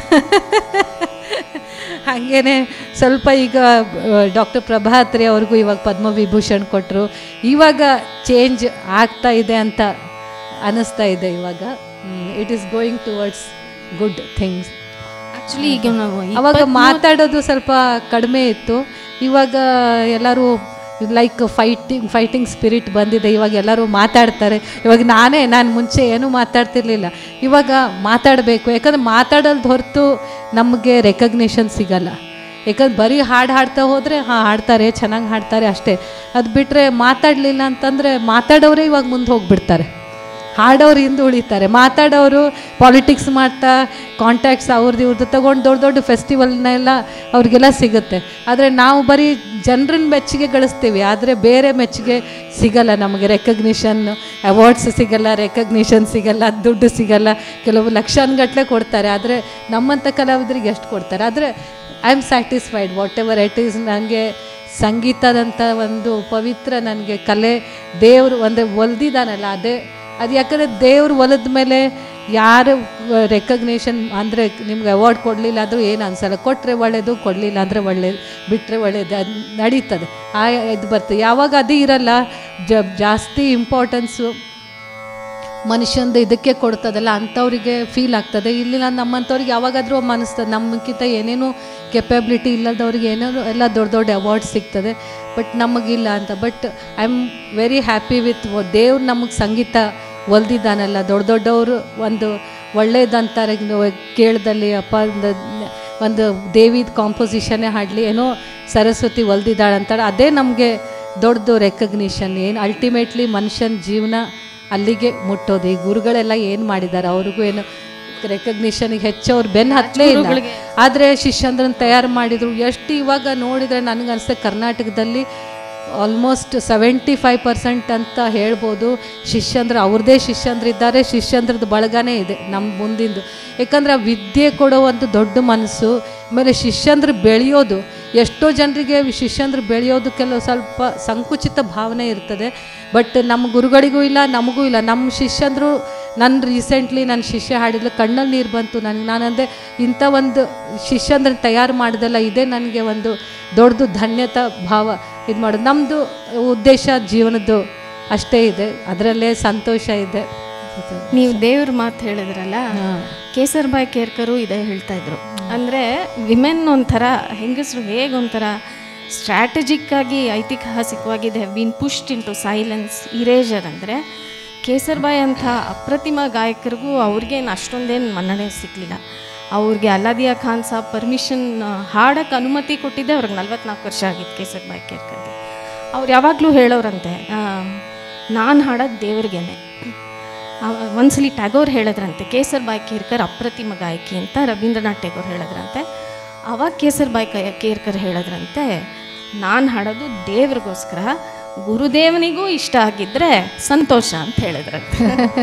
ಹಾಗೇನೆ ಸ್ವಲ್ಪ ಈಗ ಡಾಕ್ಟರ್ ಪ್ರಭಾತ್ರಿ ಅವ್ರಿಗೂ ಇವಾಗ ಪದ್ಮವಿಭೂಷಣ್ ಕೊಟ್ಟರು ಇವಾಗ ಚೇಂಜ್ ಆಗ್ತಾ ಇದೆ ಅಂತ ಅನ್ನಿಸ್ತಾ ಇದೆ ಇವಾಗ it is going towards good things actually ಈಗ ನಾವು ಅವಾಗ ಮಾತಾಡೋದು ಸ್ವಲ್ಪ ಕಡಿಮೆ ಇತ್ತು ಇವಾಗ ಎಲ್ಲರೂ ಲೈಕ್ ಫೈಟಿಂಗ್ ಫೈಟಿಂಗ್ ಸ್ಪಿರಿಟ್ ಬಂದಿದೆ ಇವಾಗ ಎಲ್ಲರೂ ಮಾತಾಡ್ತಾರೆ ಇವಾಗ ನಾನೇ ನಾನು ಮುಂಚೆ ಏನೂ ಮಾತಾಡ್ತಿರ್ಲಿಲ್ಲ ಇವಾಗ ಮಾತಾಡಬೇಕು ಯಾಕಂದ್ರೆ ಮಾತಾಡೋದು ಹೊರತು ನಮಗೆ ರೆಕಗ್ನಿಷನ್ ಸಿಗಲ್ಲ ಯಾಕಂದ್ರೆ ಬರೀ ಹಾಡು ಹಾಡ್ತಾ ಹೋದರೆ ಹಾಂ ಹಾಡ್ತಾರೆ ಚೆನ್ನಾಗಿ ಹಾಡ್ತಾರೆ ಅಷ್ಟೇ ಅದು ಬಿಟ್ಟರೆ ಮಾತಾಡಲಿಲ್ಲ ಅಂತಂದರೆ ಮಾತಾಡೋರೇ ಇವಾಗ ಮುಂದೆ ಹೋಗ್ಬಿಡ್ತಾರೆ ಹಾಡೋರು ಹಿಂದೆ ಉಳಿತಾರೆ ಮಾತಾಡೋರು ಪಾಲಿಟಿಕ್ಸ್ ಮಾಡ್ತಾ ಕಾಂಟ್ಯಾಕ್ಟ್ಸ್ ಅವ್ರದ್ದು ಇವ್ರದ್ದು ತೊಗೊಂಡು ದೊಡ್ಡ ದೊಡ್ಡ ಫೆಸ್ಟಿವಲ್ನೆಲ್ಲ ಅವ್ರಿಗೆಲ್ಲ ಸಿಗುತ್ತೆ ಆದರೆ ನಾವು ಬರೀ ಜನರನ್ನ ಮೆಚ್ಚುಗೆ ಗಳಿಸ್ತೀವಿ ಆದರೆ ಬೇರೆ ಮೆಚ್ಚುಗೆ ಸಿಗಲ್ಲ ನಮಗೆ ರೆಕಗ್ನಿಷನ್ ಅವಾರ್ಡ್ಸ್ ಸಿಗಲ್ಲ ರೆಕಗ್ನಿಷನ್ ಸಿಗಲ್ಲ ದುಡ್ಡು ಸಿಗಲ್ಲ ಕೆಲವು ಲಕ್ಷಾನುಗಟ್ಟಲೆ ಕೊಡ್ತಾರೆ ಆದರೆ ನಮ್ಮಂಥ ಕಲಾವಿದರಿಗೆ ಎಷ್ಟು ಕೊಡ್ತಾರೆ ಆದರೆ I am satisfied whatever it is ನನಗೆ ಸಂಗೀತದಂಥ ಒಂದು ಪವಿತ್ರ ನನಗೆ ಕಲೆ ದೇವರು ಅಂದರೆ ಒಲ್ದಿದ್ದಾನಲ್ಲ ಅದೇ ಅದು ಯಾಕಂದರೆ ದೇವ್ರು ಒಲದ ಮೇಲೆ ಯಾರು ರೆಕಗ್ನೇಷನ್ ಅಂದರೆ ನಿಮ್ಗೆ ಅವಾರ್ಡ್ ಕೊಡಲಿಲ್ಲ ಅಂದರೂ ಏನು ಅನ್ಸಲ್ಲ ಕೊಟ್ಟರೆ ಒಳ್ಳೇದು ಕೊಡಲಿಲ್ಲ ಅಂದರೆ ಒಳ್ಳೇದು ಬಿಟ್ಟರೆ ಒಳ್ಳೇದು ಅದು ನಡೀತದೆ ಆ ಇದು ಬರ್ತದೆ ಯಾವಾಗ ಅದು ಇರಲ್ಲ ಜ ಜಾಸ್ತಿ ಇಂಪಾರ್ಟೆನ್ಸು ಮನುಷ್ಯಂದು ಇದಕ್ಕೆ ಕೊಡ್ತದಲ್ಲ ಅಂಥವ್ರಿಗೆ ಫೀಲ್ ಆಗ್ತದೆ ಇಲ್ಲಿಲ್ಲ ನಮ್ಮಂಥವ್ರಿಗೆ ಯಾವಾಗಾದರೂ ಅನಿಸ್ತದೆ ನಮ್ಮಕ್ಕಿಂತ ಏನೇನು ಕೆಪಬಿಲಿಟಿ ಇಲ್ಲದವ್ರಿಗೆ ಏನೇನೋ ಎಲ್ಲ ದೊಡ್ಡ ದೊಡ್ಡ ಅವಾರ್ಡ್ ಸಿಗ್ತದೆ ಬಟ್ ನಮಗಿಲ್ಲ ಅಂತ but I am very happy with ದೇವ್ರು ನಮಗೆ ಸಂಗೀತ ಒಲ್ದಿದ್ದಾನಲ್ಲ ದೊಡ್ಡ ದೊಡ್ಡವರು ಒಂದು ಒಳ್ಳೇದಂತಾರೆ ಕೇಳ್ದಲ್ಲಿ ಅಪ್ಪ ಒಂದು ಒಂದು ದೇವಿದ ಕಾಂಪೋಸಿಷನ್ನೇ ಹಾಡಲಿ ಏನೋ ಸರಸ್ವತಿ ಒಲ್ದಿದ್ದಾಳೆ ಅಂತಾಳೆ ಅದೇ ನಮಗೆ ದೊಡ್ಡದು ರೆಕಗ್ನಿಷನ್ ಏನು ಅಲ್ಟಿಮೇಟ್ಲಿ ಮನುಷ್ಯನ ಜೀವನ ಅಲ್ಲಿಗೆ ಮುಟ್ಟೋದು ಈ ಗುರುಗಳೆಲ್ಲ ಏನು ಮಾಡಿದ್ದಾರೆ ಅವ್ರಿಗೂ ಏನು ರೆಕಗ್ನಿಷನ್ಗೆ ಹೆಚ್ಚವ್ರು ಬೆನ್ನು ಹತ್ತಲೇ ಇಲ್ಲ ಆದರೆ ಶಿಷ್ಯಂದ್ರನ್ನ ತಯಾರು ಮಾಡಿದ್ರು ಎಷ್ಟು ಇವಾಗ ನೋಡಿದರೆ ನನಗೆ ಅನಿಸುತ್ತೆ ಕರ್ನಾಟಕದಲ್ಲಿ ಆಲ್ಮೋಸ್ಟ್ ಸೆವೆಂಟಿ ಫೈವ್ ಪರ್ಸೆಂಟ್ ಅಂತ ಹೇಳ್ಬೋದು ಶಿಷ್ಯಂದ್ರ ಅವ್ರದ್ದೇ ಶಿಷ್ಯಂದ್ರಿದ್ದಾರೆ ಶಿಷ್ಯಂದ್ರದ್ದು ಬಳಗನೇ ಇದೆ ನಮ್ಮ ಮುಂದಿಂದು ಯಾಕಂದ್ರೆ ಆ ವಿದ್ಯೆ ಕೊಡೋ ಒಂದು ದೊಡ್ಡ ಮನಸ್ಸು ಆಮೇಲೆ ಶಿಷ್ಯಂದ್ರ ಬೆಳೆಯೋದು ಎಷ್ಟೋ ಜನರಿಗೆ ಶಿಷ್ಯಂದ್ರ ಬೆಳೆಯೋದು ಕೆಲವು ಸ್ವಲ್ಪ ಸಂಕುಚಿತ ಭಾವನೆ ಇರ್ತದೆ ಬಟ್ ನಮ್ಮ ಗುರುಗಳಿಗೂ ಇಲ್ಲ ನಮಗೂ ಇಲ್ಲ ನಮ್ಮ ಶಿಷ್ಯಂದ್ರು ನನ್ನ ರೀಸೆಂಟ್ಲಿ ನನ್ನ ಶಿಷ್ಯ ಹಾಡಿದ್ಲು ಕಣ್ಣಲ್ಲಿ ನೀರು ಬಂತು ನನಗೆ ನಾನಂದೆ ಇಂಥ ಒಂದು ಶಿಷ್ಯಂದ್ರ ತಯಾರು ಮಾಡ್ದಲ್ಲ ಇದೇ ನನಗೆ ಒಂದು ದೊಡ್ಡದು ಧನ್ಯತಾ ಭಾವ ಇದು ಮಾಡೋದು ನಮ್ಮದು ಉದ್ದೇಶ ಜೀವನದ್ದು ಅಷ್ಟೇ ಇದೆ ಅದರಲ್ಲೇ ಸಂತೋಷ ಇದೆ ನೀವು ದೇವ್ರ ಮಾತು ಹೇಳಿದ್ರಲ್ಲ ಕೇಸರ್ಬಾಯಿ ಕೇರ್ಕರು ಇದೇ ಹೇಳ್ತಾ ಇದ್ರು ಅಂದರೆ ವಿಮೆನ್ ಒಂಥರ ಹೆಂಗಸರು ಹೇಗೆ ಒಂಥರ ಸ್ಟ್ರಾಟಜಿಕ್ ಆಗಿ ಐತಿಹಾಸಿಕವಾಗಿ they been pushed into silence erasure ಅಂದರೆ ಕೇಸರ್ಬಾಯಿ ಅಂಥ ಅಪ್ರತಿಮ ಗಾಯಕರಿಗೂ ಅವ್ರಿಗೇನು ಅಷ್ಟೊಂದೇನು ಮನ್ನಣೆ ಸಿಗಲಿಲ್ಲ ಅವ್ರಿಗೆ ಅಲಾದಿಯಾ ಖಾನ್ ಸಾಬ್ ಪರ್ಮಿಷನ್ ಹಾಡಕ್ಕೆ ಅನುಮತಿ ಕೊಟ್ಟಿದ್ದೆ ಅವ್ರಿಗೆ ನಲ್ವತ್ನಾಲ್ಕು ವರ್ಷ ಆಗಿತ್ತು ಕೇಸರ್ಬಾಯಿ ಕೇರ್ಕರ್ಗೆ ಅವ್ರು ಯಾವಾಗಲೂ ಹೇಳೋರಂತೆ ನಾನು ಹಾಡೋದು ದೇವ್ರಿಗೇನೆ ಅವ- ಒಂದ್ಸಲಿ ಟ್ಯಾಗೋರ್ ಹೇಳಿದ್ರಂತೆ ಕೇಸರ್ ಬಾಯ್ ಕೇರ್ಕರ್ ಅಪ್ರತಿಮ ಗಾಯಕಿ ಅಂತ ರವೀಂದ್ರನಾಥ್ ಟ್ಯಾಗೋರ್ ಹೇಳಿದ್ರಂತೆ ಅವಾಗ ಕೇಸರ್ ಬಾಯ್ ಕೈ ಕೇರ್ಕರ್ ಹೇಳಿದ್ರಂತೆ ನಾನು ಹಾಡೋದು ದೇವ್ರಿಗೋಸ್ಕರ ಗುರುದೇವನಿಗೂ ಇಷ್ಟ ಆಗಿದ್ದರೆ ಸಂತೋಷ ಅಂತ ಹೇಳಿದ್ರಂತೆ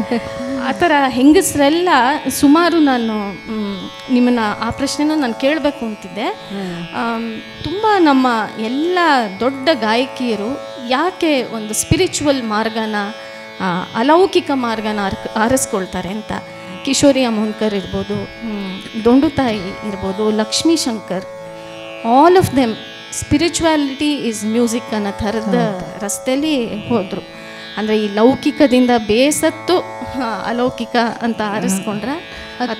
ಆ ಥರ ಹೆಂಗಸರೆಲ್ಲ ಸುಮಾರು ನಾನು ನಿಮ್ಮನ್ನು ಆ ಪ್ರಶ್ನೆನೂ ನಾನು ಕೇಳಬೇಕು ಅಂತಿದ್ದೆ ತುಂಬ ನಮ್ಮ ಎಲ್ಲ ದೊಡ್ಡ ಗಾಯಕಿಯರು ಯಾಕೆ ಒಂದು ಸ್ಪಿರಿಚುವಲ್ ಮಾರ್ಗನ ಆ, ಅಲೌಕಿಕ ಮಾರ್ಗನ ಆರ್ ಆರಿಸ್ಕೊಳ್ತಾರೆ ಅಂತ ಕಿಶೋರಿ ಅಮೋನ್ಕರ್ ಇರ್ಬೋದು ಹ್ಮ್, ದೊಂಡುತಾಯಿ ಇರ್ಬೋದು Lakshmi Shankar all of them spirituality is music ಅನ್ನೋ ಥರದ ರಸ್ತೆಯಲ್ಲಿ ಹೋದರು ಅಂದರೆ ಈ ಲೌಕಿಕದಿಂದ ಬೇಸತ್ತು ಆ, ಅಲೌಕಿಕ ಅಂತ ಆರಿಸ್ಕೊಂಡ್ರೆ ಅದ್-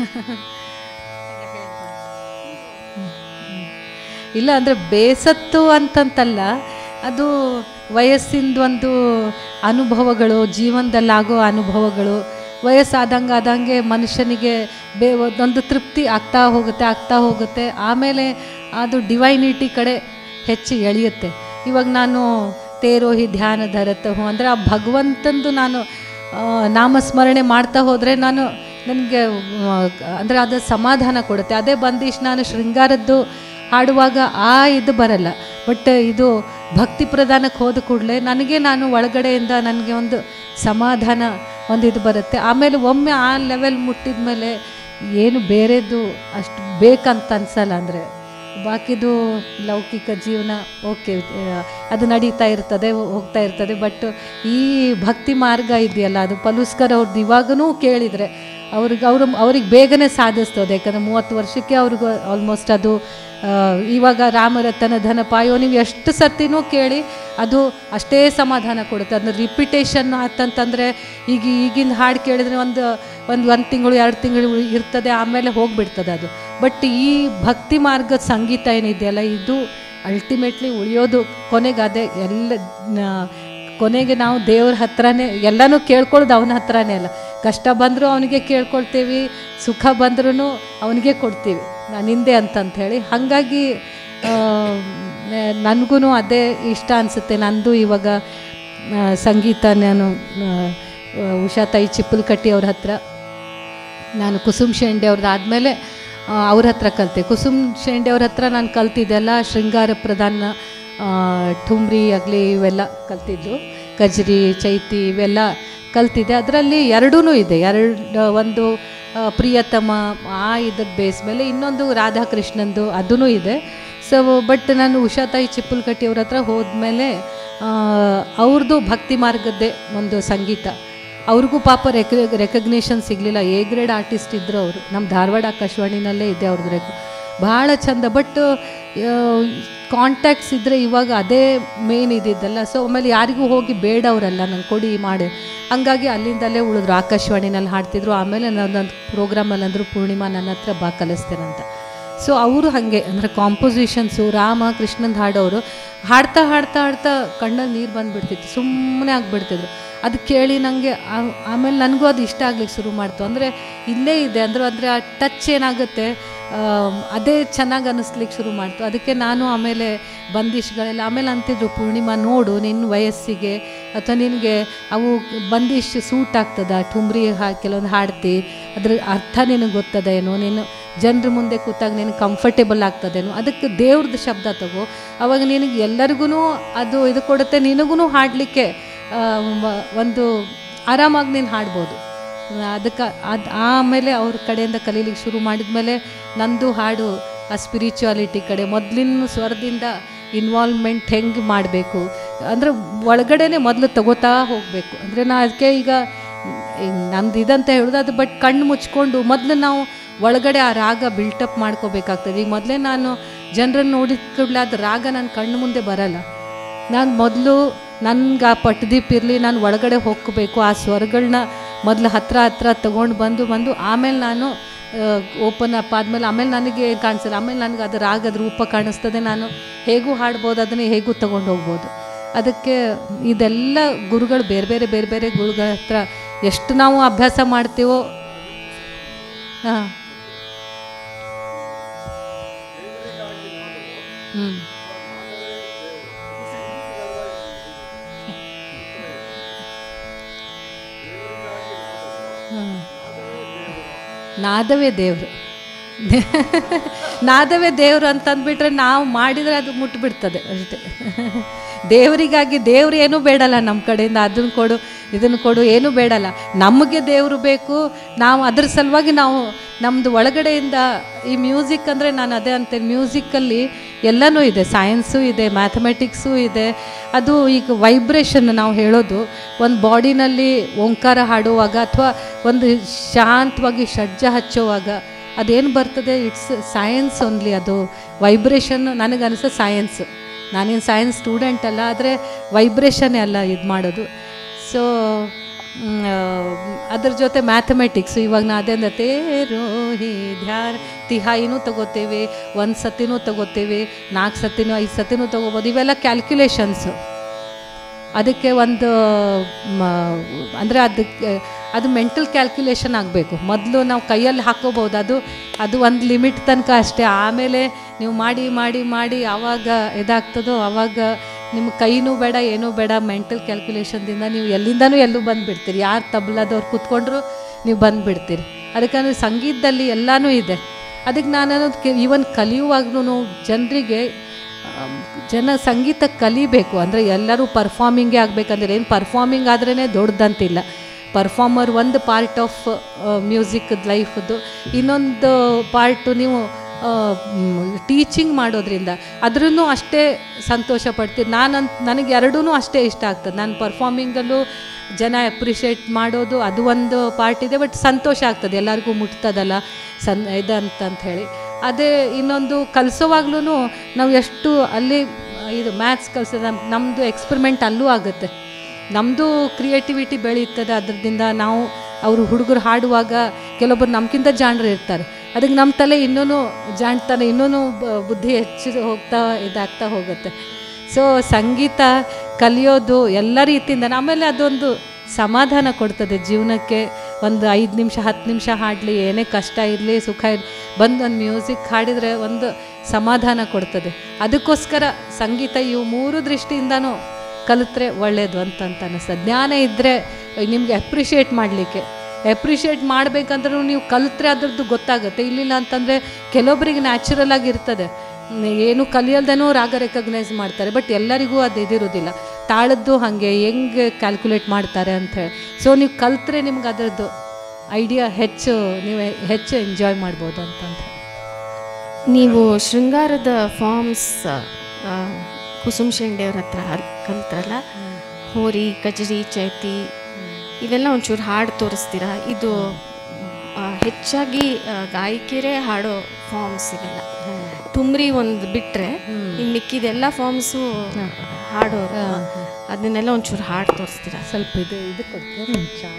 ಇಲ್ಲ ಅಂದರೆ ಬೇಸತ್ತು ಅಂತಂತಲ್ಲ ಅದು ವಯಸ್ಸಿಂದ ಒಂದು ಅನುಭವಗಳು ಜೀವನದಲ್ಲಾಗೋ ಅನುಭವಗಳು ವಯಸ್ಸಾದಂಗೆ ಆದಂಗೆ ಮನುಷ್ಯನಿಗೆ ಬೇ ಒಂದು ತೃಪ್ತಿ ಆಗ್ತಾ ಹೋಗುತ್ತೆ ಆಗ್ತಾ ಹೋಗುತ್ತೆ ಆಮೇಲೆ ಅದು ಡಿವೈನಿಟಿ ಕಡೆ ಹೆಚ್ಚು ಎಳೆಯುತ್ತೆ ಇವಾಗ ನಾನು ತೇರೋಹಿ ಧ್ಯಾನ ಧರತ ಹೋ ಅಂದರೆ ಆ ಭಗವಂತಂದು ನಾನು ಆ, ನಾಮಸ್ಮರಣೆ ಮಾಡ್ತಾ ಹೋದರೆ ನಾನು ನನಗೆ ಅಂದರೆ ಅದು ಸಮಾಧಾನ ಕೊಡುತ್ತೆ ಅದೇ ಬಂದಿಷ್ಟು ನಾನು ಶೃಂಗಾರದ್ದು ಹಾಡುವಾಗ ಆ ಇದು ಬರಲ್ಲ ಬಟ್ ಇದು ಭಕ್ತಿ ಪ್ರಧಾನಕ್ಕೆ ಹೋದ ಕೂಡಲೇ ನನಗೆ ನಾನು ಒಳಗಡೆಯಿಂದ ನನಗೆ ಒಂದು ಸಮಾಧಾನ ಒಂದು ಇದು ಬರುತ್ತೆ ಆಮೇಲೆ ಒಮ್ಮೆ ಆ ಲೆವೆಲ್ ಮುಟ್ಟಿದ ಮೇಲೆ ಏನು ಬೇರೆದು ಅಷ್ಟು ಬೇಕಂತ ಅನ್ಸಲ್ಲ ಅಂದರೆ ಬಾಕಿದು ಲೌಕಿಕ ಜೀವನ ಓಕೆ ಅದು ನಡೀತಾ ಇರ್ತದೆ ಹೋಗ್ತಾ ಇರ್ತದೆ ಬಟ್ ಈ ಭಕ್ತಿ ಮಾರ್ಗ ಇದೆಯಲ್ಲ ಅದು ಪಲುಸ್ಕರ್ ಅವ್ರದ್ದು ಇವಾಗನೂ ಕೇಳಿದರೆ ಅವ್ರಿಗೆ ಅವರು ಅವ್ರಿಗೆ ಬೇಗನೆ ಸಾಧಿಸ್ತದೆ ಯಾಕಂದರೆ ಮೂವತ್ತು ವರ್ಷಕ್ಕೆ ಅವ್ರಿಗೆ ಆಲ್ಮೋಸ್ಟ್ ಅದು ಆ, ಇವಾಗ ರಾಮರತನ ಧನ ಪಾಯೋ ನೀವು ಎಷ್ಟು ಸರ್ತಿನೂ ಕೇಳಿ ಅದು ಅಷ್ಟೇ ಸಮಾಧಾನ ಕೊಡುತ್ತೆ ಅದನ್ನ ರಿಪಿಟೇಷನ್ ಆತಂತಂದರೆ ಈಗ ಈಗಿನ ಹಾಡು ಕೇಳಿದ್ರೆ ಒಂದು ಒಂದು ಒಂದು ತಿಂಗಳು ಎರಡು ತಿಂಗಳು ಇರ್ತದೆ ಆಮೇಲೆ ಹೋಗ್ಬಿಡ್ತದೆ ಅದು ಬಟ್ ಈ ಭಕ್ತಿ ಮಾರ್ಗದ ಸಂಗೀತ ಏನಿದೆಯಲ್ಲ ಇದು ಅಲ್ಟಿಮೇಟ್ಲಿ ಉಳಿಯೋದು ಕೊನೆಗೆ ಅದೇ ಎಲ್ಲ ನ- ಕೊನೆಗೆ ನಾವು ದೇವ್ರ ಹತ್ರನೇ ಎಲ್ಲನೂ ಕೇಳ್ಕೊಳ್ಳೋದು ಅವನ ಹತ್ರನೇ ಅಲ್ಲ ಕಷ್ಟ ಬಂದರೂ ಅವನಿಗೆ ಕೇಳ್ಕೊಳ್ತೀವಿ ಸುಖ ಬಂದ್ರೂ ಅವನಿಗೆ ಕೊಡ್ತೀವಿ ನಿಂದೆ ಅಂತಂತ ಹೇಳಿ ಹಾಗಾಗಿ ನನಗೂ ಅದೇ ಇಷ್ಟ ಅನಿಸುತ್ತೆ ನಂದು ಇವಾಗ ಆ, ಸಂಗೀತ ನಾನು ಆ, ಉಷಾ ತಾಯಿ ಚಿಪ್ಪಲ್ಕಟ್ಟಿ ಅವ್ರ ಹತ್ರ ನಾನು ಕುಸುಮ್ ಶೆಂಡೆ ಅವ್ರದ್ದು ಆದಮೇಲೆ ಅವ್ರ ಹತ್ರ ಕಲಿತೆ ಕುಸುಮ್ ಶೆಂಡೆ ಅವ್ರ ಹತ್ರ ನಾನು ಕಲ್ತಿದ್ದೆಲ್ಲ ಶೃಂಗಾರ ಪ್ರಧಾನ ಆ, ಠುಮ್ರಿ ಆಗಲಿ ಇವೆಲ್ಲ ಕಲ್ತಿದ್ದು ಕಜ್ರಿ ಚೈತಿ ಇವೆಲ್ಲ ಕಲ್ತಿದ್ದೆ ಅದರಲ್ಲಿ ಎರಡೂ ಇದೆ ಎರಡು ಒಂದು ಆ, ಪ್ರಿಯತಮ ಆ ಇದ್ರ ಬೇಸ್ ಮೇಲೆ ಇನ್ನೊಂದು ರಾಧಾಕೃಷ್ಣಂದು ಅದೂ ಇದೆ ಸೊ ಬಟ್ ನಾನು ಉಷಾ ತಾಯಿ ಚಿಪ್ಪಲ್ಕಟ್ಟಿ ಅವ್ರ ಹತ್ರ ಹೋದ್ಮೇಲೆ ಅವ್ರದ್ದು ಭಕ್ತಿ ಮಾರ್ಗದ್ದೇ ಒಂದು ಸಂಗೀತ ಅವ್ರಿಗೂ ಪಾಪ ರೆಕ ರೆಕಗ್ನೇಷನ್ ಸಿಗಲಿಲ್ಲ ಎ ಗ್ರೇಡ್ ಆರ್ಟಿಸ್ಟ್ ಇದ್ದರು ಅವರು ನಮ್ಮ ಧಾರವಾಡ ಆಕಾಶವಾಣಿನಲ್ಲೇ ಇದೆ ಅವ್ರದ್ದು ರೆಕ್ ಭಾಳ ಚಂದ ಬಟ್ ಕಾಂಟ್ಯಾಕ್ಟ್ಸ್ ಇದ್ದರೆ ಇವಾಗ ಅದೇ ಮೇನ್ ಇದ್ದಿದ್ದಲ್ಲ ಸೊ ಆಮೇಲೆ ಯಾರಿಗೂ ಹೋಗಿ ಬೇಡವರಲ್ಲ ನಂಗೆ ಕೊಡಿ ಮಾಡಿ ಹಂಗಾಗಿ ಅಲ್ಲಿಂದಲೇ ಉಳಿದ್ರು ಆಕಾಶವಾಣಿನಲ್ಲಿ ಹಾಡ್ತಿದ್ರು ಆಮೇಲೆ ನನ್ನೊಂದು ಪ್ರೋಗ್ರಾಮಲ್ಲಿ ಅಂದರು ಪೂರ್ಣಿಮಾ ನನ್ನ ಹತ್ರ ಬಾ ಕಲಿಸ್ತೇನಂತ ಸೊ ಅವರು ಹಾಗೆ ಅಂದರೆ ಕಾಂಪೋಸಿಷನ್ಸು ರಾಮ ಕೃಷ್ಣಂದು ಹಾಡೋರು ಹಾಡ್ತಾ ಹಾಡ್ತಾ ಹಾಡ್ತಾ ಕಣ್ಣಲ್ಲಿ ನೀರು ಬಂದುಬಿಡ್ತಿತ್ತು ಸುಮ್ಮನೆ ಆಗಿಬಿಡ್ತಿದ್ರು ಅದು ಕೇಳಿ ನನಗೆ ಆಮೇಲೆ ನನಗೂ ಅದು ಇಷ್ಟ ಆಗ್ಲಿಕ್ಕೆ ಶುರು ಮಾಡ್ತು ಅಂದರೆ ಇಲ್ಲೇ ಇದೆ ಅಂದ್ರೆ ಅಂದರೆ ಆ ಟಚ್ ಏನಾಗುತ್ತೆ ಆಮ್, ಅದೇ ಚೆನ್ನಾಗಿ ಅನ್ನಿಸ್ಲಿಕ್ಕೆ ಶುರು ಮಾಡ್ತು ಅದಕ್ಕೆ ನಾನು ಆಮೇಲೆ ಬಂದಿಷ್ಗಳೆಲ್ಲ ಆಮೇಲೆ ಅಂತಿದ್ರು ಪೂರ್ಣಿಮಾ ನೋಡು ನಿನ್ನ ವಯಸ್ಸಿಗೆ ಅಥವಾ ನಿನಗೆ ಅವು ಬಂದಿಶ್ ಸೂಟ್ ಆಗ್ತದ ठुमरी ಹಾ ಕೆಲವೊಂದು ಹಾಡ್ತಿ ಅದ್ರ ಅರ್ಥ ನಿನಗೆ ಗೊತ್ತದೇನೋ ನೀನು ಜನರ ಮುಂದೆ ಕೂತಾಗ ನಿನಗೆ ಕಂಫರ್ಟೇಬಲ್ ಆಗ್ತದೇನೋ ಅದಕ್ಕೆ ದೇವ್ರದ್ದು ಶಬ್ದ ತಗೋ ಅವಾಗ ನಿನಗೆ ಎಲ್ಲರಿಗೂ ಅದು ಇದು ಕೊಡುತ್ತೆ ನಿನಗೂ ಹಾಡಲಿಕ್ಕೆ ಒಂದು ಆರಾಮಾಗಿ ನೀನು ಹಾಡ್ಬೋದು ಅದಕ್ಕೆ ಅದು ಆಮೇಲೆ ಅವ್ರ ಕಡೆಯಿಂದ ಕಲೀಲಿಕ್ಕೆ ಶುರು ಮಾಡಿದ್ಮೇಲೆ ನಂದು ಹಾಡು ಆ ಸ್ಪಿರಿಚುವಾಲಿಟಿ ಕಡೆ ಮೊದಲಿನ ಸ್ವರದಿಂದ ಇನ್ವಾಲ್ವ್ಮೆಂಟ್ ಹೆಂಗೆ ಮಾಡಬೇಕು ಅಂದರೆ ಒಳಗಡೆನೆ ಮೊದಲು ತಗೋತಾ ಹೋಗಬೇಕು ಅಂದರೆ ನಾ ಅದಕ್ಕೆ ಈಗ ಈಗ ನಂದು ಇದಂತ ಹೇಳೋದು ಅದು ಬಟ್ ಕಣ್ಣು ಮುಚ್ಕೊಂಡು ಮೊದಲು ನಾವು ಒಳಗಡೆ ಆ ರಾಗ ಬಿಲ್ಟಪ್ ಮಾಡ್ಕೋಬೇಕಾಗ್ತದೆ ಈಗ ಮೊದಲೇ ನಾನು ಜನರನ್ನು ನೋಡಿದ ಕೂಡಲೇ ಅದು ರಾಗ ನನ್ನ ಕಣ್ಣು ಮುಂದೆ ಬರಲ್ಲ ನಾನು ಮೊದಲು ನನ್ಗೆ ಆ ಪಟ್ಟದೀಪ್ ಇರಲಿ ನಾನು ಒಳಗಡೆ ಹೋಗ್ಕೋಬೇಕು ಆ ಸ್ವರಗಳನ್ನ ಮೊದಲು ಹತ್ರ ಹತ್ರ ತೊಗೊಂಡು ಬಂದು ಬಂದು ಆಮೇಲೆ ನಾನು ಓಪನ್ ಅಪ್ ಆದಮೇಲೆ ಆಮೇಲೆ ನನಗೆ ಕಾಣಿಸಲ್ಲ ಆಮೇಲೆ ನನಗೆ ಅದು ರಾಗದ ರೂಪ ಕಾಣಿಸ್ತದೆ ನಾನು ಹೇಗೂ ಹಾಡ್ಬೋದು ಅದನ್ನೇ ಹೇಗೂ ತೊಗೊಂಡು ಹೋಗ್ಬೋದು ಅದಕ್ಕೆ ಇದೆಲ್ಲ ಗುರುಗಳು ಬೇರೆ ಬೇರೆ ಬೇರೆ ಬೇರೆ ಗುರುಗಳ ಹತ್ರ ಎಷ್ಟು ನಾವು ಅಭ್ಯಾಸ ಮಾಡ್ತೀವೋ ಹಾಂ ಹ್ಞೂ ನಾದವೇ ದೇವರು ನಾದವೇ ದೇವರು ಅಂತಂದ್ಬಿಟ್ರೆ ನಾವು ಮಾಡಿದರೆ ಅದು ಮುಟ್ಬಿಡ್ತದೆ ಅಷ್ಟೇ ದೇವರಿಗಾಗಿ ದೇವ್ರು ಏನೂ ಬೇಡಲ್ಲ ನಮ್ಮ ಕಡೆಯಿಂದ ಅದನ್ನು ಕೊಡು ಇದನ್ನು ಕೊಡು ಏನೂ ಬೇಡಲ್ಲ ನಮಗೆ ದೇವರು ಬೇಕು ನಾವು ಅದ್ರ ಸಲುವಾಗಿ ನಾವು ನಮ್ಮದು ಒಳಗಡೆಯಿಂದ ಈ ಮ್ಯೂಸಿಕ್ ಅಂದರೆ ನಾನು ಅದೇ ಅಂತೇನೆ ಮ್ಯೂಸಿಕ್ಕಲ್ಲಿ ಎಲ್ಲನೂ ಇದೆ ಸೈನ್ಸು ಇದೆ ಮ್ಯಾಥಮೆಟಿಕ್ಸು ಇದೆ ಅದು ಈಗ ವೈಬ್ರೇಷನ್ ನಾವು ಹೇಳೋದು ಒಂದು ಬಾಡಿನಲ್ಲಿ ಓಂಕಾರ ಹಾಡುವಾಗ ಅಥವಾ ಒಂದು ಶಾಂತವಾಗಿ ಷಡ್ಜ ಹಚ್ಚುವಾಗ ಅದೇನು ಬರ್ತದೆ ಇಟ್ಸ್ ಸೈನ್ಸ್ ಓನ್ಲಿ ಅದು ವೈಬ್ರೇಷನ್ ನನಗನ್ಸೋ ಸೈನ್ಸ್ ನಾನೇನು ಸೈನ್ಸ್ ಸ್ಟೂಡೆಂಟ್ ಅಲ್ಲ ಆದರೆ ವೈಬ್ರೇಷನ್ನೇ ಅಲ್ಲ ಇದು ಮಾಡೋದು ಸೊ ಅದ್ರ ಜೊತೆ ಮ್ಯಾಥಮೆಟಿಕ್ಸ್ ಇವಾಗ ನಾ ಅದೇ ಅಂದ್ರೆ ತೇರೋ ಹಿ ಧ್ಯಾರ ತಿಹಾಯಿನೂ ತಗೋತೇವೆ ಒಂದು ಸತಿನೂ ತಗೋತೇವೆ ನಾಲ್ಕು ಸತಿನೂ ಐದು ಸತಿನೂ ತಗೋಬೋದು ಇವೆಲ್ಲ ಕ್ಯಾಲ್ಕ್ಯುಲೇಷನ್ಸು ಅದಕ್ಕೆ ಒಂದು ಅಂದರೆ ಅದಕ್ಕೆ ಅದು ಮೆಂಟಲ್ ಕ್ಯಾಲ್ಕ್ಯುಲೇಷನ್ ಆಗಬೇಕು ಮೊದಲು ನಾವು ಕೈಯಲ್ಲಿ ಹಾಕೋಬೋದು ಅದು ಅದು ಒಂದು ಲಿಮಿಟ್ ತನಕ ಅಷ್ಟೇ ಆಮೇಲೆ ನೀವು ಮಾಡಿ ಮಾಡಿ ಮಾಡಿ ಯಾವಾಗ ಇದಾಗ್ತದೋ ಆವಾಗ ನಿಮ್ಮ ಕೈನೂ ಬೇಡ ಏನೂ ಬೇಡ ಮೆಂಟಲ್ ಕ್ಯಾಲ್ಕ್ಯುಲೇಷನ್ದಿಂದ ನೀವು ಎಲ್ಲಿಂದನೂ ಎಲ್ಲೂ ಬಂದುಬಿಡ್ತೀರಿ ಯಾರು ತಬ್ಲದವ್ರು ಕೂತ್ಕೊಂಡ್ರು ನೀವು ಬಂದುಬಿಡ್ತೀರಿ ಅದಕ್ಕಂದ್ರೆ ಸಂಗೀತದಲ್ಲಿ ಎಲ್ಲನೂ ಇದೆ ಅದಕ್ಕೆ ನಾನು ಅನ್ನೋದು ಈವನ್ ಕಲಿಯುವಾಗ್ಲೂ ಜನರಿಗೆ ಜನ ಸಂಗೀತ ಕಲಿಬೇಕು ಅಂದರೆ ಎಲ್ಲರೂ ಪರ್ಫಾರ್ಮಿಂಗೇ ಆಗಬೇಕಂದ್ರೆ ಏನು ಪರ್ಫಾರ್ಮಿಂಗ್ ಆದ್ರೇ ದೊಡ್ಡದಂತಿಲ್ಲ ಪರ್ಫಾರ್ಮರ್ ಒಂದು ಪಾರ್ಟ್ ಆಫ್ ಮ್ಯೂಸಿಕ್ ಲೈಫದ್ದು ಇನ್ನೊಂದು ಪಾರ್ಟು ನೀವು ಟೀಚಿಂಗ್ ಮಾಡೋದ್ರಿಂದ ಅದ್ರೂ ಅಷ್ಟೇ ಸಂತೋಷ ಪಡ್ತೀನಿ ನಾನು ನನಗೆ ಎರಡೂ ಅಷ್ಟೇ ಇಷ್ಟ ಆಗ್ತದೆ ನಾನು ಪರ್ಫಾರ್ಮಿಂಗಲ್ಲೂ ಜನ ಅಪ್ರಿಷಿಯೇಟ್ ಮಾಡೋದು ಅದು ಒಂದು ಪಾರ್ಟ್ ಇದೆ ಬಟ್ ಸಂತೋಷ ಆಗ್ತದೆ ಎಲ್ಲರಿಗೂ ಮುಟ್ತದಲ್ಲ ಸನ್ ಇದಂತ ಅಂತ ಹೇಳಿ ಅದೇ ಇನ್ನೊಂದು ಕಲಿಸೋವಾಗ್ಲೂ ನಾವು ಎಷ್ಟು ಅಲ್ಲಿ ಇದು ಮ್ಯಾಥ್ಸ್ ಕಲಿಸೋದು ನಮ್ಮ ನಮ್ಮದು ಎಕ್ಸ್ಪೆರಿಮೆಂಟ್ ಅಲ್ಲೂ ಆಗುತ್ತೆ ನಮ್ಮದು ಕ್ರಿಯೇಟಿವಿಟಿ ಬೆಳೀತದೆ ಅದರಿಂದ ನಾವು ಅವರು ಹುಡುಗರು ಹಾಡುವಾಗ ಕೆಲವೊಬ್ಬರು ನಮ್ಗಿಂತ ಜಾಣರು ಇರ್ತಾರೆ ಅದಕ್ಕೆ ನಮ್ಮ ತಲೆ ಇನ್ನೂ ಜಾಣ್ತಾನೆ ಇನ್ನೂ ಬುದ್ಧಿ ಹೆಚ್ಚು ಹೋಗ್ತಾ ಇದಾಗ್ತಾ ಹೋಗುತ್ತೆ ಸೊ ಸಂಗೀತ ಕಲಿಯೋದು ಎಲ್ಲ ರೀತಿಯಿಂದ ಆಮೇಲೆ ಅದೊಂದು ಸಮಾಧಾನ ಕೊಡ್ತದೆ ಜೀವನಕ್ಕೆ ಒಂದು ಐದು ನಿಮಿಷ ಹತ್ತು ನಿಮಿಷ ಹಾಡಲಿ ಏನೇ ಕಷ್ಟ ಇರಲಿ ಸುಖ ಇರಲಿ ಬಂದು ಒಂದು ಮ್ಯೂಸಿಕ್ ಹಾಡಿದರೆ ಒಂದು ಸಮಾಧಾನ ಕೊಡ್ತದೆ ಅದಕ್ಕೋಸ್ಕರ ಸಂಗೀತ ಇವು ಮೂರು ದೃಷ್ಟಿಯಿಂದನೂ ಕಲಿತ್ರೆ ಒಳ್ಳೆಯದು ಅಂತ ಅಂತ ಅನ್ನಿಸ್ತದೆ ಜ್ಞಾನ ಇದ್ದರೆ ನಿಮಗೆ ಅಪ್ರಿಷಿಯೇಟ್ ಮಾಡಲಿಕ್ಕೆ ಅಪ್ರಿಷಿಯೇಟ್ ಮಾಡಬೇಕಂದ್ರೂ ನೀವು ಕಲಿತ್ರೆ ಅದ್ರದ್ದು ಗೊತ್ತಾಗುತ್ತೆ ಇಲ್ಲಿಲ್ಲ ಅಂತಂದರೆ ಕೆಲವೊಬ್ಬರಿಗೆ ನ್ಯಾಚುರಲ್ ಆಗಿ ಇರ್ತದೆ ಏನು ಕಲಿಯಲ್ದೇನೂ ರಾಗ ರೆಕಗ್ನೈಸ್ ಮಾಡ್ತಾರೆ ಬಟ್ ಎಲ್ಲರಿಗೂ ಅದು ಇದಿರೋದಿಲ್ಲ ತಾಳದ್ದು ಹಾಗೆ ಹೆಂಗೆ ಕ್ಯಾಲ್ಕುಲೇಟ್ ಮಾಡ್ತಾರೆ ಅಂಥೇಳಿ ಸೊ ನೀವು ಕಲಿತ್ರೆ ನಿಮ್ಗೆ ಅದರದ್ದು ಐಡಿಯಾ ಹೆಚ್ಚು ನೀವು ಹೆಚ್ಚು ಎಂಜಾಯ್ ಮಾಡ್ಬೋದು ಅಂತಂತ ನೀವು ಶೃಂಗಾರದ ಫಾರ್ಮ್ಸ್ ಕುಸುಮ್ ಶೆಂಡೆಯವ್ರ ಹತ್ರ ಕಲ್ತ್ರಲ್ಲ ಹೋರಿ ಕಜರಿ ಚೈತಿ ಇವೆಲ್ಲ ಒಂಚೂರು ಹಾಡು ತೋರಿಸ್ತೀರಾ ಇದು ಆ, ಹೆಚ್ಚಾಗಿ ಆ, ಗಾಯಕಿಯರೇ ಹಾಡೋ ಫಾರ್ಮ್ಸ್ ಇವೆಲ್ಲ ತುಮ್ರಿ ಒಂದು ಬಿಟ್ಟರೆ ಇನ್ನು ಮಿಕ್ಕಿದೆಲ್ಲ ಫಾರ್ಮ್ಸು ಹಾಡೋರು ಅದನ್ನೆಲ್ಲ ಒಂಚೂರು ಹಾಡು ತೋರಿಸ್ತೀರಾ ಸ್ವಲ್ಪ ಇದು ಇದು ಕೊಡ್ತೀರಾ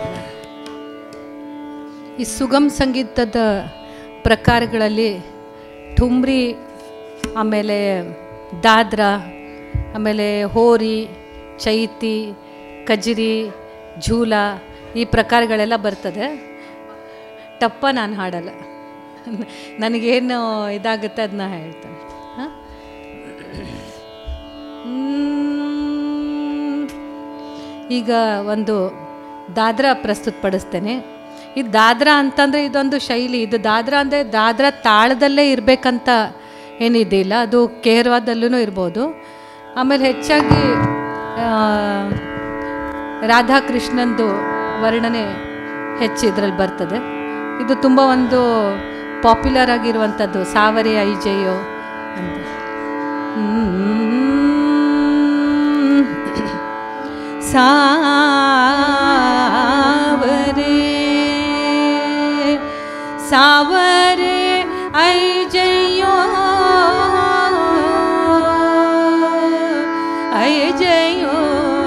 ಈ ಸುಗಮ್ ಸಂಗೀತದ ಪ್ರಕಾರಗಳಲ್ಲಿ ಠುಮ್ರಿ ಆಮೇಲೆ ದಾದ್ರಾ ಆಮೇಲೆ ಹೋರಿ ಚೈತಿ ಕಜರಿ ಝೂಲ ಈ ಪ್ರಕಾರಗಳೆಲ್ಲ ಬರ್ತದೆ ಟಪ್ಪ ನಾನು ಹಾಡಲ್ಲ ನನಗೇನು ಇದಾಗುತ್ತೆ ಅದನ್ನ ಹೇಳ್ತಾಳೆ ಹಾಂ ಈಗ ಒಂದು ದಾದ್ರಾ ಪ್ರಸ್ತುತಪಡಿಸ್ತೇನೆ ಈ ದಾದ್ರಾ ಅಂತಂದರೆ ಇದೊಂದು ಶೈಲಿ ಇದು ದಾದ್ರಾ ಅಂದರೆ ದಾದ್ರಾ ತಾಳದಲ್ಲೇ ಇರಬೇಕಂತ ಏನಿದಿಲ್ಲ ಅದು ಕೇರಳದಲ್ಲೂ ಇರ್ಬೋದು ಆಮೇಲೆ ಹೆಚ್ಚಾಗಿ ಆ, ರಾಧಾಕೃಷ್ಣಂದು ವರ್ಣನೆ ಹೆಚ್ಚು ಇದರಲ್ಲಿ ಬರ್ತದೆ ಇದು ತುಂಬ ಒಂದು ಪಾಪ್ಯುಲರ್ ಆಗಿರುವಂಥದ್ದು ಸಾವರೆ ಐಜಯೋ ಅಂತ ಹ್ಮ್. ಸಾವರೆ ಸಾವರೆ ಐಜಯೋ ಐಜಯೋ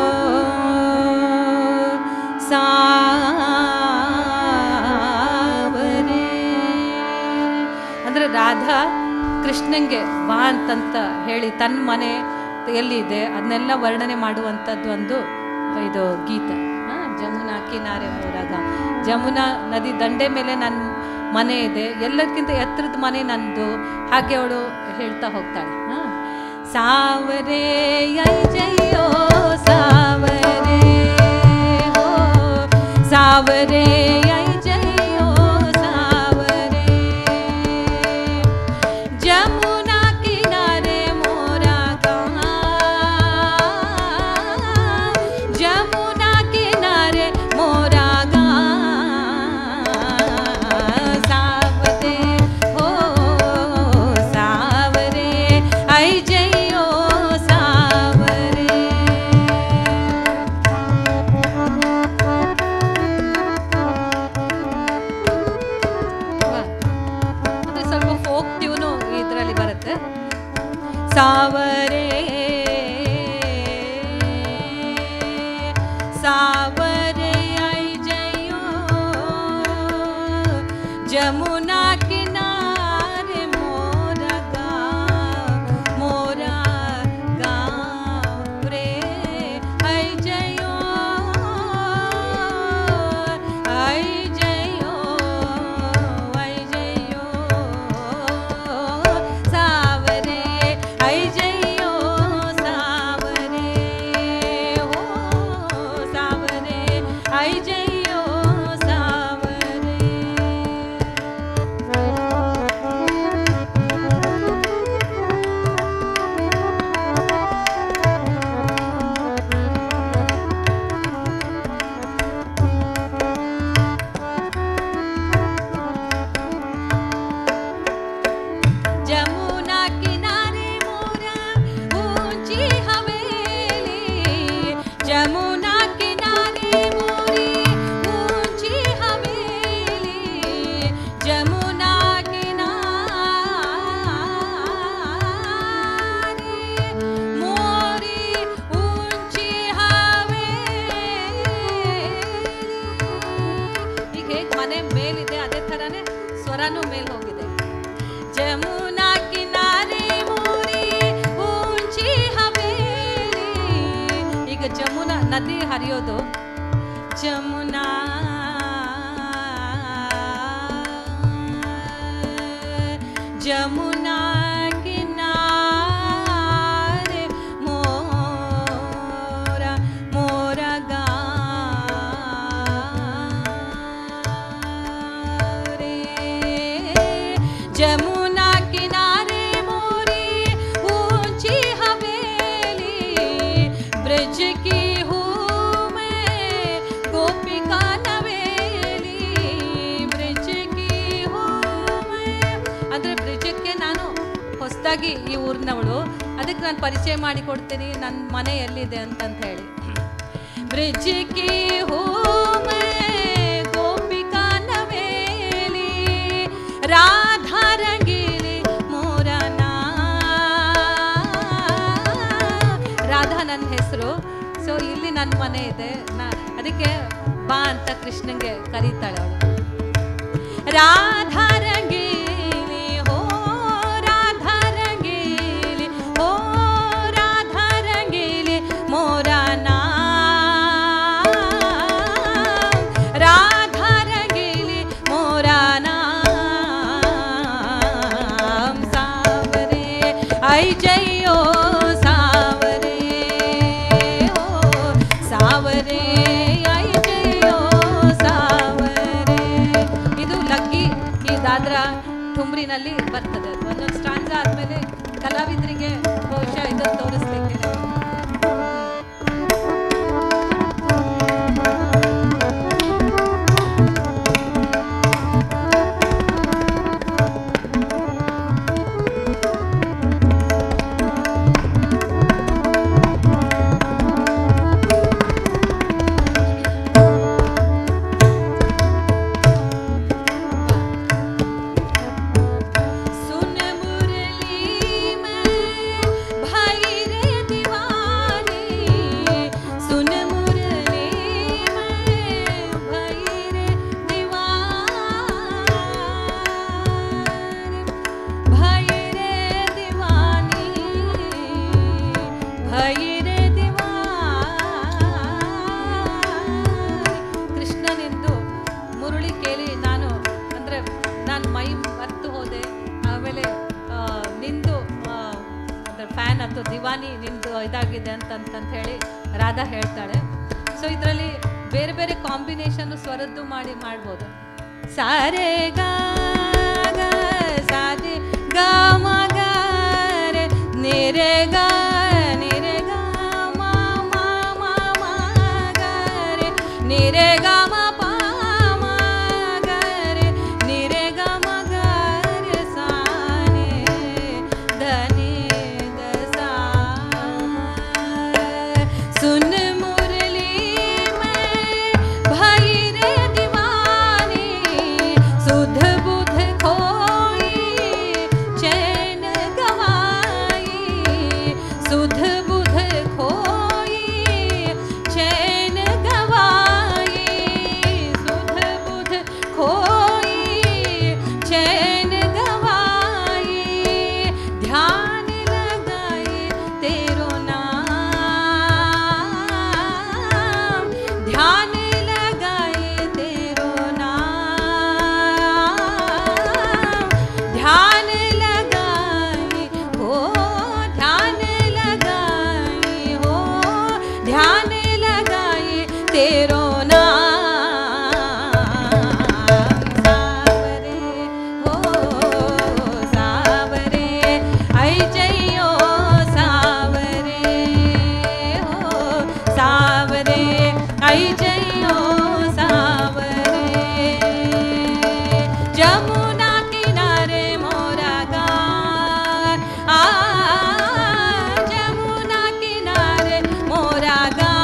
ಸಾವರೆ ಅಂದರೆ ರಾಧಾ ಕೃಷ್ಣಂಗೆ ಬಾ ಅಂತಂತ ಹೇಳಿ ತನ್ನ ಮನೆ ಎಲ್ಲಿದೆ ಅದನ್ನೆಲ್ಲ ವರ್ಣನೆ ಮಾಡುವಂಥದ್ದು ಒಂದು ಇದು ಗೀತೆ ಆ, ಜಮುನಾ ಕಿನಾರೆ ಮೂರಾಗ ಜಮುನಾ ನದಿ ದಂಡೆ ಮೇಲೆ ನನ್ನ ಮನೆ ಇದೆ ಎಲ್ಲಕ್ಕಿಂತ ಎತ್ತರದ ಮನೆ ನಂದು ಹಾಗೆ ಅವಳು ಹೇಳ್ತಾ ಹೋಗ್ತಾಳೆ ಆ. ಸಾವರೆ ಐ ಜಯೋ ಸಾವರೆ ಹೋ ಸಾವರೆ ಐ ಜಯೋ ಸಾವರೆ ಜಮುನಾ ಕಿನಾರೆ ಮೋರಾ ಜಮುನಾ ಕಿನಾರೆ ಮೋರಾ ಸಾವರೆ ಹೋ ಸಾವರೆ ಐ ಜಯೋ ಸಾವರೆ ಅದು ಸ್ವಲ್ಪ ಫೋಕ್ ಟ್ಯೂನು ಇದರಲ್ಲಿ ಬರುತ್ತೆ ಸಾವರೆ ಸಾವರೆ ಐ ಜಯೋ ಜಮುನಾ ಕಿನಾರೆ ಮೋರ ಮೋರ ಗಾವ್ರೆ ಐ ಜಯೋ ಐ ಜಯೋ ಐ ಜಯೋ ಸಾವರೆ ಐ ಜಯೋ ಸಾವರೆ ಹೋ ಸಾವರೆ ಐ ಜಯೋ ಸಾವರೆ जमुना किनारे मोरा ऊंची हवेली जमुना किनारे मोरी ऊंची हवेली जमुना किनारे मोरी ऊंची हवेली ಈಗ ಹೇಗೆ ಮನೆ ಮೇಲಿದೆ ಅದೇ ಥರನೇ ಸ್ವರನೂ ಮೇಲ್ ಹೋಗಿದೆ ಜಮುನಾ ಕಿನಾರೆ ಮೂರಿ ಊಂಚಿ ಹವೇಲಿ ಈಗ ಜಮುನಾ ನದಿ ಹರಿಯೋದು ಜಮುನಾ ಜಮುನಾ ಕಿನಾರೆ ಮೋರ ಮೋರ ಗಾರೆ जमुना किनारे मोरी ऊंची हवेली ब्रज की हूँ मैं गोपिका नवेली ब्रज की हूँ मैं ಅಂದರೆ ಬ್ರಿಡ್ಜಕ್ಕೆ ನಾನು ಹೊಸದಾಗಿ ಈ ಊರಿನವಳು ಅದಕ್ಕೆ ನಾನು ಪರಿಚಯ ಮಾಡಿಕೊಡ್ತೀನಿ ನನ್ನ ಮನೆ ಎಲ್ಲಿದೆ ಅಂತಂತ ಹೇಳಿ ಬ್ರಿಡ್ಜ್ ಕಿ ಹೂ मैं गोपिका नवेली राधा रंगीली मोरा ರಾಧಾ ನನ್ನ ಹೆಸರು ಸೊ ಇಲ್ಲಿ ನನ್ನ ಮನೆ ಇದೆ ನಾ ಅದಕ್ಕೆ ಬಾ ಅಂತ ಕೃಷ್ಣಂಗೆ ಕರೀತಾಳೆ ಅವಳು ರಾಧಾ ರಂಗೀಲಿ ಹೋ ರಾಧಾ ರಂಗೀಲಿ ಹೋ ರಾಧಾ ರಂಗೀಲಿ ಮೋರಾ ನಾಮ್ ರಾಧಾ ರಂಗೀಲಿ ಮೋರಾ ನಾಮ್ ಠುಮ್ರಿನಲ್ಲಿ ಬರ್ತದೆ ಅದು ಒಂದೊಂದು ಸ್ಟಾಂಜ ಆದಮೇಲೆ ಕಲಾವಿದರಿಗೆ ಬಹುಶಃ ಇದನ್ನು ತೋರಿಸ್ಬೇಕಿದೆ सुन मुरली में भाई रे दीवानी सुन मुरली में भाई रे दीवानी भाई रे दीवानी भाई रे दीवानी ಕೃಷ್ಣನಿಂದು ಮುರುಳಿ ಕೇಳಿ ನಾನು ಅಂದರೆ ನಾನು ಮೈ ಮರ್ತು ಹೋದೆ ಆಮೇಲೆ ಆ, ನಿಂದು ಅಂದರೆ ಫ್ಯಾನ್ ಅಥವಾ ದಿವಾನಿ ನಿಂದು ಇದಾಗಿದೆ ಅಂತಂತ ಹೇಳಿ ರಾಧಾ ಹೇಳ್ತಾಳೆ ಸೊ ಇದರಲ್ಲಿ ಬೇರೆ ಬೇರೆ ಕಾಂಬಿನೇಷನ್ ಸ್ವರದ್ದು ಮಾಡಿ ಮಾಡ್ಬೋದು ಸಾರೆ ಗಾ ಗ ಸಾದೆ ಗಾ ಮ ಗ ರೆ ನಿರೆ ಗಾ ನಿರೆ ಗಾ ಮ ಮ ಮ ಮ ಗ ರೆ ನಿರೆ ಗ ಮ ಪ ಮ ಗ ರೆ ನಿರೆ ಗ ಮ ಗ ರೆ ಸಾ ನೆ ದ ನಿ ದ ಸಾ सुन मुरली में भाई रे दीवानी सुध बुध खोई चैन गवाई सुध बुध खोई चैन गवाई सुध बुध खोई चैन गवाई ध्यान लगाए तेरो नाम ध्यान लगाए तेरो नाम ध्यान लगाए हो ध्यान लगाए हो ध्यान लगाए तेरो नाम सावरे हो सावरे ऐ जइयो सावरे हो सावरे ऐ जइयो सावरे जमुना किनारे मोरा गार आ जमुना किनारे मोरा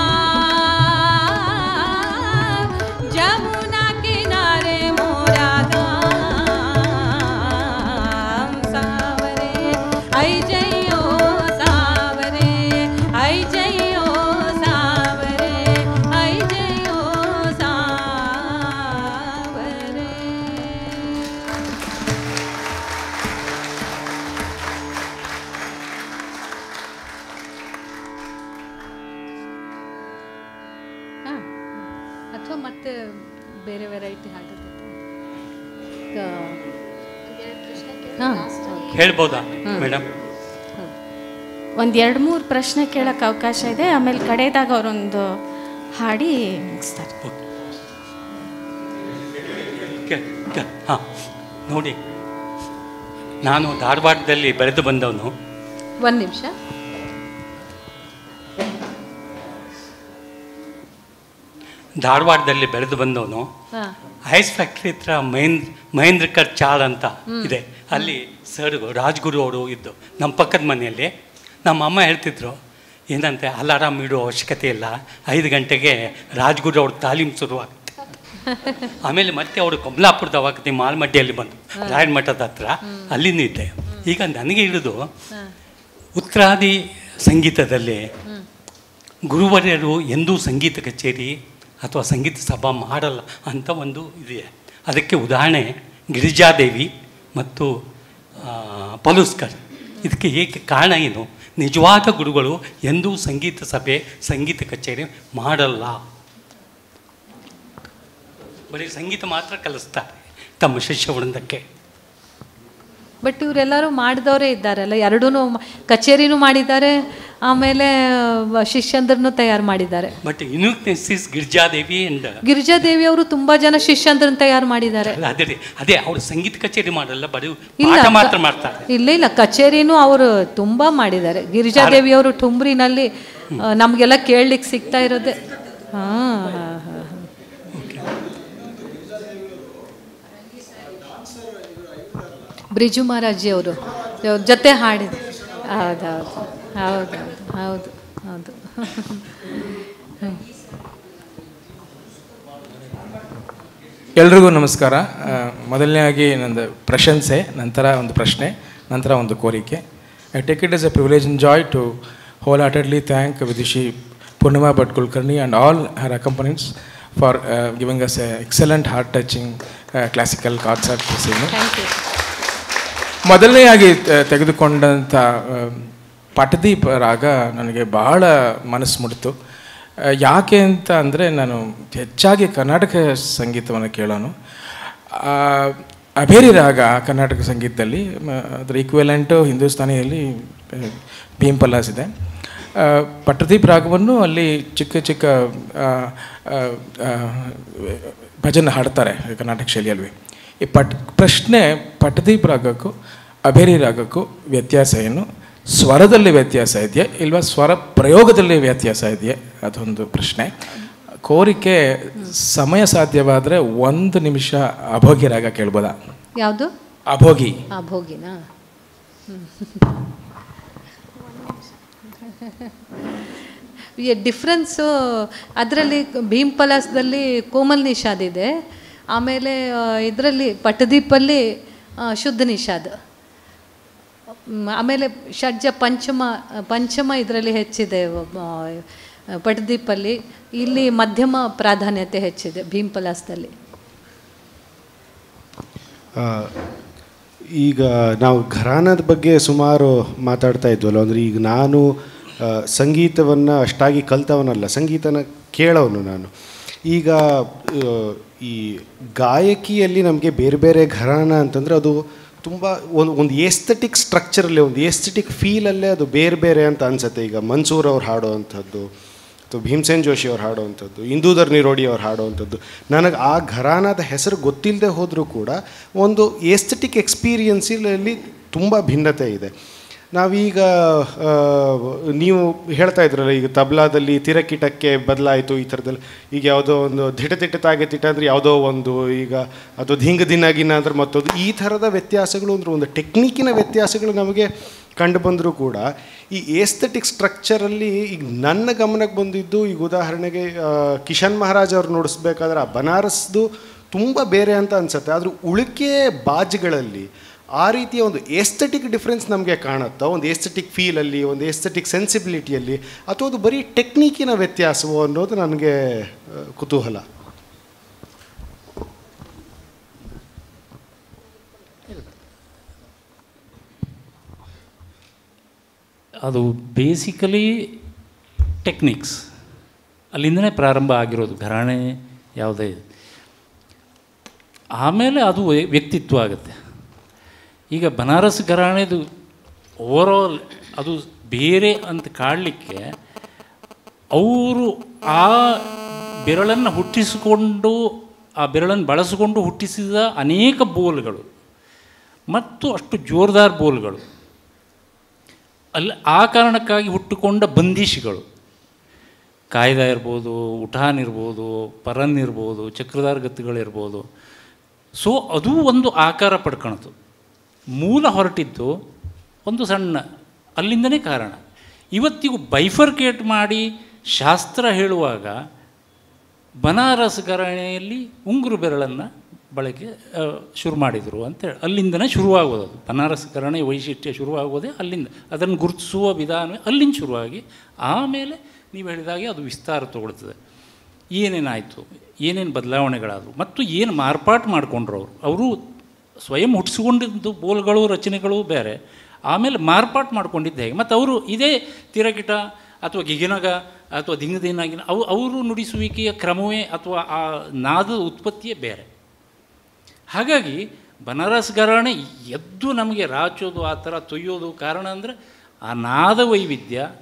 गार जमुना किनारे मोरा गाम सावरे ऐ जइयो सावरे ऐ जइयो सावरे ऐ जइयो सावरे ಅಥವಾ ಮತ್ತೆ ಬೇರೆ ವೆರೈಟಿ ಹಾಕತ್ತೆ ಹಾಂ ಹೇಳ್ಬೋದಾ ಮೇಡಮ್ ಒಂದು ಎರಡು ಮೂರು ಪ್ರಶ್ನೆ ಕೇಳೋಕ್ಕೆ ಅವಕಾಶ ಇದೆ ಆಮೇಲೆ ಕಡೆದಾಗ ಅವರೊಂದು ಹಾಡಿ ಮುಗಿಸ್ತಾರೆ ಹಾಂ ನೋಡಿ ನಾನು ಧಾರವಾಡದಲ್ಲಿ ಬೆಳೆದು ಬಂದವನು ಒಂದು ನಿಮಿಷ ಧಾರವಾಡದಲ್ಲಿ ಬೆಳೆದು ಬಂದವನು ಹಾಂ ಐಸ್ ಫ್ಯಾಕ್ಟ್ರಿ ಹತ್ರ ಮಹೇಂದ್ರ ಮಹೇಂದ್ರ ಕರ್ ಚಾಲ್ ಅಂತ ಇದೆ ಅಲ್ಲಿ ಸರ್ ರಾಜ್ಗುರು ಅವರು ಇದ್ದು ನಮ್ಮ ಪಕ್ಕದ ಮನೆಯಲ್ಲಿ ನಮ್ಮ ಅಮ್ಮ ಹೇಳ್ತಿದ್ರು ಏನಂತೆ ಅಲಾರಾಮ್ ಇಡೋ ಅವಶ್ಯಕತೆ ಇಲ್ಲ ಐದು ಗಂಟೆಗೆ ರಾಜ್ಗುರು ಅವ್ರ ತಾಲೀಮ್ ಶುರುವಾಗುತ್ತೆ ಆಮೇಲೆ ಮತ್ತೆ ಅವರು ಕೊಬ್ಲಾಪುರದ ಅವಾಗ ಮಾಲ್ಮಡ್ಡಿಯಲ್ಲಿ ಬಂದು ರಾಯನ ಮಠದ ಹತ್ರ ಅಲ್ಲಿಂದ ಇದ್ದೆ ಈಗ ನನಗೆ ಹಿಡಿದು ಉತ್ತರಾದಿ ಸಂಗೀತದಲ್ಲಿ ಗುರುವರ್ಯರು ಎಂದೂ ಸಂಗೀತ ಕಚೇರಿ ಅಥವಾ ಸಂಗೀತ ಸಭಾ ಮಾಡಲ್ಲ ಅಂತ ಒಂದು ಇದೆ ಅದಕ್ಕೆ ಉದಾಹರಣೆ ಗಿರಿಜಾದೇವಿ ಮತ್ತು ಆ, ಪಲುಸ್ಕರ್ ಇದಕ್ಕೆ ಏಕೆ ಕಾರಣ ಏನು ನಿಜವಾದ ಗುರುಗಳು ಎಂದೂ ಸಂಗೀತ ಸಭೆ ಸಂಗೀತ ಕಚೇರಿ ಮಾಡಲ್ಲ ಬರೀ ಸಂಗೀತ ಮಾತ್ರ ಕಲಿಸ್ತಾರೆ ತಮ್ಮ ಶಿಷ್ಯವೃಂದಕ್ಕೆ ಬಟ್ ಇವರೆಲ್ಲರೂ ಮಾಡಿದವರೇ ಇದ್ದಾರಲ್ಲ ಎರಡೂ ಕಚೇರಿನೂ ಮಾಡಿದ್ದಾರೆ ಆಮೇಲೆ ಆ, ಶಿಷ್ಯಂದ್ರನ್ನು ತಯಾರು ಮಾಡಿದ್ದಾರೆ ಬಟ್ ಯುನಿಕ್ನೆಸ್ ಇಸ್ ಗಿರ್ಜಾದೇವಿ ಅಂಡ್ ಗಿರಿಜಾದೇವಿ ಅವರು ತುಂಬಾ ಜನ ಶಿಷ್ಯಂದ್ರನ್ನು ತಯಾರು ಮಾಡಿದ್ದಾರೆ ಅದೇ ರೀ ಅದೇ ಅವ್ರು ಸಂಗೀತ ಕಚೇರಿ ಮಾಡಲ್ಲ ಬರೀ ಇಲ್ಲ ಪಾಠ ಕ- ಮಾತ್ರ ಮಾಡ್ತಾರೆ ಇಲ್ಲ ಇಲ್ಲ ಕಚೇರಿನೂ ಅವರು ತುಂಬಾ ಮಾಡಿದ್ದಾರೆ ಗಿರಿಜಾದೇವಿ ಅವರು ಟುಂಬ್ರಿನಲ್ಲಿ ಆ, ನಮ್ಗೆಲ್ಲ ಕೇಳಲಿಕ್ಕೆ ಸಿಗ್ತಾ ಇರೋದೇ ಹಾ ಹಾ ಹಾ ಬ್ರಿಜು ಮಹಾರಾಜಿ ಅವರು ಜೊತೆ ಹಾಡಿದ ಹೌದೌದು ಹೌದೌದು ಹೌದು ಹೌದು ಎಲ್ರಿಗೂ ನಮಸ್ಕಾರ ಆ, ಮೊದಲನೇದಾಗಿ ನಂದು ಪ್ರಶಂಸೆ ನಂತರ ಒಂದು ಪ್ರಶ್ನೆ ನಂತರ ಒಂದು ಕೋರಿಕೆ I take it as a privilege in joy to wholeheartedly thank Vidushi Poornima Bhat Kulkarni and all her accompanists for giving us a excellent heart touching classical concert this thank you ಮೊದಲನೆಯಾಗಿ ತೆ- ತೆಗೆದುಕೊಂಡಂಥ ಆ, ಪಟದೀಪ ರಾಗ ನನಗೆ ಬಹಳ ಮನಸ್ಸು ಮುಡಿತು ಆ, ಯಾಕೆ ಅಂತ ಅಂದರೆ ನಾನು ಹೆಚ್ಚಾಗಿ ಕರ್ನಾಟಕ ಸಂಗೀತವನ್ನು ಕೇಳೋನು ಆ, ಅಭೇರಿ ರಾಗ ಕರ್ನಾಟಕ ಸಂಗೀತದಲ್ಲಿ ಮ- ಅದರ ಈಕ್ವಲೆಂಟು ಹಿಂದೂಸ್ತಾನಿಯಲ್ಲಿ ಆ, ಭೀಮ್ ಪಲ್ಲಾಸ್ ಇದೆ ಆ, ಪಟ್ಟದೀಪ್ ರಾಗವನ್ನು ಅಲ್ಲಿ ಚಿಕ್ಕ ಚಿಕ್ಕ ಆ, ಆ, ಆ, ಭಜನೆ ಹಾಡ್ತಾರೆ ಕರ್ನಾಟಕ ಶೈಲಿಯಲ್ಲಿ ಈ ಪಟ್ ಪ್ರಶ್ನೆ ಪಟ್ಟದೀಪ್ ರಾಗಕ್ಕೂ ಅಭೇರಿ ರಾಗಕ್ಕೂ ವ್ಯತ್ಯಾಸ ಏನು ಸ್ವರದಲ್ಲಿ ವ್ಯತ್ಯಾಸ ಇದೆಯಾ ಇಲ್ವಾ ಸ್ವರ ಪ್ರಯೋಗದಲ್ಲಿ ವ್ಯತ್ಯಾಸ ಇದೆಯಾ ಅದೊಂದು ಪ್ರಶ್ನೆ ಕೋರಿಕೆ ಸಮಯ ಸಾಧ್ಯವಾದರೆ ಒಂದು ನಿಮಿಷ ಅಭೋಗಿ ರಾಗ ಕೇಳ್ಬೋದಾ ಯಾವುದು ಅಭೋಗಿ ಆ ಭೋಗಿನಾ ಡಿಫ್ರೆನ್ಸು ಅದರಲ್ಲಿ ಭೀಮ್ ಪಲಾಸ್ದಲ್ಲಿ ಕೋಮಲ್ ನಿಷಾದ್ ಇದೆ ಆಮೇಲೆ ಇದರಲ್ಲಿ ಪಟ್ಟದೀಪಲ್ಲಿ ಆ, ಶುದ್ಧ ನಿಷಾದ್ ಮ್, ಆಮೇಲೆ ಷಡ್ಜ ಪಂಚಮ ಪಂಚಮ ಇದರಲ್ಲಿ ಹೆಚ್ಚಿದೆ ಆ, ಪಟ್ಟದೀಪಲ್ಲಿ ಇಲ್ಲಿ ಮಧ್ಯಮ ಪ್ರಾಧಾನ್ಯತೆ ಹೆಚ್ಚಿದೆ ಭೀಮ್ ಪಲಾಸ್ದಲ್ಲಿ ಆ, ಈಗ ನಾವು ಘರಾನದ ಬಗ್ಗೆ ಸುಮಾರು ಮಾತಾಡ್ತಾ ಇದ್ವಲ್ಲ ಅಂದರೆ ಈಗ ನಾನು ಸಂಗೀತವನ್ನು ಅಷ್ಟಾಗಿ ಕಲ್ತವನಲ್ಲ ಸಂಗೀತನ ಕೇಳೋನು ನಾನು ಈಗ ಆ, ಈ ಗಾಯಕಿಯಲ್ಲಿ ನಮಗೆ ಬೇರೆ ಬೇರೆ ಘರಾನ ಅಂತಂದರೆ ಅದು ತುಂಬ ಒಂದು ಒಂದು ಏಸ್ಥೆಟಿಕ್ ಸ್ಟ್ರಕ್ಚರಲ್ಲಿ ಒಂದು ಏಸ್ಥೆಟಿಕ್ ಫೀಲಲ್ಲೇ ಅದು ಬೇರೆ ಬೇರೆ ಅಂತ ಅನಿಸುತ್ತೆ ಈಗ ಮನ್ಸೂರ್ ಅವ್ರು ಹಾಡೋವಂಥದ್ದು ಅಥವಾ ಭೀಮಸೇನ್ ಜೋಶಿ ಅವ್ರು ಹಾಡುವಂಥದ್ದು ಇಂದೂಧರ್ ನಿರೋಡಿ ಅವ್ರು ಹಾಡುವಂಥದ್ದು ನನಗೆ ಆ ಘರಾನದ ಹೆಸರು ಗೊತ್ತಿಲ್ಲದೆ ಹೋದರೂ ಕೂಡ ಒಂದು ಏಸ್ಥೆಟಿಕ್ ಎಕ್ಸ್ಪೀರಿಯನ್ಸಲ್ಲಿ ತುಂಬ ಭಿನ್ನತೆ ಇದೆ ನಾವೀಗ ಆ, ನೀವು ಹೇಳ್ತಾ ಇದ್ರಲ್ಲ ಈಗ ತಬ್ಲಾದಲ್ಲಿ ತಿರಕಿಟಕ್ಕೆ ಬದಲಾಯಿತು ಈ ಥರದಲ್ಲಿ ಈಗ ಯಾವುದೋ ಒಂದು ದಿಟ ತಿಟ್ಟ ತಾಗೆ ತಿಟ್ಟ ಅಂದರೆ ಯಾವುದೋ ಒಂದು ಈಗ ಅದು ಧಿಂಗ ದಿನ ಗಿನ ಅಂದ್ರೆ ಮತ್ತೊಂದು ಈ ಥರದ ವ್ಯತ್ಯಾಸಗಳು ಅಂದ್ರೆ ಒಂದು ಟೆಕ್ನಿಕ್ಕಿನ ವ್ಯತ್ಯಾಸಗಳು ನಮಗೆ ಕಂಡು ಬಂದರೂ ಕೂಡ ಈ ಏಸ್ಥೆಟಿಕ್ ಸ್ಟ್ರಕ್ಚರಲ್ಲಿ ಈಗ ನನ್ನ ಗಮನಕ್ಕೆ ಬಂದಿದ್ದು ಈಗ ಉದಾಹರಣೆಗೆ ಆ, ಕಿಶನ್ ಮಹಾರಾಜ್ ಅವ್ರು ನುಡಿಸ್ಬೇಕಾದ್ರೆ ಆ ಬನಾರಸ್ದು ತುಂಬ ಬೇರೆ ಅಂತ ಅನಿಸುತ್ತೆ ಆದರೂ ಉಳಿಕೆ ಬಾಜ್ಗಳಲ್ಲಿ ಆ ರೀತಿಯ ಒಂದು ಏಸ್ಥೆಟಿಕ್ ಡಿಫ್ರೆನ್ಸ್ ನಮಗೆ ಕಾಣುತ್ತಾ ಒಂದು ಏಸ್ಥೆಟಿಕ್ ಫೀಲಲ್ಲಿ ಒಂದು ಏಸ್ಥೆಟಿಕ್ ಸೆನ್ಸಿಬಿಲಿಟಿಯಲ್ಲಿ ಅಥವಾ ಅದು ಬರೀ ಟೆಕ್ನಿಕ್ಕಿನ ವ್ಯತ್ಯಾಸವೋ ಅನ್ನೋದು ನನಗೆ ಆ, ಕುತೂಹಲ ಅದು ಬೇಸಿಕಲಿ ಟೆಕ್ನಿಕ್ಸ್ ಅಲ್ಲಿಂದನೇ ಪ್ರಾರಂಭ ಆಗಿರೋದು ಘರಾಣೆ ಯಾವುದೇ ಆಮೇಲೆ ಅದು ವ್ಯ- ವ್ಯಕ್ತಿತ್ವ ಆಗುತ್ತೆ ಈಗ ಬನಾರಸ್ ಘರಾಣೆದು ಓವರಾಲ್ ಅದು ಬೇರೆ ಅಂತ ಕಾಡಲಿಕ್ಕೆ ಅವರು ಆ ಬೆರಳನ್ನು ಹುಟ್ಟಿಸಿಕೊಂಡು ಆ ಬೆರಳನ್ನು ಬಳಸಿಕೊಂಡು ಹುಟ್ಟಿಸಿದ ಅನೇಕ ಬೋಲ್ಗಳು ಮತ್ತು ಅಷ್ಟು ಜೋರ್ದಾರ್ ಬೋಲ್ಗಳು ಅಲ್ಲಿ ಆ ಕಾರಣಕ್ಕಾಗಿ ಹುಟ್ಟುಕೊಂಡ ಬಂದೀಶಿಗಳು ಕಾಯ್ದ ಇರ್ಬೋದು ಉಠಾನ್ ಇರ್ಬೋದು ಪರನ್ ಇರ್ಬೋದು ಚಕ್ರಧಾರ ಗತಿಗಳಿರ್ಬೋದು ಸೊ ಅದು ಒಂದು ಆಕಾರ ಪಡ್ಕೊಳ್ತು ಮೂಲ ಹೊರಟಿದ್ದು ಒಂದು ಸಣ್ಣ ಅಲ್ಲಿಂದನೇ ಕಾರಣ ಇವತ್ತಿಗೂ ಬೈಫರ್ಕೇಟ್ ಮಾಡಿ ಶಾಸ್ತ್ರ ಹೇಳುವಾಗ ಬನಾರಸ್ ಘರಾಣೆಯಲ್ಲಿ ಉಂಗುರು ಬೆರಳನ್ನು ಬಳಕೆ ಆ, ಶುರು ಮಾಡಿದರು ಅಂತೇಳಿ ಅಲ್ಲಿಂದನೇ ಶುರುವಾಗೋದು ಅದು ಬನಾರಸ್ ಘರಾಣೆ ವೈಶಿಷ್ಟ್ಯ ಶುರುವಾಗೋದೇ ಅಲ್ಲಿಂದ ಅದನ್ನು ಗುರುತಿಸುವ ವಿಧಾನವೇ ಅಲ್ಲಿಂದ ಶುರುವಾಗಿ ಆಮೇಲೆ ನೀವು ಹೇಳಿದಾಗೆ ಅದು ವಿಸ್ತಾರ ತಗೊಳ್ತದೆ ಏನೇನಾಯಿತು ಏನೇನು ಬದಲಾವಣೆಗಳಾದವು ಮತ್ತು ಏನು ಮಾರ್ಪಾಟು ಮಾಡಿಕೊಂಡ್ರು ಅವರು ಅವರು ಸ್ವಯಂ ಹುಟ್ಟಿಸ್ಕೊಂಡಿದ್ದು ಬೋಲ್ಗಳು ರಚನೆಗಳು ಬೇರೆ ಆಮೇಲೆ ಮಾರ್ಪಾಟು ಮಾಡ್ಕೊಂಡಿದ್ದು ಹೇಗೆ ಮತ್ತು ಅವರು ಇದೇ ತಿರಗಿಟ ಅಥವಾ ಗಿಗಿನಗ ಅಥವಾ ದಿಂಗದಿನಾಗಿನ ಅವು ಅವರು ನುಡಿಸುವಿಕೆಯ ಕ್ರಮವೇ ಅಥವಾ ಆ ನಾದದ ಉತ್ಪತ್ತಿಯೇ ಬೇರೆ ಹಾಗಾಗಿ ಬನಾರಸ್ ಘರಾಣೆ ಎದ್ದು ನಮಗೆ ರಾಚೋದು ಆ ಥರ ತೊಯ್ಯೋದು ಕಾರಣ ಅಂದರೆ ಆ ನಾದ ವೈವಿಧ್ಯ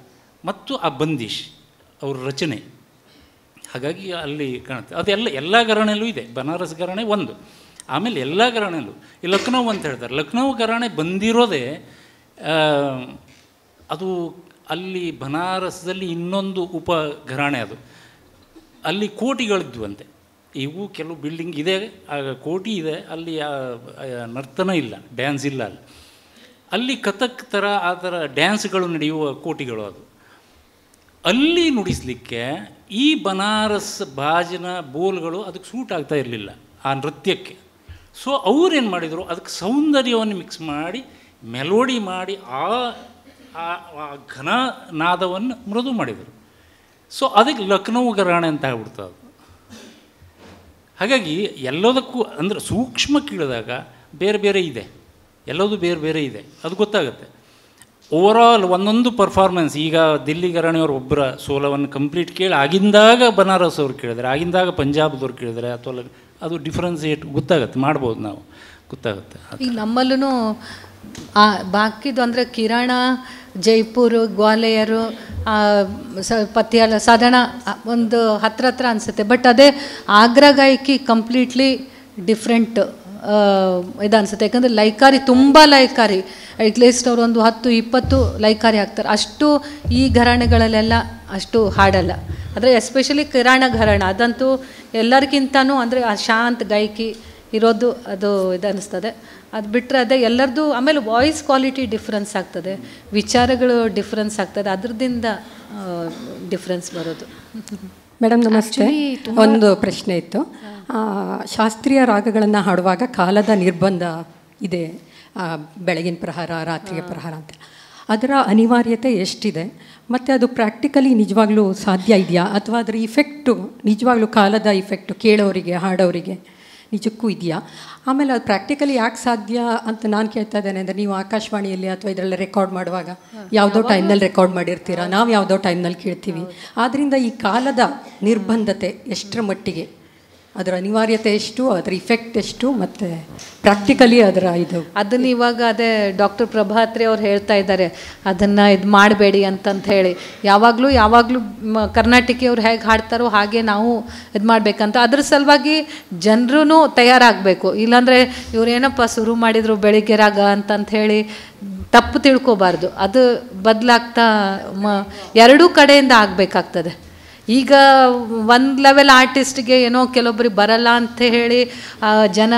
ಮತ್ತು ಆ ಬಂದಿಶ್ ಅವ್ರ ರಚನೆ ಹಾಗಾಗಿ ಅಲ್ಲಿ ಕಾಣುತ್ತೆ ಅದೆಲ್ಲ ಎಲ್ಲ ಘರಾಣೆಯಲ್ಲೂ ಇದೆ ಬನಾರಸ್ ಘರಾಣೆ ಒಂದು ಆಮೇಲೆ ಎಲ್ಲ ಘರಾಣೆಯಲ್ಲೂ ಈ ಲಕ್ನೋ ಅಂತ ಹೇಳ್ತಾರೆ ಲಕ್ನೋ ಘರಾಣೆ ಬಂದಿರೋದೇ ಆ, ಅದು ಅಲ್ಲಿ ಬನಾರಸ್ದಲ್ಲಿ ಇನ್ನೊಂದು ಉಪ ಘರಾಣೆ ಅದು ಅಲ್ಲಿ ಕೋಟಿಗಳಿದ್ವಂತೆ ಇವು ಕೆಲವು ಬಿಲ್ಡಿಂಗ್ ಇದೆ ಆ ಕೋಟಿ ಇದೆ ಅಲ್ಲಿ ಆ, ಆ, ನರ್ತನ ಇಲ್ಲ ಡ್ಯಾನ್ಸ್ ಇಲ್ಲ ಅಲ್ಲಿ ಅಲ್ಲಿ ಕಥಕ್ ಥರ ಆ ಥರ ಡ್ಯಾನ್ಸ್ಗಳು ನಡೆಯುವ ಕೋಟಿಗಳು ಅದು ಅಲ್ಲಿ ನುಡಿಸಲಿಕ್ಕೆ ಈ ಬನಾರಸ್ ಬಾಜಿನ ಬೋಲ್ಗಳು ಅದಕ್ಕೆ ಸೂಟ್ ಆಗ್ತಾ ಇರಲಿಲ್ಲ ಆ ನೃತ್ಯಕ್ಕೆ ಸೊ ಅವ್ರೇನು ಮಾಡಿದರು ಅದಕ್ಕೆ ಸೌಂದರ್ಯವನ್ನು ಮಿಕ್ಸ್ ಮಾಡಿ ಮೆಲೋಡಿ ಮಾಡಿ ಆ ಆ- ಆ ಘನ ನಾದವನ್ನು ಮೃದು ಮಾಡಿದರು ಸೊ ಅದಕ್ಕೆ ಲಕ್ನೋ ಗರಾಣೆ ಅಂತ ಆಗ್ಬಿಡ್ತು ಅದು ಹಾಗಾಗಿ ಎಲ್ಲದಕ್ಕೂ ಅಂದರೆ ಸೂಕ್ಷ್ಮ ಕೀಳಿದಾಗ ಬೇರೆ ಬೇರೆ ಇದೆ ಎಲ್ಲದೂ ಬೇರೆ ಬೇರೆ ಇದೆ ಅದು ಗೊತ್ತಾಗುತ್ತೆ ಓವರಾಲ್ ಒಂದೊಂದು ಪರ್ಫಾರ್ಮೆನ್ಸ್ ಈಗ ದಿಲ್ಲಿ ಗರಾಣಿಯವ್ರು ಒಬ್ಬರ ಸೋಲವನ್ನು ಕಂಪ್ಲೀಟ್ ಕೇಳಿ ಆಗಿಂದಾಗ ಬನಾರಸ್ ಅವ್ರು ಕೇಳಿದ್ರೆ ಆಗಿಂದಾಗ ಪಂಜಾಬ್ದವ್ರು ಕೇಳಿದ್ರೆ ಅಥವಾ ಲ- ಅದು ಡಿಫ್ರೆನ್ಸಿಯೇಟ್ ಗೊತ್ತಾಗುತ್ತೆ ಮಾಡ್ಬೋದು ನಾವು ಗೊತ್ತಾಗುತ್ತೆ ಈಗ ನಮ್ಮಲ್ಲೂ ಬಾಕಿದು ಅಂದರೆ ಕಿರಾಣ ಜೈಪುರ್ ಗ್ವಾಲಿಯರು ಆ, ಸ ಪತಿಯಾಲ ಸಾಧಾರಣ ಆ, ಒಂದು ಹತ್ರ ಹತ್ರ ಅನಿಸುತ್ತೆ ಬಟ್ ಅದೇ ಆಗ್ರಾ ಗಾಯಕಿ ಕಂಪ್ಲೀಟ್ಲಿ ಡಿಫ್ರೆಂಟ್ ಇದು ಅನಿಸುತ್ತೆ ಯಾಕಂದರೆ ಲೈಕಾರಿ ತುಂಬ ಲೈಕಾರಿ ಅಟ್ಲೀಸ್ಟ್ ಅವರು ಒಂದು ಹತ್ತು ಇಪ್ಪತ್ತು ಲೈಕಾರಿ ಹಾಕ್ತಾರೆ ಅಷ್ಟು ಈ ಘರಾಣೆಗಳಲ್ಲೆಲ್ಲ ಅಷ್ಟು ಹಾಡಲ್ಲ ಆದರೆ ಎಸ್ಪೆಷಲಿ ಕಿರಾಣ ಘರಾಣ ಅದಂತೂ ಎಲ್ಲರಿಗಿಂತನೂ ಅಂದರೆ ಆ ಶಾಂತ್ ಗಾಯಕಿ ಇರೋದು ಅದು ಇದು ಅನ್ನಿಸ್ತದೆ ಅದು ಬಿಟ್ಟರೆ ಅದೇ ಎಲ್ಲರದ್ದು ಆಮೇಲೆ ವಾಯ್ಸ್ ಕ್ವಾಲಿಟಿ ಡಿಫ್ರೆನ್ಸ್ ಆಗ್ತದೆ ವಿಚಾರಗಳು ಡಿಫ್ರೆನ್ಸ್ ಆಗ್ತದೆ ಅದ್ರದಿಂದ ಡಿಫ್ರೆನ್ಸ್ ಬರೋದು ಮೇಡಮ್ ನಮಸ್ತೆ ಒಂದು ಪ್ರಶ್ನೆ ಇತ್ತು ಆ, ಶಾಸ್ತ್ರೀಯ ರಾಗಗಳನ್ನು ಹಾಡುವಾಗ ಕಾಲದ ನಿರ್ಬಂಧ ಇದೆ ಆ, ಬೆಳಗಿನ ಪ್ರಹಾರ ರಾತ್ರಿಯ ಪ್ರಹಾರ ಅಂತ ಅದರ ಅನಿವಾರ್ಯತೆ ಎಷ್ಟಿದೆ ಮತ್ತು ಅದು ಪ್ರಾಕ್ಟಿಕಲಿ ನಿಜವಾಗ್ಲೂ ಸಾಧ್ಯ ಇದೆಯಾ ಅಥವಾ ಅದರ ಇಫೆಕ್ಟು ನಿಜವಾಗ್ಲೂ ಕಾಲದ ಇಫೆಕ್ಟು ಕೇಳೋರಿಗೆ ಹಾಡೋರಿಗೆ ನಿಜಕ್ಕೂ ಇದೆಯಾ ಆಮೇಲೆ ಅದು ಪ್ರಾಕ್ಟಿಕಲಿ ಯಾಕೆ ಸಾಧ್ಯ ಅಂತ ನಾನು ಕೇಳ್ತಾ ಇದ್ದೇನೆ ಅಂದರೆ ನೀವು ಆಕಾಶವಾಣಿಯಲ್ಲಿ ಅಥವಾ ಇದರಲ್ಲಿ ರೆಕಾರ್ಡ್ ಮಾಡುವಾಗ ಯಾವುದೋ ಟೈಮ್ನಲ್ಲಿ ರೆಕಾರ್ಡ್ ಮಾಡಿರ್ತೀರಾ ನಾವು ಯಾವುದೋ ಟೈಮ್ನಲ್ಲಿ ಕೇಳ್ತೀವಿ ಆದ್ದರಿಂದ ಈ ಕಾಲದ ನಿರ್ಬಂಧತೆ ಎಷ್ಟರ ಮಟ್ಟಿಗೆ ಅದರ ಅನಿವಾರ್ಯತೆ ಎಷ್ಟು ಅದರ ಇಫೆಕ್ಟ್ ಎಷ್ಟು ಮತ್ತು ಪ್ರಾಕ್ಟಿಕಲಿ ಅದರ ಇದು ಅದನ್ನ ಇವಾಗ ಅದೇ ಡಾಕ್ಟರ್ ಪ್ರಭಾತ್ರಿ ಅವ್ರು ಹೇಳ್ತಾ ಇದ್ದಾರೆ ಅದನ್ನು ಇದು ಮಾಡಬೇಡಿ ಅಂತಂತ ಹೇಳಿ ಯಾವಾಗಲೂ ಯಾವಾಗಲೂ ಕರ್ನಾಟಕಿಯವ್ರು ಹೇಗೆ ಹಾಡ್ತಾರೋ ಹಾಗೆ ನಾವು ಇದು ಮಾಡಬೇಕಂತ ಅದ್ರ ಸಲುವಾಗಿ ಜನರೂ ತಯಾರಾಗಬೇಕು ಇಲ್ಲಾಂದರೆ ಇವ್ರೇನಪ್ಪ ಶುರು ಮಾಡಿದರು ಬೆಳಿಗ್ಗೆ ರಾಗ ಅಂತಂತ ಹೇಳಿ ತಪ್ಪು ತಿಳ್ಕೊಬಾರ್ದು ಅದು ಬದಲಾಗ್ತಾ ಮ ಎರಡೂ ಕಡೆಯಿಂದ ಆಗಬೇಕಾಗ್ತದೆ ಈಗ ಒಂದು ಲೆವೆಲ್ ಆರ್ಟಿಸ್ಟ್ಗೆ ಏನೋ ಕೆಲವೊಬ್ಬರಿಗೆ ಬರಲ್ಲ ಅಂತ ಹೇಳಿ ಆ, ಜನ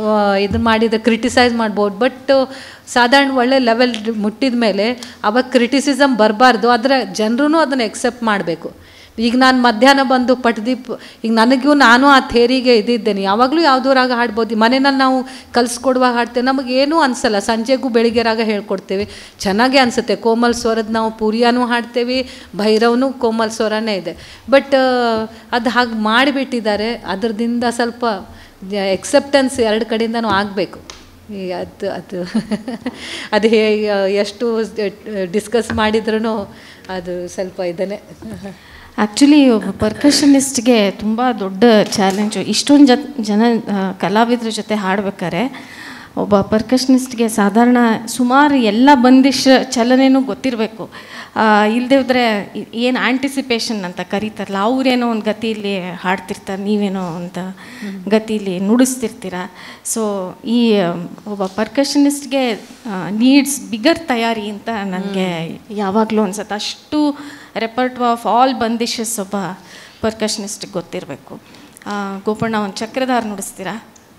ಇದು ಮಾಡಿದರೆ ಕ್ರಿಟಿಸೈಸ್ ಮಾಡ್ಬೋದು ಬಟ್ ಸಾಧಾರಣ ಒಳ್ಳೆ ಲೆವೆಲ್ ಮುಟ್ಟಿದ ಮೇಲೆ ಅವಾಗ ಕ್ರಿಟಿಸಿಸಮ್ ಬರಬಾರ್ದು ಆದರೆ ಜನರೂ ಅದನ್ನು ಎಕ್ಸೆಪ್ಟ್ ಮಾಡಬೇಕು ಈಗ ನಾನು ಮಧ್ಯಾಹ್ನ ಬಂದು ಪಟ್ದೀಪ್ ಈಗ ನನಗೂ ನಾನು ಆ ಥೇರಿಗೆ ಇದ್ದಿದ್ದೇನೆ ಯಾವಾಗಲೂ ಯಾವುದೋ ರಾಗ ಹಾಡ್ಬೋದು ಮನೆಯಲ್ಲಿ ನಾವು ಕಲಿಸ್ಕೊಡುವಾಗ ಹಾಡ್ತೇವೆ ನಮಗೇನೂ ಅನಿಸಲ್ಲ ಸಂಜೆಗೂ ಬೆಳಿಗ್ಗೆ ರಾಗ ಹೇಳ್ಕೊಡ್ತೇವೆ ಚೆನ್ನಾಗೇ ಅನಿಸುತ್ತೆ ಕೋಮಲ್ ಸ್ವರದ ನಾವು ಪೂರಿಯಾನೂ ಹಾಡ್ತೇವೆ ಭೈರವನು ಕೋಮಲ್ ಸ್ವರನೇ ಇದೆ ಬಟ್ ಅದು ಹಾಗೆ ಮಾಡಿಬಿಟ್ಟಿದ್ದಾರೆ ಅದರದಿಂದ ಸ್ವಲ್ಪ ಎಕ್ಸೆಪ್ಟೆನ್ಸ್ ಎರಡು ಕಡೆಯಿಂದನೂ ಆಗಬೇಕು ಈ ಅದು ಅದು ಅದು ಹೇ ಎಷ್ಟು ಡಿಸ್ಕಸ್ ಮಾಡಿದ್ರೂ ಅದು ಸ್ವಲ್ಪ ಇದನ್ನೇ ಆ್ಯಕ್ಚುಲಿ ಒಬ್ಬ ಪರ್ಕಷನಿಸ್ಟ್ಗೆ ತುಂಬ ದೊಡ್ಡ ಚಾಲೆಂಜು ಇಷ್ಟೊಂದು ಜ ಜನ ಆ, ಕಲಾವಿದ್ರ ಜೊತೆ ಹಾಡ್ಬೇಕಾದ್ರೆ ಒಬ್ಬ ಪರ್ಕಷನಿಸ್ಟ್ಗೆ ಸಾಧಾರಣ ಸುಮಾರು ಎಲ್ಲ ಬಂದಿಶ್ ಚಲನೆನೂ ಗೊತ್ತಿರಬೇಕು ಇಲ್ಲದೆ ಹೋದರೆ ಏನು ಆಂಟಿಸಿಪೇಷನ್ ಅಂತ ಕರೀತಾರಲ್ಲ ಅವ್ರೇನೋ ಒಂದು ಗತಿಯಲ್ಲಿ ಹಾಡ್ತಿರ್ತಾರೆ ನೀವೇನೋ ಒಂದು ಗತಿಯಲ್ಲಿ ನುಡಿಸ್ತಿರ್ತೀರ ಸೊ ಈ ಆ, ಒಬ್ಬ ಪರ್ಕಷನಿಸ್ಟ್ಗೆ ನೀಡ್ಸ್ ಬಿಗರ್ ತಯಾರಿ ಅಂತ ನನಗೆ ಯಾವಾಗಲೂ ಅನ್ಸುತ್ತೆ ಅಷ್ಟು ರೆಪರ್ಟ್ವ ಆಫ್ ಆಲ್ ಬಂದಿಶಸ್ ಒಬ್ಬ ಪರ್ಕಷನಿಸ್ಟಿಗೆ ಗೊತ್ತಿರಬೇಕು ಗೋಪಣ್ಣ ಒಂದು ಚಕ್ರಧಾರ ನುಡಿಸ್ತೀರಾ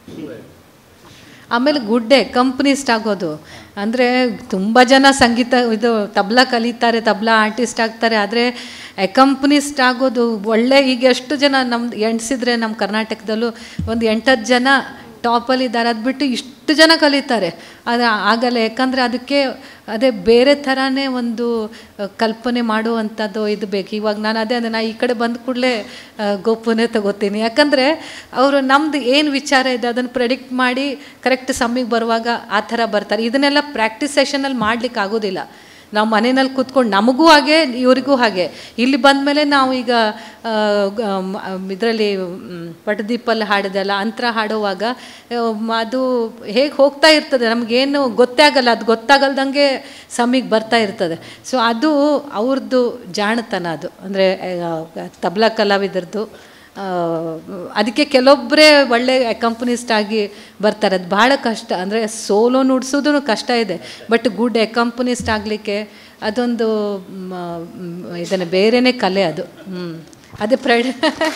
ಆಮೇಲೆ ಗುಡ್ಡೆ ಕಂಪ್ನಿಸ್ಟ್ ಆಗೋದು ಅಂದರೆ ತುಂಬ ಜನ ಸಂಗೀತ ಇದು ತಬ್ಲಾ ಕಲಿತಾರೆ ತಬ್ಲಾ ಆರ್ಟಿಸ್ಟ್ ಆಗ್ತಾರೆ ಆದರೆ ಕಂಪ್ನಿಸ್ಟ್ ಆಗೋದು ಒಳ್ಳೆ ಈಗ ಎಷ್ಟು ಜನ ನಮ್ದು ಎಣ್ಸಿದ್ರೆ ನಮ್ಮ ಕರ್ನಾಟಕದಲ್ಲೂ ಒಂದು ಎಂಟತ್ತು ಜನ ಟಾಪಲ್ಲಿ ಇದ್ದಾರೆ ಅದು ಬಿಟ್ಟು ಇಷ್ಟು ಜನ ಕಲಿತಾರೆ ಅದು ಆಗಲ್ಲ ಯಾಕಂದರೆ ಅದಕ್ಕೆ ಅದೇ ಬೇರೆ ಥರನೇ ಒಂದು ಆ, ಕಲ್ಪನೆ ಮಾಡುವಂಥದ್ದು ಇದು ಬೇಕು ಇವಾಗ ನಾನು ಅದೇ ಅಂದರೆ ನಾ ಈ ಕಡೆ ಬಂದ ಕೂಡಲೇ ಗೋಪುನೇ ತಗೋತೀನಿ ಯಾಕಂದರೆ ಅವರು ನಮ್ದು ಏನು ವಿಚಾರ ಇದೆ ಅದನ್ನು ಪ್ರೆಡಿಕ್ಟ್ ಮಾಡಿ ಕರೆಕ್ಟ್ ಸಮಯಕ್ಕೆ ಬರುವಾಗ ಆ ಥರ ಬರ್ತಾರೆ ಇದನ್ನೆಲ್ಲ ಪ್ರಾಕ್ಟೀಸ್ ಸೆಷನಲ್ಲಿ ಮಾಡ್ಲಿಕ್ಕೆ ಆಗೋದಿಲ್ಲ ನಾವು ಮನೆಯಲ್ಲಿ ಕೂತ್ಕೊಂಡು ನಮಗೂ ಹಾಗೆ ಇವರಿಗೂ ಹಾಗೆ ಇಲ್ಲಿ ಬಂದಮೇಲೆ ನಾವು ಈಗ ಇದರಲ್ಲಿ ಪಟದೀಪಲ್ಲಿ ಹಾಡಿದೆಲ್ಲ ಅಂತರ ಹಾಡುವಾಗ ಆ, ಮ್, ಅದು ಹೇಗೆ ಹೋಗ್ತಾ ಇರ್ತದೆ ನಮಗೇನು ಗೊತ್ತೇ ಆಗಲ್ಲ ಅದು ಗೊತ್ತಾಗಲ್ದಂಗೆ ಸಮಿಗೆ ಬರ್ತಾ ಇರ್ತದೆ ಸೊ ಅದು ಅವ್ರದ್ದು ಜಾಣತನ ಅದು ಅಂದರೆ ತಬಲಾ ಕಲಾವಿದರದ್ದು ಆ, ಅದಕ್ಕೆ ಕೆಲವೊಬ್ಬರೇ ಒಳ್ಳೆ ಅಕಂಪನಿಸ್ಟ್ ಆಗಿ ಬರ್ತಾರೆ ಅದು ಭಾಳ ಕಷ್ಟ ಅಂದರೆ ಸೋಲೋ ನುಡ್ಸೋದು ಕಷ್ಟ ಇದೆ ಬಟ್ ಗುಡ್ ಅಕಂಪನಿಸ್ಟ್ ಆಗಲಿಕ್ಕೆ ಅದೊಂದು ಮ, ಮ್, ಇದನ್ನು ಬೇರೆನೇ ಕಲೆ ಅದು ಹ್ಞೂ ಅದೇ ಪ್ರೈಡ್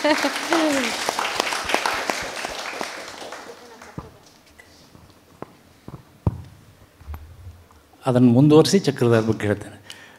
ಅದನ್ನು ಮುಂದುವರಿಸಿ ಚಕ್ರಧಾರ ಬಗ್ಗೆ ಹೇಳ್ತೇನೆ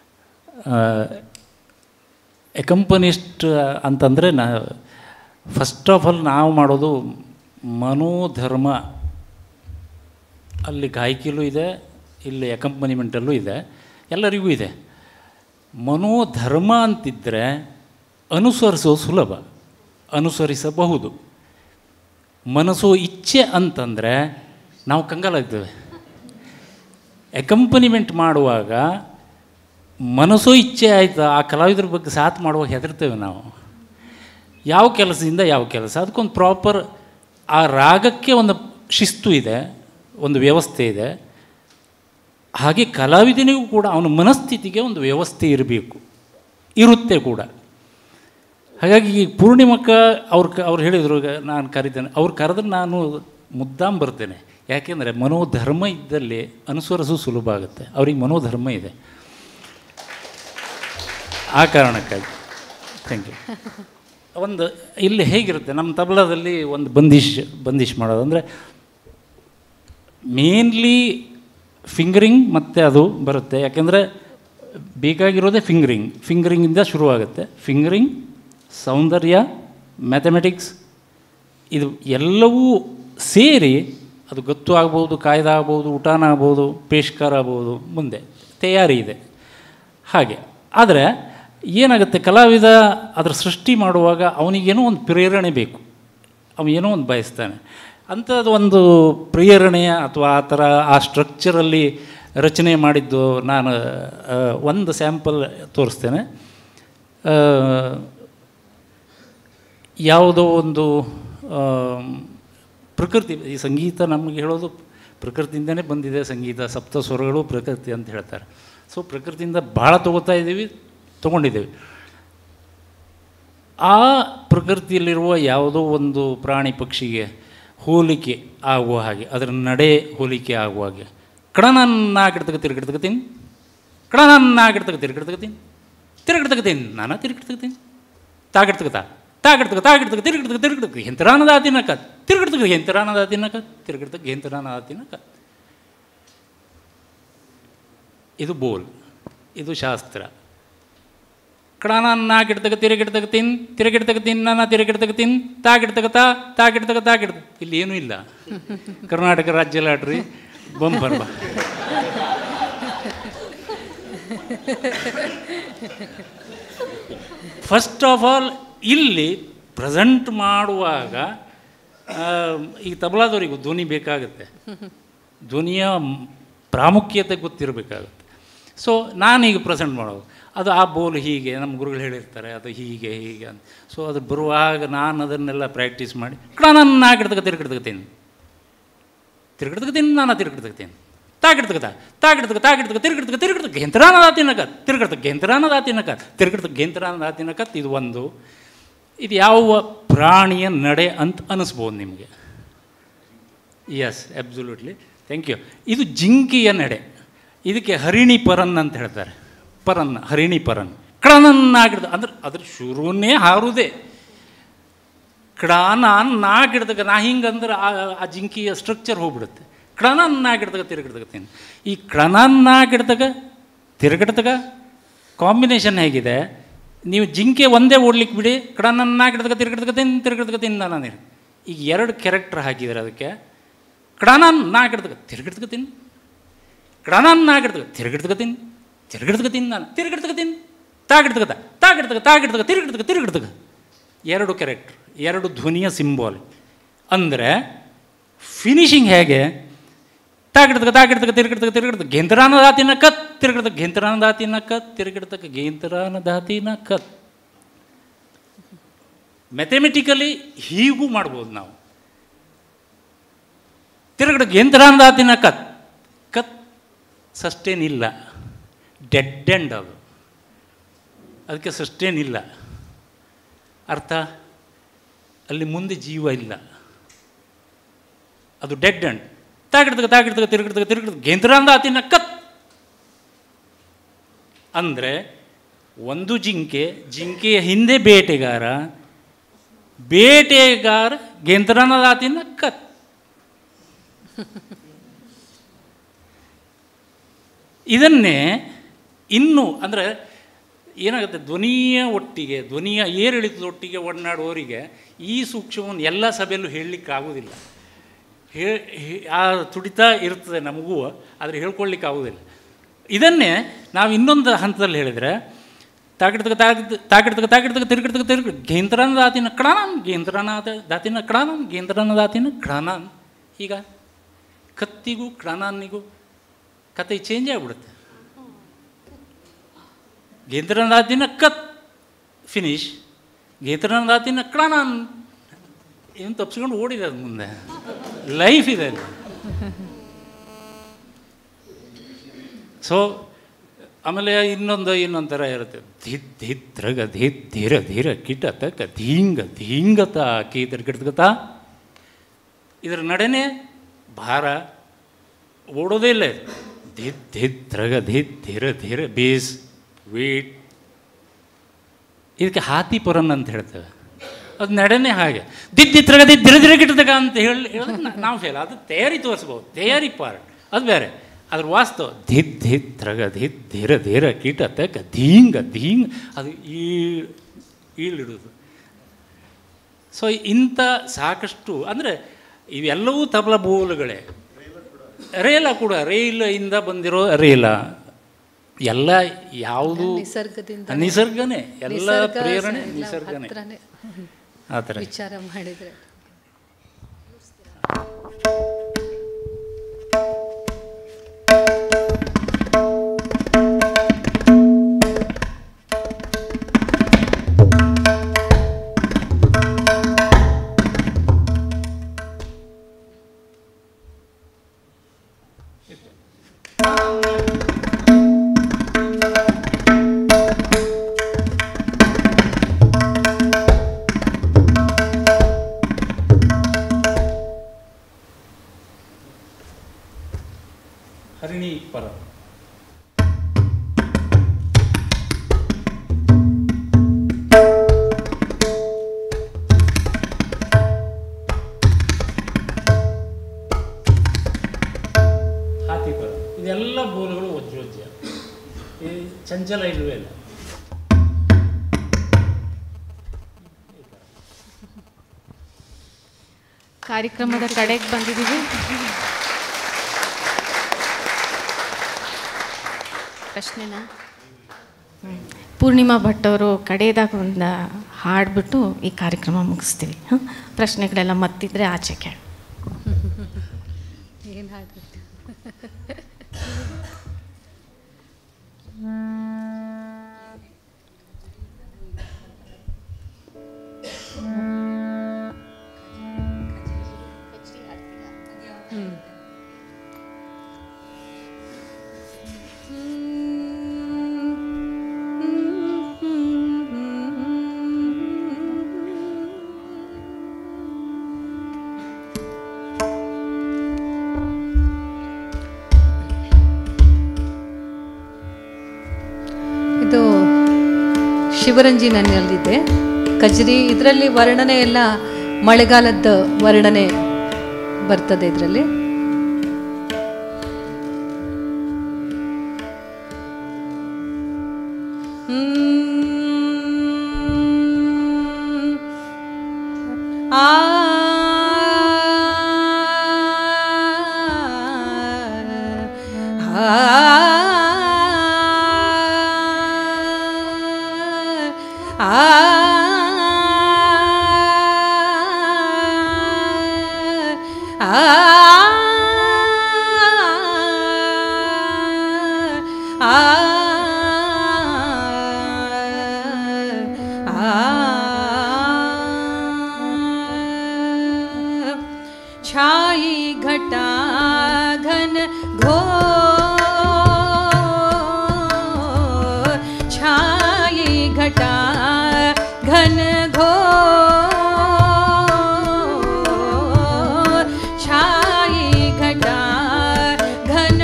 ಎಕಂಪನಿಸ್ಟ್ ಅಂತಂದರೆ ನಾ ಫಸ್ಟ್ ಆಫ್ ಆಲ್ ನಾವು ಮಾಡೋದು ಮನೋಧರ್ಮ ಅಲ್ಲಿ ಗಾಯಕಿಲೂ ಇದೆ ಇಲ್ಲಿ ಅಕಂಪನಿಮೆಂಟಲ್ಲೂ ಇದೆ ಎಲ್ಲರಿಗೂ ಇದೆ ಮನೋಧರ್ಮ ಅಂತಿದ್ದರೆ ಅನುಸರಿಸೋದು ಸುಲಭ ಅನುಸರಿಸಬಹುದು ಮನಸ್ಸು ಇಚ್ಛೆ ಅಂತಂದರೆ ನಾವು ಕಂಗಾಲಾಗ್ತೇವೆ ಅಕಂಪನಿಮೆಂಟ್ ಮಾಡುವಾಗ ಮನಸ್ಸು ಇಚ್ಛೆ ಆಯಿತು ಆ ಕಲಾವಿದ್ರ ಬಗ್ಗೆ ಸಾಥ್ ಮಾಡುವಾಗ ಹೆದರ್ತೇವೆ ನಾವು ಯಾವ ಕೆಲಸದಿಂದ ಯಾವ ಕೆಲಸ ಅದಕ್ಕೊಂದು ಪ್ರಾಪರ್ ಆ ರಾಗಕ್ಕೆ ಒಂದು ಶಿಸ್ತು ಇದೆ ಒಂದು ವ್ಯವಸ್ಥೆ ಇದೆ ಹಾಗೆ ಕಲಾವಿದನಿಗೂ ಕೂಡ ಅವನ ಮನಸ್ಥಿತಿಗೆ ಒಂದು ವ್ಯವಸ್ಥೆ ಇರಬೇಕು ಇರುತ್ತೆ ಕೂಡ ಹಾಗಾಗಿ ಈ ಪೂರ್ಣಿಮಕ್ಕ ಅವ್ರು ಕ ಅವ್ರು ಹೇಳಿದರು ನಾನು ಕರಿತೇನೆ ಅವ್ರು ಕರೆದ್ರೆ ನಾನು ಮುದ್ದಾಂ ಬರ್ತೇನೆ ಯಾಕೆಂದರೆ ಮನೋಧರ್ಮ ಇದ್ದಲ್ಲಿ ಅನುಸರಿಸು ಸುಲಭ ಆಗುತ್ತೆ ಅವ್ರಿಗೆ ಮನೋಧರ್ಮ ಇದೆ ಆ ಕಾರಣಕ್ಕಾಗಿ ಥ್ಯಾಂಕ್ ಯು ಒಂದು ಇಲ್ಲಿ ಹೇಗಿರುತ್ತೆ ನಮ್ಮ ತಬಲದಲ್ಲಿ ಒಂದು ಬಂದಿಶ್ ಬಂದಿಶ್ ಮಾಡೋದು ಅಂದರೆ ಮೇನ್ಲಿ ಫಿಂಗರಿಂಗ್ ಮತ್ತು ಅದು ಬರುತ್ತೆ ಯಾಕೆಂದರೆ ಬೇಕಾಗಿರೋದೇ ಫಿಂಗರಿಂಗ್ ಫಿಂಗರಿಂಗಿಂದ ಶುರುವಾಗುತ್ತೆ ಫಿಂಗರಿಂಗ್ ಸೌಂದರ್ಯ ಮ್ಯಾಥಮೆಟಿಕ್ಸ್ ಇದು ಎಲ್ಲವೂ ಸೇರಿ ಅದು ಗೊತ್ತು ಆಗ್ಬೋದು ಕಾಯ್ದೆ ಆಗ್ಬೋದು ಊಟನ ಆಗ್ಬೋದು ಪೇಷ್ಕಾರ ಆಗ್ಬೋದು ಮುಂದೆ ತಯಾರಿ ಇದೆ ಹಾಗೆ ಆದರೆ ಏನಾಗುತ್ತೆ ಕಲಾವಿದ ಅದರ ಸೃಷ್ಟಿ ಮಾಡುವಾಗ ಅವನಿಗೇನೋ ಒಂದು ಪ್ರೇರಣೆ ಬೇಕು ಅವನೇನೋ ಒಂದು ಬಯಸ್ತಾನೆ ಅಂಥದ್ದು ಒಂದು ಪ್ರೇರಣೆಯ ಅಥವಾ ಆ ಥರ ಆ ಸ್ಟ್ರಕ್ಚರಲ್ಲಿ ರಚನೆ ಮಾಡಿದ್ದು ನಾನು ಆ, ಒಂದು ಸ್ಯಾಂಪಲ್ ತೋರಿಸ್ತೇನೆ ಆ, ಯಾವುದೋ ಒಂದು ಆ, ಪ್ರಕೃತಿ ಈ ಸಂಗೀತ ನಮಗೆ ಹೇಳೋದು ಪ್ರಕೃತಿಯಿಂದನೇ ಬಂದಿದೆ ಸಂಗೀತ ಸಪ್ತ ಸ್ವರಗಳು ಪ್ರಕೃತಿ ಅಂತ ಹೇಳ್ತಾರೆ ಸೊ ಪ್ರಕೃತಿಯಿಂದ ಭಾಳ ತೊಗೋತಾ ಇದ್ದೀವಿ ತೊಗೊಂಡಿದ್ದೇವೆ ಆ ಪ್ರಕೃತಿಯಲ್ಲಿರುವ ಯಾವುದೋ ಒಂದು ಪ್ರಾಣಿ ಪಕ್ಷಿಗೆ ಹೋಲಿಕೆ ಆಗುವ ಹಾಗೆ ಅದರ ನಡೆ ಹೋಲಿಕೆ ಆಗುವ ಹಾಗೆ ಕಡನನ್ನಾಗಿಡ್ತಕ ತಿರುಗಿಡ್ತಕತೀನಿ ಕಡನನ್ನಾಗಿಡ್ತಕ ತಿರುಗಿಡ್ತಕತೀನಿ ತಿರುಗಿಡ್ತಕತೀನಿ ನಾನು ತಿರುಗಿಡ್ತಕತೀನಿ ತಾಗಿಡ್ತಕತ ತಾಗಿಡ್ತಕ ತಾಗಿಡ್ತಕ ತಿರುಗಿಡ್ತಕ ತಿರುಗಿಡ್ತಕ ಎಂತರಾನದ ತಿನ್ನಕ ತಿರುಗಿಡ್ತಕ ಎಂತರಾನದ ತಿನ್ನಕ ತಿರುಗಿಡ್ತಕ ಎಂತರಾನದ ತಿನ್ನಕ ಇದು ಬೋಲ್ ಇದು ಶಾಸ್ತ್ರ ಕಡನನ್ನಾಗಿಡ್ತಕ ತಿರುಗಿಡ್ತಕ ತಿನ್ ತಿರುಗಿಡ್ತಕ ತಿನ್ನ ತಿರುಗಿಡ್ತಕ ತಿನ್ ತಾಗಿಡ್ತಕ ತಾ ತಾಗಿಡ್ತಕ ತಾಗಿಡ್ತ ಇಲ್ಲಿ ಏನೂ ಇಲ್ಲ ಕರ್ನಾಟಕ ರಾಜ್ಯ ಲಾಟ್ರಿ ಬಂಪರ್ ಬಾ ಫಸ್ಟ್ ಆಫ್ ಆಲ್ ಇಲ್ಲಿ ಪ್ರೆಸೆಂಟ್ ಮಾಡುವಾಗ ಆ, ಈ ತಬಲಾದವರಿಗೂ ಧ್ವನಿ ಬೇಕಾಗುತ್ತೆ ಧ್ವನಿಯ ಮ್- ಪ್ರಾಮುಖ್ಯತೆ ಗೊತ್ತಿರಬೇಕಾಗುತ್ತೆ ಸೊ ನಾನೀಗ ಪ್ರೆಸೆಂಟ್ ಮಾಡೋದು ಅದು ಆ ಬೋಲ್ ಹೀಗೆ ನಮ್ಮ ಗುರುಗಳು ಹೇಳಿರ್ತಾರೆ ಅದು ಹೀಗೆ ಹೀಗೆ ಅಂತ ಸೊ ಅದು ಬರುವಾಗ ನಾನು ಅದನ್ನೆಲ್ಲ ಪ್ರಾಕ್ಟೀಸ್ ಮಾಡಿ ನಾನು ಆಗಿಡ್ತಕ್ಕ ತಿರ್ಗಿಡ್ತಕತೀನಿ ತಿರ್ಗಿಡ್ತಕತೀನಿ ನಾನು ತಿರ್ಗಿಡ್ತಕತೀನಿ ತಾಗಿಡ್ತಕತ ತಾಗಿಡ್ತಕ ತಾಗಿಡ್ತಕ ತಿರ್ಗಿಡ್ತಕ ತಿರ್ಗಿಡ್ತಕ ಗೆಂತರಾನದ ತಿನ್ನಕ ತಿರ್ಗಿಡ್ತಕ ಗೆಂತರಾನದ ತಿನ್ನಕ ತಿರ್ಗಿಡ್ತಕ ಗೆಂತರಾನದ ತಿನ್ನಕ ಇದು ಒಂದು ಇದು ಯಾವ ಪ್ರಾಣಿಯ ನಡೆ ಅಂತ ಅನಿಸ್ಬೋದು ನಿಮಗೆ ಎಸ್ ಅಬ್ಸುಲ್ಯೂಟ್ಲಿ ಥ್ಯಾಂಕ್ ಯು ಇದು ಜಿಂಕಿಯ ನಡೆ ಇದಕ್ಕೆ ಹರಿಣಿ ಪರನ್ ಅಂತ ಹೇಳ್ತಾರೆ ಪರನ್ ಹರಿಣಿ ಪರನ್ ಕಡನನ್ನಾಗಿಡ್ದ ಅಂದ್ರೆ ಅದ್ರ ಶುರುವನ್ನೇ ಹಾರುವುದೇ ಕಡಾನ ನಾಗಿಡ್ದಾಗ ನಾ ಹಿಂಗಂದ್ರೆ ಆ ಆ ಜಿಂಕಿಯ ಸ್ಟ್ರಕ್ಚರ್ ಹೋಗ್ಬಿಡುತ್ತೆ ಕಡನನ್ನಾಗಿಡ್ದಾಗ ತಿರುಗಿಡ್ತಕತ್ತೀನಿ ಈ ಕಡನನ್ನಾಗಿಡ್ದಾಗ ತಿರುಗಿಡ್ದಾಗ ಕಾಂಬಿನೇಷನ್ ಹೇಗಿದೆ ನೀವು ಜಿಂಕೆ ಒಂದೇ ಓಡ್ಲಿಕ್ಕೆ ಬಿಡಿ ಕಡನನ್ನಾಗಿಡ್ದಾಗ ತಿರುಗಿಡ್ತಕತ್ತೀನಿ ತಿರುಗಿಡ್ತಕತ್ತೀನಿ ನಾನು ಈಗ ಎರಡು ಕ್ಯಾರೆಕ್ಟರ್ ಹಾಕಿದ್ದಾರೆ ಅದಕ್ಕೆ ಕಡನನ್ನಾಗಿಡ್ದಾಗ ತಿರುಗಿಡ್ತಕತ್ತೀನಿ ಕಡನನ್ನಾಗಿಡ್ದಾಗ ತಿರುಗಿಡ್ತಕತ್ತೀನಿ ತಿರುಗಿಡ್ತಕತ್ತೀನಿ ನಾನು ತಿರುಗಿಡ್ತಕತ್ತೀನಿ ತಾಗಿಡ್ತಕತ್ತ ತಾಗಿಡ್ತಕ ತಾಗಿಡ್ತಕ ತಿರುಗಿಡ್ತಕ ತಿರುಗಿಡ್ತಕ ಎರಡು ಕ್ಯಾರೆಕ್ಟರ್ ಎರಡು ಧ್ವನಿಯ ಸಿಂಬಾಲ್ ಅಂದರೆ ಫಿನಿಶಿಂಗ್ ಹೇಗೆ ತಾಗಿಡ್ತಕ ತಾಗಿಡ್ತಕ ತಿರುಗಿಡ್ತಕ ತಿರುಗಿಡ್ತಕ ಗೆಂತರಾನ ದಾತಿನ ಕತ್ ತಿರುಗಿಡ್ತಕ ಗೆಂತರಾನ ದಾತಿನ ಕತ್ ತಿರುಗಿಡ್ತಕ ಗೆಂತರಾನ ದಾತಿನ ಕತ್ ಮೆಥಮೆಟಿಕಲಿ ಹೀಗೂ ಮಾಡ್ಬೋದು ನಾವು ತಿರುಗಡ ಗೆಂತರಾನ ದಾತಿನ ಕತ್ ಕತ್ ಸಸ್ಟೇನ್ ಇಲ್ಲ ಡೆಡ್ ಎಂಡ್ ಅದು ಅದಕ್ಕೆ ಸಸ್ಟೇನ್ ಇಲ್ಲ ಅರ್ಥ ಅಲ್ಲಿ ಮುಂದೆ ಜೀವ ಇಲ್ಲ ಅದು ಡೆಡ್ ಎಂಡ್ ತಾಗಿಡ್ತಕ ತಾಗಿಡ್ತಕ ತಿರುಗಿಡ್ತಕ ತಿರುಗಿಡ್ತಕ ಗೆಂತರಾಂದ ಆತಿನ ಕತ್ ಅಂದರೆ ಒಂದು ಜಿಂಕೆ ಜಿಂಕೆಯ ಹಿಂದೆ ಬೇಟೆಗಾರ ಬೇಟೆಗಾರ ಗೆಂತರಾನದ ಆತಿನ ಕತ್ ಇದನ್ನೇ ಇನ್ನು ಅಂದರೆ ಏನಾಗುತ್ತೆ ಧ್ವನಿಯ ಒಟ್ಟಿಗೆ ಧ್ವನಿಯ ಏರಿಳಿತದ ಒಟ್ಟಿಗೆ ಒಡನಾಡುವವರಿಗೆ ಈ ಸೂಕ್ಷ್ಮವನ್ನು ಎಲ್ಲ ಸಭೆಯಲ್ಲೂ ಹೇಳಲಿಕ್ಕೆ ಆಗೋದಿಲ್ಲ ಹೇ ಹೇ- ಆ ತುಡಿತ ಇರ್ತದೆ ನಮಗೂ ಆದರೆ ಹೇಳ್ಕೊಳ್ಳಿಕ್ಕೆ ಆಗೋದಿಲ್ಲ ಇದನ್ನೇ ನಾವು ಇನ್ನೊಂದು ಹಂತದಲ್ಲಿ ಹೇಳಿದರೆ ತಾಗಿಡ್ತಕ ತಾಗಿಡ್ ತಾಗಿಡ್ತಕ ತಾಗಿಡ್ತಕ ತಿರುಗಿಡ್ತಕ ತಿರುಗಿ ಗೇಂದ್ರನ ದಾತಿನ ಕಡಾನನ್ ಗೇಂದ್ರನ ದಾತಿನ ಕಡಾನನ್ ಗೇಂದ್ರನ ದಾತಿನ ಕಡಾನನ್ ಈಗ ಕತ್ತಿಗೂ ಕಡಾನನ್ನಿಗೂ ಕತೆ ಚೇಂಜ್ ಆಗಿಬಿಡುತ್ತೆ ಗೇಂದ್ರನಾದಿನ ಕತ್ ಫಿನಿಶ್ ಗೇಂದ್ರನಾದಿನ ಕಡಾನನ್ ಏನು ತಪ್ಪಿಸ್ಕೊಂಡು ಓಡಿದೆ ಅದು ಮುಂದೆ ಲೈಫ್ ಇದೆ ಅಲ್ಲಿ ಸೊ ಆಮೇಲೆ ಇನ್ನೊಂದು ಇನ್ನೊಂದು ಥರ ಇರುತ್ತೆ ಧಿತ್ ಧಿತ್ ದ್ರಗ ಧಿತ್ ಧೀರ ಧೀರ ಕಿಟ ತಕ ಧೀಂಗ ಧೀಂಗತ ಕೀತರ ಗಿಡಗತ ಇದರ ನಡೆನೆ ಭಾರ ಓಡೋದೇ ಇಲ್ಲ ಇದು ಧಿತ್ ಧಿತ್ ದ್ರಗ ಧಿತ್ ಧೀರ ಧೀರ ಬೇಸ್ ವೇಟ್ ಇದಕ್ಕೆ ಹಾತಿ ಪುರನ್ ಅಂತ ಹೇಳ್ತೇವೆ ಅದು ನಡೆನೇ ಹಾಗೆ ದಿದ್ದಿತ್ರಗ ದಿರ ದಿರ ಗಿಟ್ಟದಾಗ ಅಂತ ಹೇಳಿ ಹೇಳಿದ್ರೆ ನಾ- ನಾವು ಫೇಲ್ ಅದು ತಯಾರಿ ತೋರಿಸ್ಬೋದು ತಯಾರಿ ಪಾರ್ಟ್ ಅದು ಬೇರೆ ಅದ್ರ ವಾಸ್ತವ ಧಿತ್ ಧಿತ್ ತ್ರಗ ಧಿತ್ ಧೀರ ಧೀರ ಕೀಟ ತಕ್ಕ ಧೀಂಗ ಧೀಂಗ್ ಅದು ಈ ಈಳಿಡುವುದು ಸೊ ಇಂಥ ಸಾಕಷ್ಟು ಅಂದರೆ ಇವೆಲ್ಲವೂ ತಬಲ ಬೋಲುಗಳೇ ರೇಲ ಕೂಡ ರೈಲ್ ಇಂದ ಬಂದಿರೋ ರೇಲ ಎಲ್ಲ ಯಾವುದು ನಿಸರ್ಗದಿಂದ ನಿಸರ್ಗನೇ ಎಲ್ಲ ನಿಸರ್ಗ ಪ್ರೇರಣೆ ಎಲ್ಲ ನಿಸರ್ಗನೇ ಹತ್ರನೇ ಆ ಥರ ವಿಚಾರ ಮಾಡಿದರೆ ಹರಿಣಿ ಪರ ಹಾತಿ ಪರ ಇದೆಲ್ಲ ಬೋಲುಗಳು ವಜ್ರೋಜ್ಯ ಈ ಚಂಚಲ ಇಲ್ಲವೇ ಇಲ್ಲ ಕಾರ್ಯಕ್ರಮದ ಕಡೆಗೆ ಬಂದಿದ್ದೀವಿ ಪ್ರಶ್ನೆನಾ ಹ್ಮ್. ಪೂರ್ಣಿಮಾ ಭಟ್ ಅವರು ಕಡೆಯದಾಗ ಒಂದು ಹಾಡ್ಬಿಟ್ಟು ಈ ಕಾರ್ಯಕ್ರಮ ಮುಗಿಸ್ತೀವಿ ಹಾಂ ಪ್ರಶ್ನೆಗಳೆಲ್ಲ ಮತ್ತಿದ್ರೆ ಆಚೆ ಕೇಳಿ ಏನು ಹಾಡ್ಬೇಕು ಇದು ಶಿವರಂಜಿ ನನ್ನಲ್ಲಿದೆ ಕಜ್ರಿ ಇದರಲ್ಲಿ ವರ್ಣನೆ ಎಲ್ಲ ಮಳೆಗಾಲದ ವರ್ಣನೆ ಬರ್ತದೆ ಇದರಲ್ಲಿ ಆ ಆ छाई घटा घन घोर छाई घटा घन घोर छाई घटा घन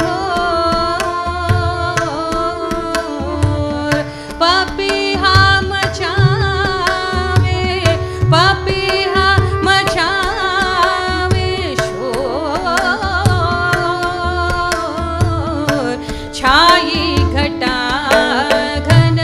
घोर पपिहा मचावे पपिहा मचावे शोर छाई घटा घन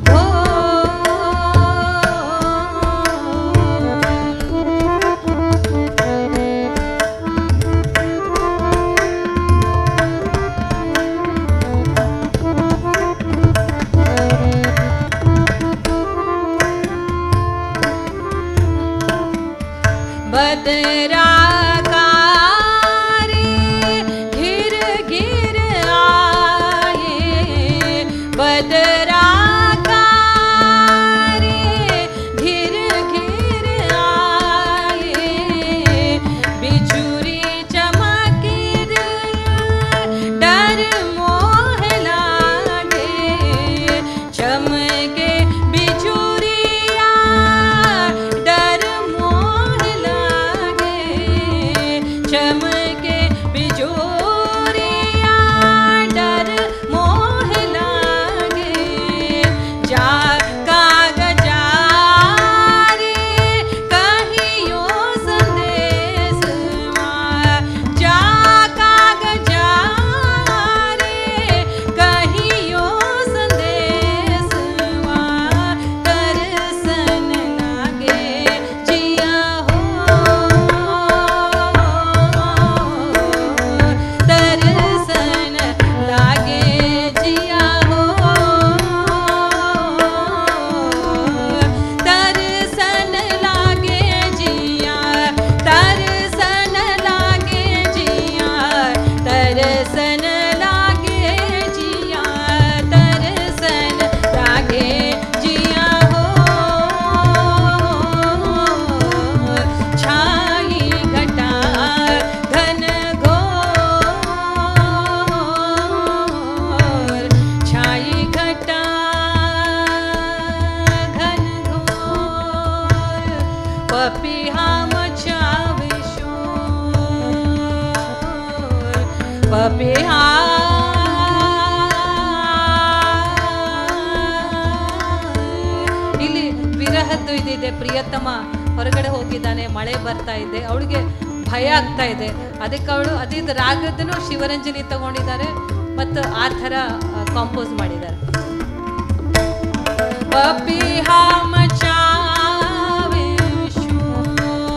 बदराकारी घिर घिर आए बदराकारी घिर घिर आए बिछुरी चमकी डर मोह लागे चमके बिछुरिया डर मोह लागे चमके बिछुरिया डर मोह लागे जा कागजारी कहियो संदेश जा कागजारी कहियो संदेश दर्शन लागे जिया हो दर्शन लागे जिया हो दर्शन लागे जिया दर्शन लागे जिया दर्शन लागे जिया दर्शन लागे जिया हो छाई घटा घन घोर छाई घटा घन घोर पपिहा मचावे शोर पपिहा ಇಲ್ಲಿ ವಿರಹದ್ದು ಇದಿದೆ ಪ್ರಿಯತಮ ಹೊರಗಡೆ ಹೋಗಿದ್ದಾನೆ ಮಳೆ ಬರ್ತಾ ಇದೆ ಅವಳಿಗೆ ಭಯ ಆಗ್ತಾ ಇದೆ ಅದಕ್ಕೆ ಅವಳು ಅದಿದ್ದು ರಾಗದನ್ನು ಶಿವರಂಜನಿ ತಗೊಂಡಿದ್ದಾರೆ ಮತ್ತು ಆ ಥರ ಕಾಂಪೋಸ್ ಮಾಡಿದ್ದಾರೆ ಪಪಿಹಾ ಮಚಾವೆ ಶೋರ್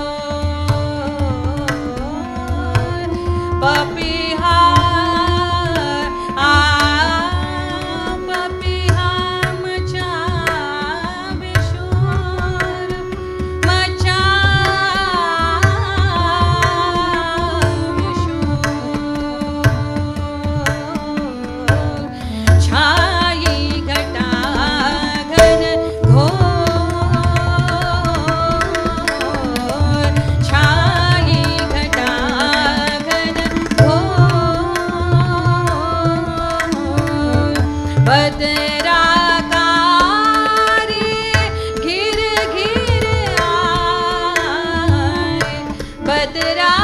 ಪಪಿಹಾ ಆ ಪಪಿಹಾ ಮಚಾವೆ ಶೋರ್ ಮಚಾವೆ ಶೋರ್ छाई घटा घन घोर छाई घटा घन घोर बदराकारी घिर घिर आए बदरा